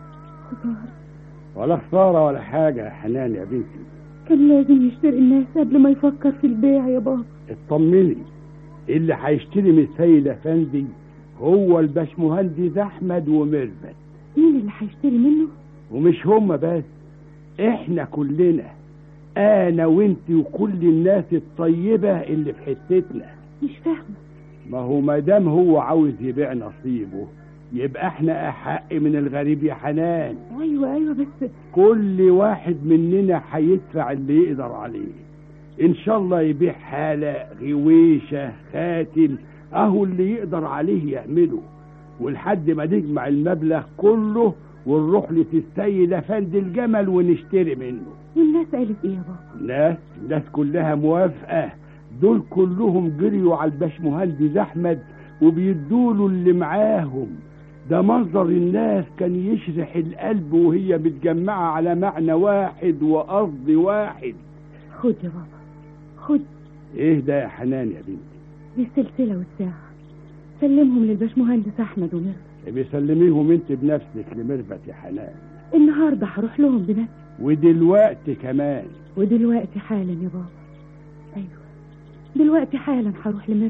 S1: خسارة
S3: ولا خساره ولا حاجه يا حنان يا بنتي
S1: كان لازم يشتري الناس قبل ما يفكر في البيع يا بابا
S3: اطمني اللي هيشتري من السيد افندي هو الباشمهندس احمد وميرفت
S1: مين اللي هيشتري منه
S3: ومش هما بس احنا كلنا انا وانت وكل الناس الطيبه اللي في حتتنا
S1: مش فاهمة
S3: ما هو ما دام هو عاوز يبيع نصيبه يبقى احنا احق من الغريب يا حنان
S1: أيوة أيوة بس
S3: كل واحد مننا هيدفع اللي يقدر عليه ان شاء الله يبيع حالة غويشة خاتم اهو اللي يقدر عليه يعمله ولحد ما نجمع المبلغ كله ونروح للسيد افندي الجمل ونشتري منه
S1: والناس قالت إيه يا بابا
S3: الناس الناس كلها موافقة دول كلهم جريوا على الباشمهندس احمد وبيدوله اللي معاهم ده منظر الناس كان يشرح القلب وهي متجمعة على معنى واحد وقصد واحد
S1: خد يا بابا خد
S3: ايه ده يا حنان يا بنتي
S1: دي السلسلة والساعة سلمهم للباشمهندس أحمد وميرفت
S3: بيسلميهم انت بنفسك لمرفت يا حنان
S1: النهاردة هروح لهم بنفسي
S3: ودلوقتي كمان
S1: ودلوقتي حالا يا بابا أيوة دلوقتي حالا هروح لميرفت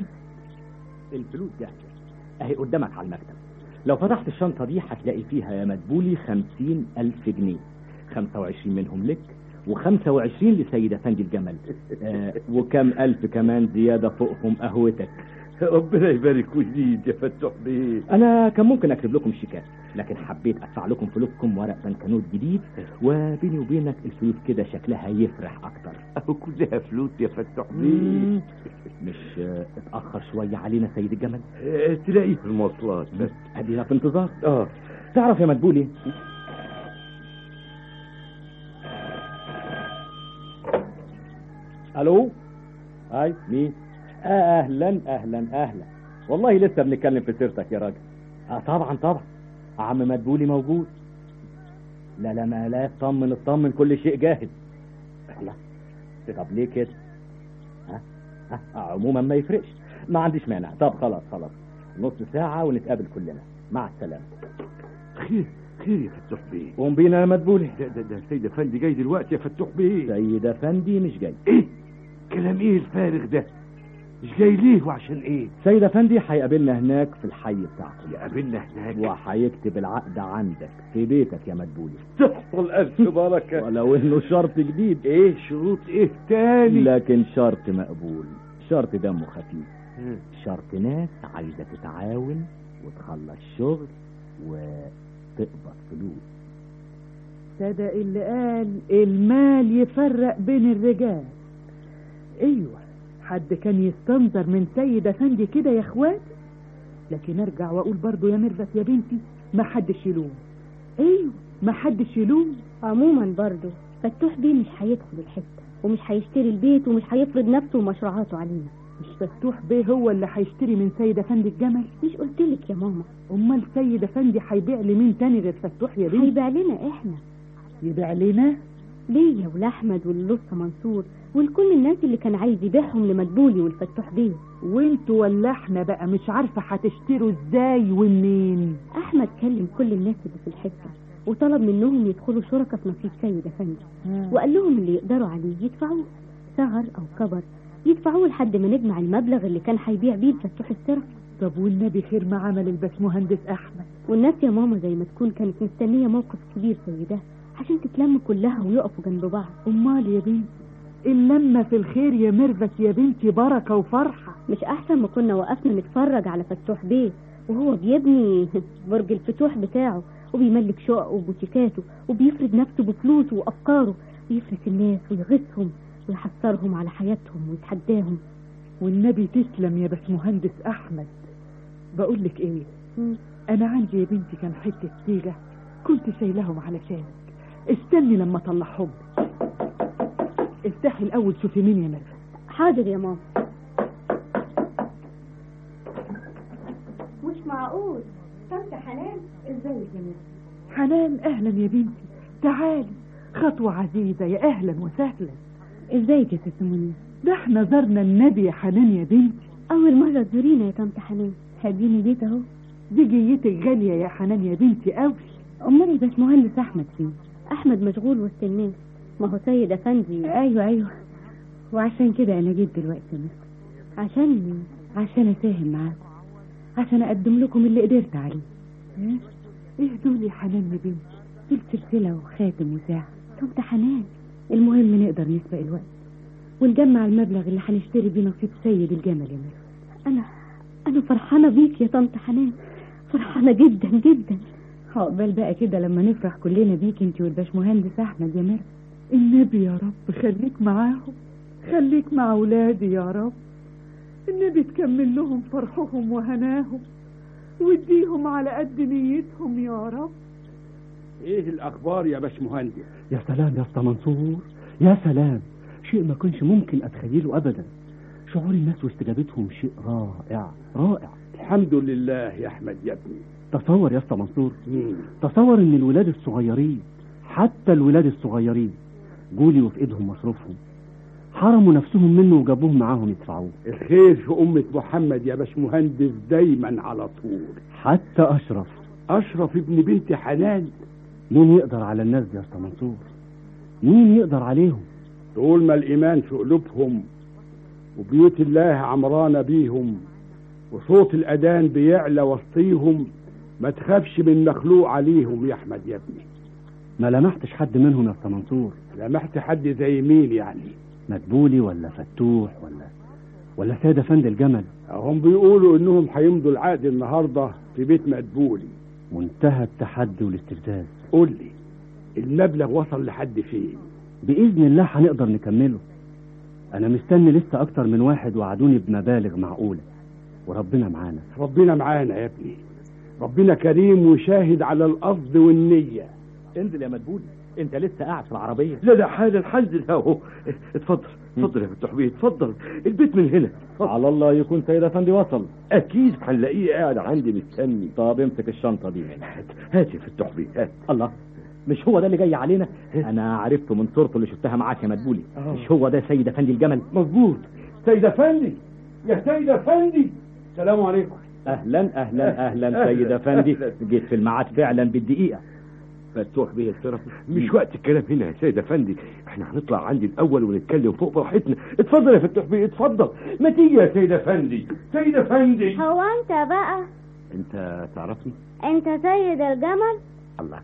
S7: الفلوس جاهزة اهي قدامك على المكتب لو فتحت الشنطة دي هتلاقي فيها يا مدبولي خمسين ألف جنيه خمسة وعشرين منهم لك وخمسة وعشرين لسيد أفندي الجمل آه وكم ألف كمان زيادة فوقهم قهوتك
S4: ربنا يبارك ويزيد يا فتح بيه
S7: أنا كان ممكن أكتب لكم شيكات لكن حبيت أدفع لكم فلوسكم ورق بنكنوت جديد وبيني وبينك الفلوس كده شكلها يفرح أكتر
S4: اهو كلها فلوس يا فتح بيه
S7: مم. مش آه، اتأخر شوية علينا سيد الجمل
S4: آه، تلاقيه في المواصلات بس
S7: أدينا في انتظار
S4: اه
S7: تعرف يا مدبولي الو اي مين اهلا اهلا اهلا والله لسه بنتكلم في سيرتك يا راجل اه طبعا طبعا عم مدبولي موجود لا لا ما لا اطمن اطمن كل شيء جاهز لا طب ليه كده ها ها عموما ما يفرقش ما عنديش مانع طب خلاص خلاص نص ساعة ونتقابل كلنا مع السلامة
S4: خير خير يا فتح بيه
S7: قوم بينا يا مدبولي
S4: ده ده ده سيد افندي جاي دلوقتي يا فتح بيه
S7: سيد افندي مش جاي
S4: ايه كلام ايه الفارغ ده مش جاي ليه وعشان ايه
S7: سيد افندي هيقابلنا هناك في الحي بتاعكم
S4: يقابلنا هناك
S7: وهيكتب العقد عندك في بيتك يا مدبولي
S4: تحصل الف بركه
S7: ولو انه شرط جديد
S4: ايه شروط ايه تاني
S7: لكن شرط مقبول شرط دمه خفيف شرط ناس عايزة تتعاون وتخلص شغل وتقبض فلوس
S5: صدق اللي قال المال يفرق بين الرجال ايوه حد كان يستنظر من سيد افندي كده يا اخواتي لكن ارجع واقول برضو يا ميرفت يا بنتي ما حدش يلوم ايوه ما حدش يلوم
S6: عموما برضو فتوح بيه مش هيدخل الحتة ومش هيشتري البيت ومش هيفرض نفسه ومشروعاته علينا
S5: مش فتوح بيه هو اللي هيشتري من سيد افندي الجمل
S6: مش قلتلك يا ماما
S5: امال سيد افندي هيبيع لمين تاني غير فتوح يا بنتي
S6: هيبيع لنا احنا
S5: يبيع لنا
S6: ليا ولاحمد وللصة منصور ولكل الناس اللي كان عايز يبيعهم لمدبولي والفتوح بيه
S5: وانتوا ولا احنا بقى مش عارفه هتشتروا ازاي ومنين
S6: احمد كلم كل الناس اللي في الحته وطلب منهم يدخلوا شركة في نصيب سيد افندي وقال لهم اللي يقدروا عليه يدفعوه صغر او كبر يدفعوه لحد ما نجمع المبلغ اللي كان هيبيع بيه الفتوح السرقة
S5: طب والنبي خير ما عمل الباشمهندس احمد
S6: والناس يا ماما زي ما تكون كانت مستنية موقف كبير زي ده عشان تتلم كلها ويقفوا جنب بعض
S5: امال يا بنتي اللمة في الخير يا ميرفت يا بنتي بركة وفرحة
S6: مش احسن ما كنا وقفنا نتفرج على فتوح بيه وهو بيبني برج الفتوح بتاعه وبيملك شققه وبوتيكاته وبيفرد نفسه بفلوسه وافكاره ويفرس الناس ويغثهم ويحسرهم على حياتهم ويتحداهم
S5: والنبي تسلم يا باشمهندس احمد بقول لك ايه انا عندي يا بنتي كان حته صيغه كنت شايلهم علشانك استني لما اطلعهم لك. افتحي الاول شوفي مين يا ميرفت
S6: حاضر يا ماما مش معقول طنط حنان ازيك يا ماما
S5: حنان اهلا يا بنتي تعالي خطوه عزيزه يا اهلا وسهلا
S1: ازيك يا ست منى
S5: ده احنا زرنا النبي يا حنان يا بنتي
S6: اول مره تزورينا يا طنط حنان
S1: هديني بيت اهو
S5: دي جيتك غاليه يا حنان يا بنتي قوي
S1: امال الباشمهندس احمد فين
S6: احمد مشغول وسط الناس ما هو سيد افندي
S1: ايوه ايوه وعشان كده انا جيت دلوقتي يا مس
S6: عشان
S1: عشان اساهم معاكم عشان اقدم لكم اللي قدرت عليه
S5: إيه؟ ايه دول يا حنان يا بنتي
S1: دول سلسله وخاتم وساعه طنط حنان المهم نقدر نسبق الوقت ونجمع المبلغ اللي هنشتري بيه نصيب سيد الجمل يا مس
S6: انا انا فرحانه بيك يا طنط حنان فرحانه جدا جدا
S1: عقبال بقى كده لما نفرح كلنا بيك انت والباشمهندس احمد يا ميرفت
S5: النبي يا رب خليك معاهم خليك مع اولادي يا رب النبي تكمل لهم فرحهم وهناهم واديهم على قد نيتهم يا رب
S3: ايه الاخبار يا باشمهندس
S8: يا سلام يا اسطى منصور يا سلام شيء ما كنش ممكن اتخيله ابدا شعور الناس واستجابتهم شيء رائع رائع
S3: الحمد لله يا احمد يا ابني
S8: تصور يا اسطى منصور
S3: مم.
S8: تصور ان الولاد الصغيرين حتى الولاد الصغيرين جولي وفي ايدهم مصروفهم حرموا نفسهم منه وجابوهم معاهم يدفعوه
S3: الخير في أمة محمد يا باشمهندس دايما على طول
S8: حتى اشرف
S3: أشرف ابن بنت حنان
S8: مين يقدر على الناس دي يا اسطى منصور مين يقدر عليهم
S3: طول ما الإيمان في قلوبهم وبيوت الله عمرانة بيهم وصوت الأذان بيعلى وسطيهم ما تخافش من مخلوق عليهم يا أحمد يا ابني
S8: ما لمحتش حد منهم يا اسطى منصور
S3: لمحت حد زي مين يعني
S8: مدبولي ولا فتوح ولا ولا سيد افندي الجمل
S3: هم بيقولوا انهم هيمضوا العقد النهارده في بيت مدبولي
S8: وانتهى التحدي والاستفزاز
S3: قول لي المبلغ وصل لحد فين
S8: باذن الله هنقدر نكمله انا مستني لسه اكتر من واحد وعدوني بمبالغ معقوله وربنا معانا
S3: ربنا معانا يا ابني ربنا كريم وشاهد على القصد والنية
S7: انزل يا مدبولي انت لسه قاعد في العربيه
S4: لا لا حالا حنزل اهو اتفضل اتفضل يا فتح بيه اتفضل البيت من هنا
S7: على الله يكون سيد افندي وصل
S4: اكيد هنلاقيه قاعد عندي مستني
S7: طب امسك الشنطه دي
S4: هات هات يا فتح بيه هات
S7: الله مش هو ده اللي جاي علينا انا عرفته من صورته اللي شفتها معاك يا مدبولي
S4: آه.
S7: مش هو ده سيد افندي الجمل
S4: مظبوط سيد افندي يا سيد افندي السلام عليكم
S7: اهلا اهلا اهلا سيد
S4: أهلاً،
S7: افندي
S4: أهلاً.
S7: جيت في الميعاد فعلا بالدقيقه
S2: فتوح بيه الشرف
S4: مش وقت الكلام هنا يا سيد افندي احنا هنطلع عندي الاول ونتكلم فوق براحتنا اتفضل يا فتح بيه اتفضل ما تيجي يا سيد افندي سيد افندي
S10: هو انت بقى
S2: انت تعرفني
S10: انت سيد الجمل
S2: الله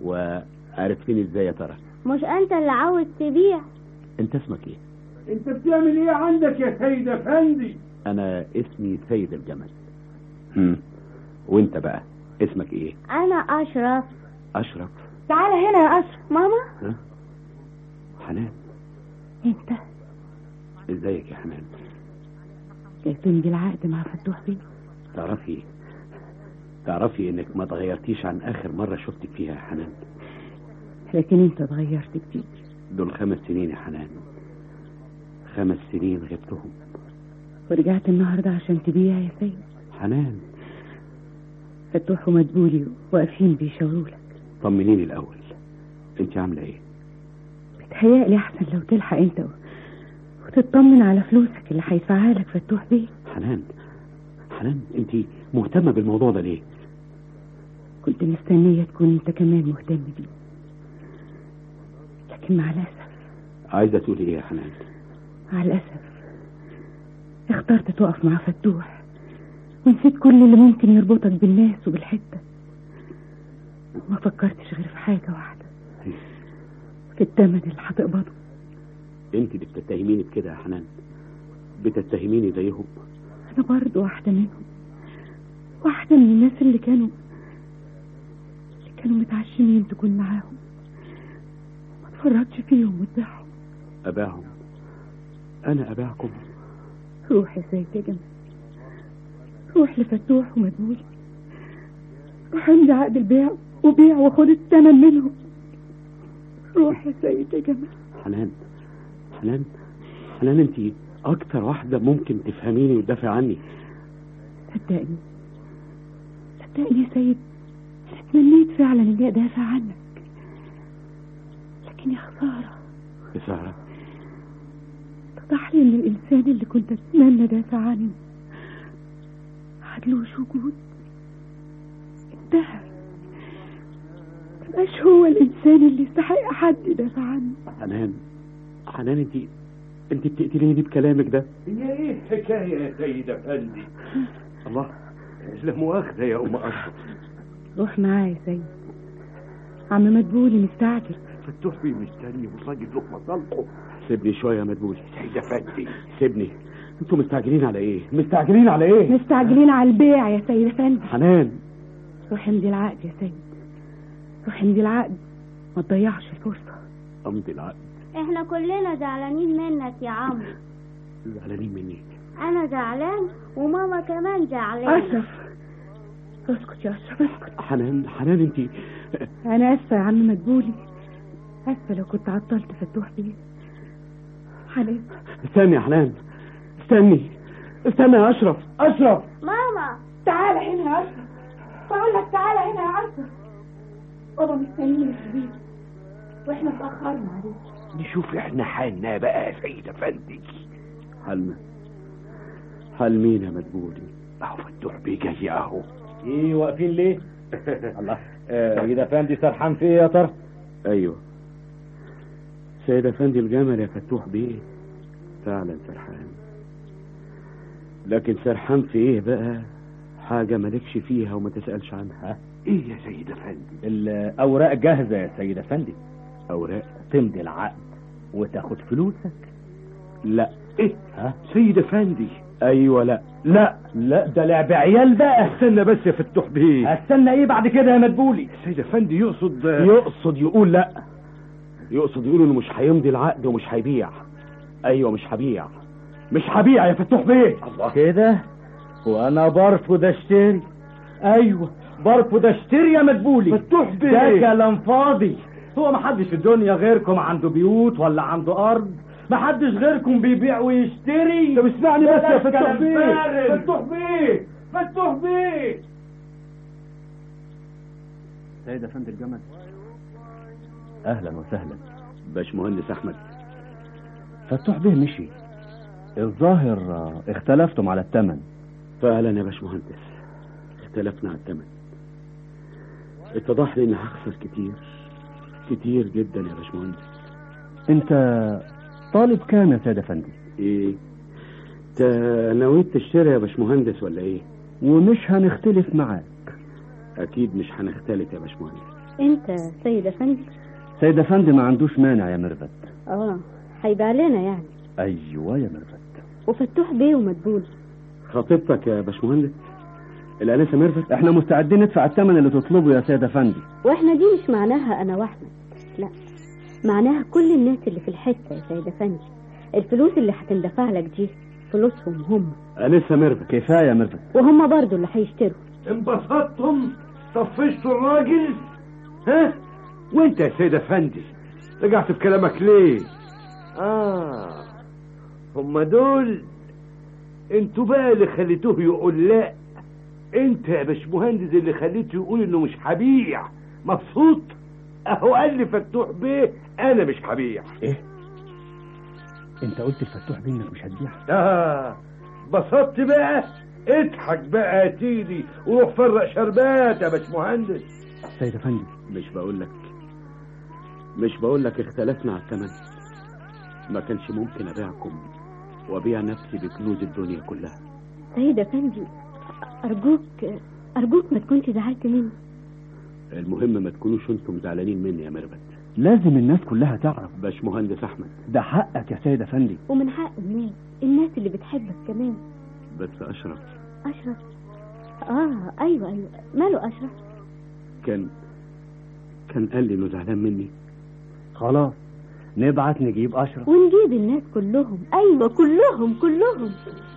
S2: وعرفتني ازاي يا ترى
S10: مش انت اللي عاوز تبيع
S2: انت اسمك ايه
S3: انت بتعمل ايه عندك يا سيد افندي
S2: انا اسمي سيد الجمل هم. وانت بقى اسمك ايه
S10: انا اشرف
S2: اشرف
S10: تعالى هنا يا اشرف ماما
S2: ها حنان
S1: انت
S2: ازيك يا حنان
S1: جاي تمضي العقد مع فتوح بيه
S2: تعرفي تعرفي انك ما تغيرتيش عن اخر مرة شفتك فيها يا حنان
S1: لكن انت اتغيرت كتير
S2: دول خمس سنين يا حنان خمس سنين غبتهم
S1: ورجعت النهارده عشان تبيع يا سيد
S2: حنان
S1: فتوح ومدبولي واقفين بيشاوروا لك
S2: طمنيني الاول انت عامله ايه
S1: بتهيألي احسن لو تلحق انت و... وتطمن على فلوسك اللي هيدفعها لك فتوح بيه
S2: حنان حنان انت مهتمه بالموضوع ده ليه
S1: كنت مستنية تكون انت كمان مهتم بيه لكن مع الأسف
S2: عايزه تقولي ايه يا حنان
S1: مع الأسف اخترت تقف مع فتوح ونسيت كل اللي ممكن يربطك بالناس وبالحتة وما فكرتش غير في حاجة واحدة في الثمن اللي هتقبضه
S2: انت اللي بتتهميني بكده يا حنان بتتهميني زيهم
S1: انا برضه واحده منهم واحده من الناس اللي كانوا اللي كانوا متعشمين تكون معاهم ما اتفرجش فيهم وتبيعهم
S2: اباهم انا اباعكم
S1: روح يا سيد يا جمال روح لفتوح ومدبولي روح امضي عقد البيع وبيع وخد الثمن منهم روح يا سيد يا جمال
S2: حنان حنان حنان انت اكتر واحده ممكن تفهميني وتدافع عني
S1: صدقني صدقني يا سيد انا تمنيت فعلا اني ادافع عنك لكن يا خساره
S2: يا سهره
S1: اتضح لي ان الانسان اللي كنت اتمنى ادافع عنه عدلوش وجود انتهى مبقاش هو الانسان اللي يستحق حد يدافع عنه
S2: حنان حنان انت انت بتقتليني بكلامك ده
S4: هي ايه الحكايه يا سيد افندي الله لا مؤاخذه يا ام اشرف
S1: روح معايا يا سيد عم مدبولي مستعجل
S4: فتوح بيه مستني والراجل له مصالحه
S2: سيبني شويه يا مدبولي
S4: سيد افندي
S2: سيبني انتوا مستعجلين على ايه مستعجلين على ايه
S1: مستعجلين على البيع يا سيد افندي
S2: حنان
S1: روح امضي العقد يا سيد روح امضي العقد ما تضيعش الفرصه
S2: امضي العقد
S10: احنا كلنا زعلانين منك يا عمرو
S2: زعلانين مني
S10: انا زعلان وماما كمان زعلانه
S1: اشرف اسكت يا اشرف اسكت
S2: حنان حنان انت
S1: انا اسفه يا عم مدبولي اسفه لو كنت عطلت فتوح بيه حنان
S2: استني يا حنان استني استنى يا اشرف اشرف
S10: ماما
S1: تعالى هنا يا اشرف بقول لك تعالى هنا يا اشرف بابا مستنيني يا حبيبي واحنا اتاخرنا عليك
S4: نشوف احنا حالنا بقى يا سيد افندي
S2: حلمة حل مين يا مدبولي
S4: اهو فتوح بيه جاي اهو
S7: ايه واقفين ليه الله سيد افندي سرحان في ايه يا ترى
S2: ايوه سيد افندي الجمل يا فتوح بيه فعلا سرحان لكن سرحان في ايه بقى حاجة مالكش فيها وما تسألش عنها
S4: ايه يا سيد افندي
S7: الاوراق جاهزه يا سيد افندي
S2: اوراق
S7: تمضي العقد وتاخد فلوسك
S2: لا
S4: ايه
S7: ها
S4: سيد افندي
S2: ايوه لا
S7: لا لا ده لعب عيال بقى
S4: استنى بس يا فتوح بيه
S7: هستنى ايه بعد كده يا مدبولي
S4: سيد افندي يقصد
S2: يقصد يقول لا يقصد يقول انه مش هيمضي العقد ومش هيبيع ايوه مش هبيع مش هبيع يا فتوح بيه
S4: الله
S7: كده وانا برفض اشتري ايوه برفض اشتري يا مدبولي
S4: فتوح بيه.
S7: ده كلام فاضي هو ما حدش في الدنيا غيركم عنده بيوت ولا عنده ارض ما حدش غيركم بيبيع ويشتري
S4: طب اسمعني بس يا
S7: بلاش
S4: فتوح
S7: كلام
S4: بيه
S7: فارغ.
S4: فتوح بيه فتوح بيه
S8: سيد افندي الجمل اهلا وسهلا
S2: باش مهندس احمد
S8: فتوح بيه مشي الظاهر آه، اختلفتم على الثمن
S2: فعلا يا باش مهندس اختلفنا على الثمن اتضح لي اني هخسر كتير كتير جدا يا باش مهندس
S8: انت طالب كام يا سيد افندي
S2: ايه انت نويت تشتري يا باش مهندس ولا ايه
S8: ومش هنختلف معاك
S2: اكيد مش هنختلف يا باش مهندس
S6: انت سيد افندي
S8: سيد افندي ما عندوش مانع يا ميرفت
S6: اه هيبيع لنا يعني
S8: ايوه يا ميرفت
S6: وفتوح بيه ومدبول
S2: خطيبتك يا باش مهندس الانسه ميرفت
S8: احنا مستعدين ندفع الثمن اللي تطلبه يا سيد افندي
S6: واحنا دي مش معناها انا واحمد لا معناها كل الناس اللي في الحته يا سيد افندي الفلوس اللي هتندفع لك دي فلوسهم هم
S2: انسه ميرفت
S8: كفايه يا ميرفت
S6: وهم برضو اللي هيشتروا
S4: انبسطتم طفشتوا الراجل ها وانت يا سيد افندي رجعت في كلامك ليه اه هم دول انتوا بقى اللي خليتوه يقول لا انت يا باشمهندس اللي خليته يقول انه مش هبيع مبسوط اهو قال لي فتوح بيه انا مش هبيع
S8: ايه انت قلت الفتوح بيه انك مش هتبيع
S4: اه بسطت بقى اضحك بقى يا سيدي وروح فرق شربات يا باشمهندس
S8: سيد افندي
S2: مش بقول لك مش بقول لك اختلفنا على الثمن ما كانش ممكن ابيعكم وابيع نفسي بكنوز الدنيا كلها
S6: سيد افندي ارجوك ارجوك ما تكونش زعلت مني
S2: المهم ما تكونوش انتم زعلانين مني يا ميرفت
S8: لازم الناس كلها تعرف
S2: باش مهندس احمد
S8: ده حقك يا سيد افندي
S6: ومن حق الناس الناس اللي بتحبك كمان
S2: بس اشرف
S6: اشرف اه ايوه ايوه ماله اشرف
S2: كان كان قال لي انه زعلان مني
S8: خلاص نبعت نجيب اشرف
S6: ونجيب الناس كلهم ايوه كلهم كلهم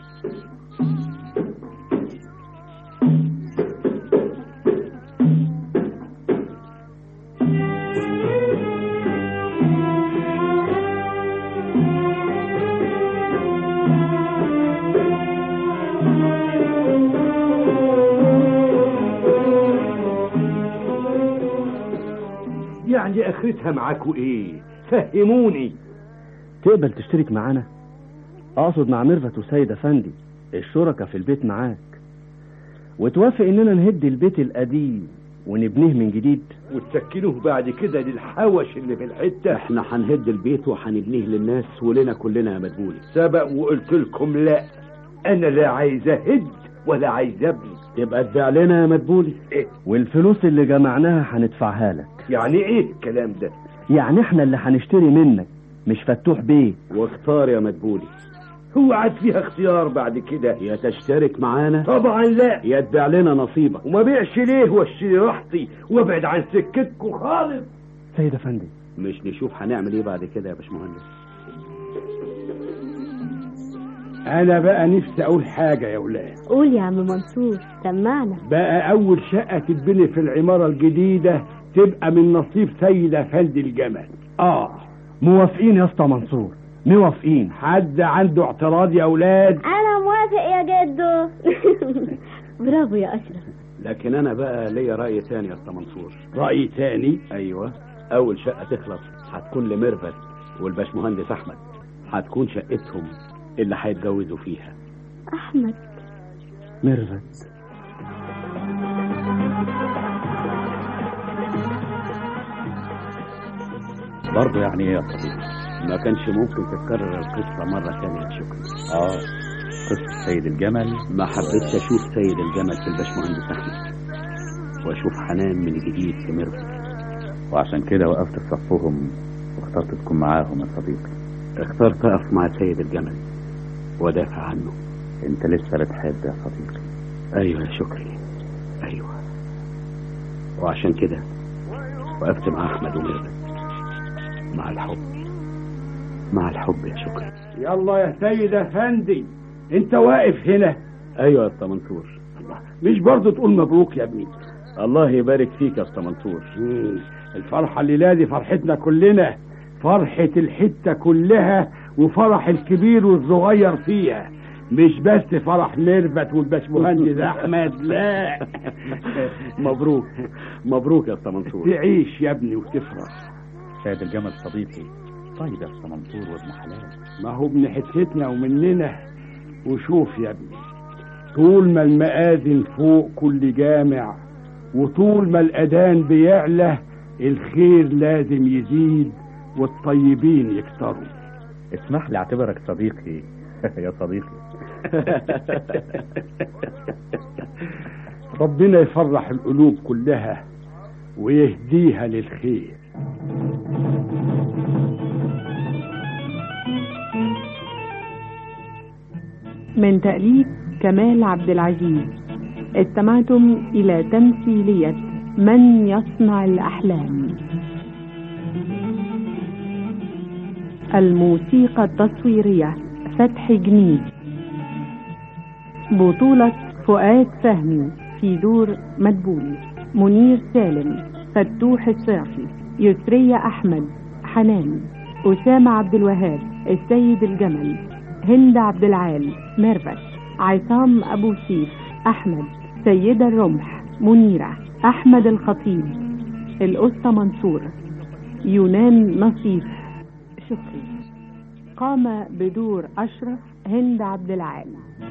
S4: يعني اخرتها معاكوا ايه فهموني
S8: تقبل تشترك معانا اقصد مع ميرفت وسيد افندي الشركة في البيت معاك وتوافق اننا نهد البيت القديم ونبنيه من جديد
S4: وتسكنوه بعد كده للحوش اللي في الحته
S2: احنا هنهد البيت وهنبنيه للناس ولنا كلنا يا مدبولي
S4: سبق وقلت لكم لا انا لا عايز اهد ولا عايز ابني
S2: تبقى تبيع لنا يا مدبولي
S4: إيه؟
S8: والفلوس اللي جمعناها هندفعها لك
S4: يعني ايه الكلام ده
S8: يعني احنا اللي هنشتري منك مش فتوح بيه
S2: واختار يا مدبولي
S4: هو عاد فيها اختيار بعد كده
S2: يا تشترك معانا
S4: طبعا لا
S2: يا تبيع لنا نصيبك
S4: وما بيعش ليه واشتري راحتي وابعد عن سكتكم خالص
S8: سيد افندي
S2: مش نشوف هنعمل ايه بعد كده يا باشمهندس
S3: انا بقى نفسي اقول حاجه يا ولاد
S6: قول يا عم منصور سمعنا
S3: بقى اول شقه تتبني في العماره الجديده تبقى من نصيب سيد افندي الجمل اه
S8: موافقين يا اسطى منصور موافقين
S3: حد عنده اعتراض يا اولاد
S6: انا موافق يا جدو برافو يا اشرف
S2: لكن انا بقى ليا راي تاني يا اسطى منصور
S3: راي تاني
S2: ايوه اول شقه تخلص هتكون لميرفت والباشمهندس احمد هتكون شقتهم اللي هيتجوزوا فيها
S6: احمد
S8: ميرفت
S9: برضه يعني ايه يا صديقي
S2: ما كانش ممكن تتكرر القصه مره تانية يا شكري
S9: اه قصة سيد الجمل
S2: ما حبيتش اشوف سيد الجمل في الباشمهندس احمد واشوف حنان من جديد في ميرفت
S9: وعشان كده وقفت في صفهم واخترت تكون معاهم يا صديقي
S2: اخترت اقف مع سيد الجمل وادافع عنه
S9: انت لسه بتحب يا صديقي
S2: ايوه يا شكري ايوه وعشان كده وقفت مع احمد وميرفت مع الحب مع الحب يا شكري
S3: يلا يا سيد افندي انت واقف هنا
S2: ايوه يا اسطى منصور
S3: مش برضه تقول مبروك يا ابني
S2: الله يبارك فيك يا اسطى منصور
S3: مم. الفرحة الليلة دي فرحتنا كلنا فرحة الحتة كلها وفرح الكبير والصغير فيها مش بس فرح ميرفت والباشمهندس احمد لا
S2: مبروك مبروك يا اسطى منصور
S3: تعيش يا ابني وتفرح
S9: سيد الجمل صديقي طيب يا اسطى منصور وابن حلال
S3: ما هو ابن حتتنا ومننا وشوف يا ابني طول ما المآذن فوق كل جامع وطول ما الأذان بيعلى الخير لازم يزيد والطيبين يكتروا
S9: اسمح لي اعتبرك صديقي يا صديقي
S3: ربنا يفرح القلوب كلها ويهديها للخير
S1: من تأليف كمال عبد العزيز استمعتم إلى تمثيلية من يصنع الأحلام الموسيقى التصويرية فتح جنيد بطولة فؤاد فهمي في دور مدبولي منير سالم فتوح الصافي يسرية أحمد حنان أسامة عبد الوهاب السيد الجمل هند عبد العال ميرفت عصام أبو سيف أحمد سيدة الرمح منيرة أحمد الخطيب الأسطى منصور يونان نصيف شكري قام بدور أشرف هند عبد العال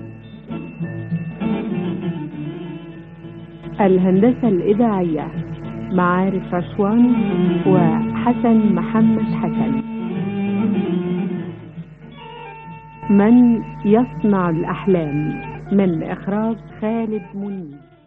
S1: الهندسة الإذاعية معارف رشوان وحسن محمد حسن من يصنع الأحلام من إخراج خالد منير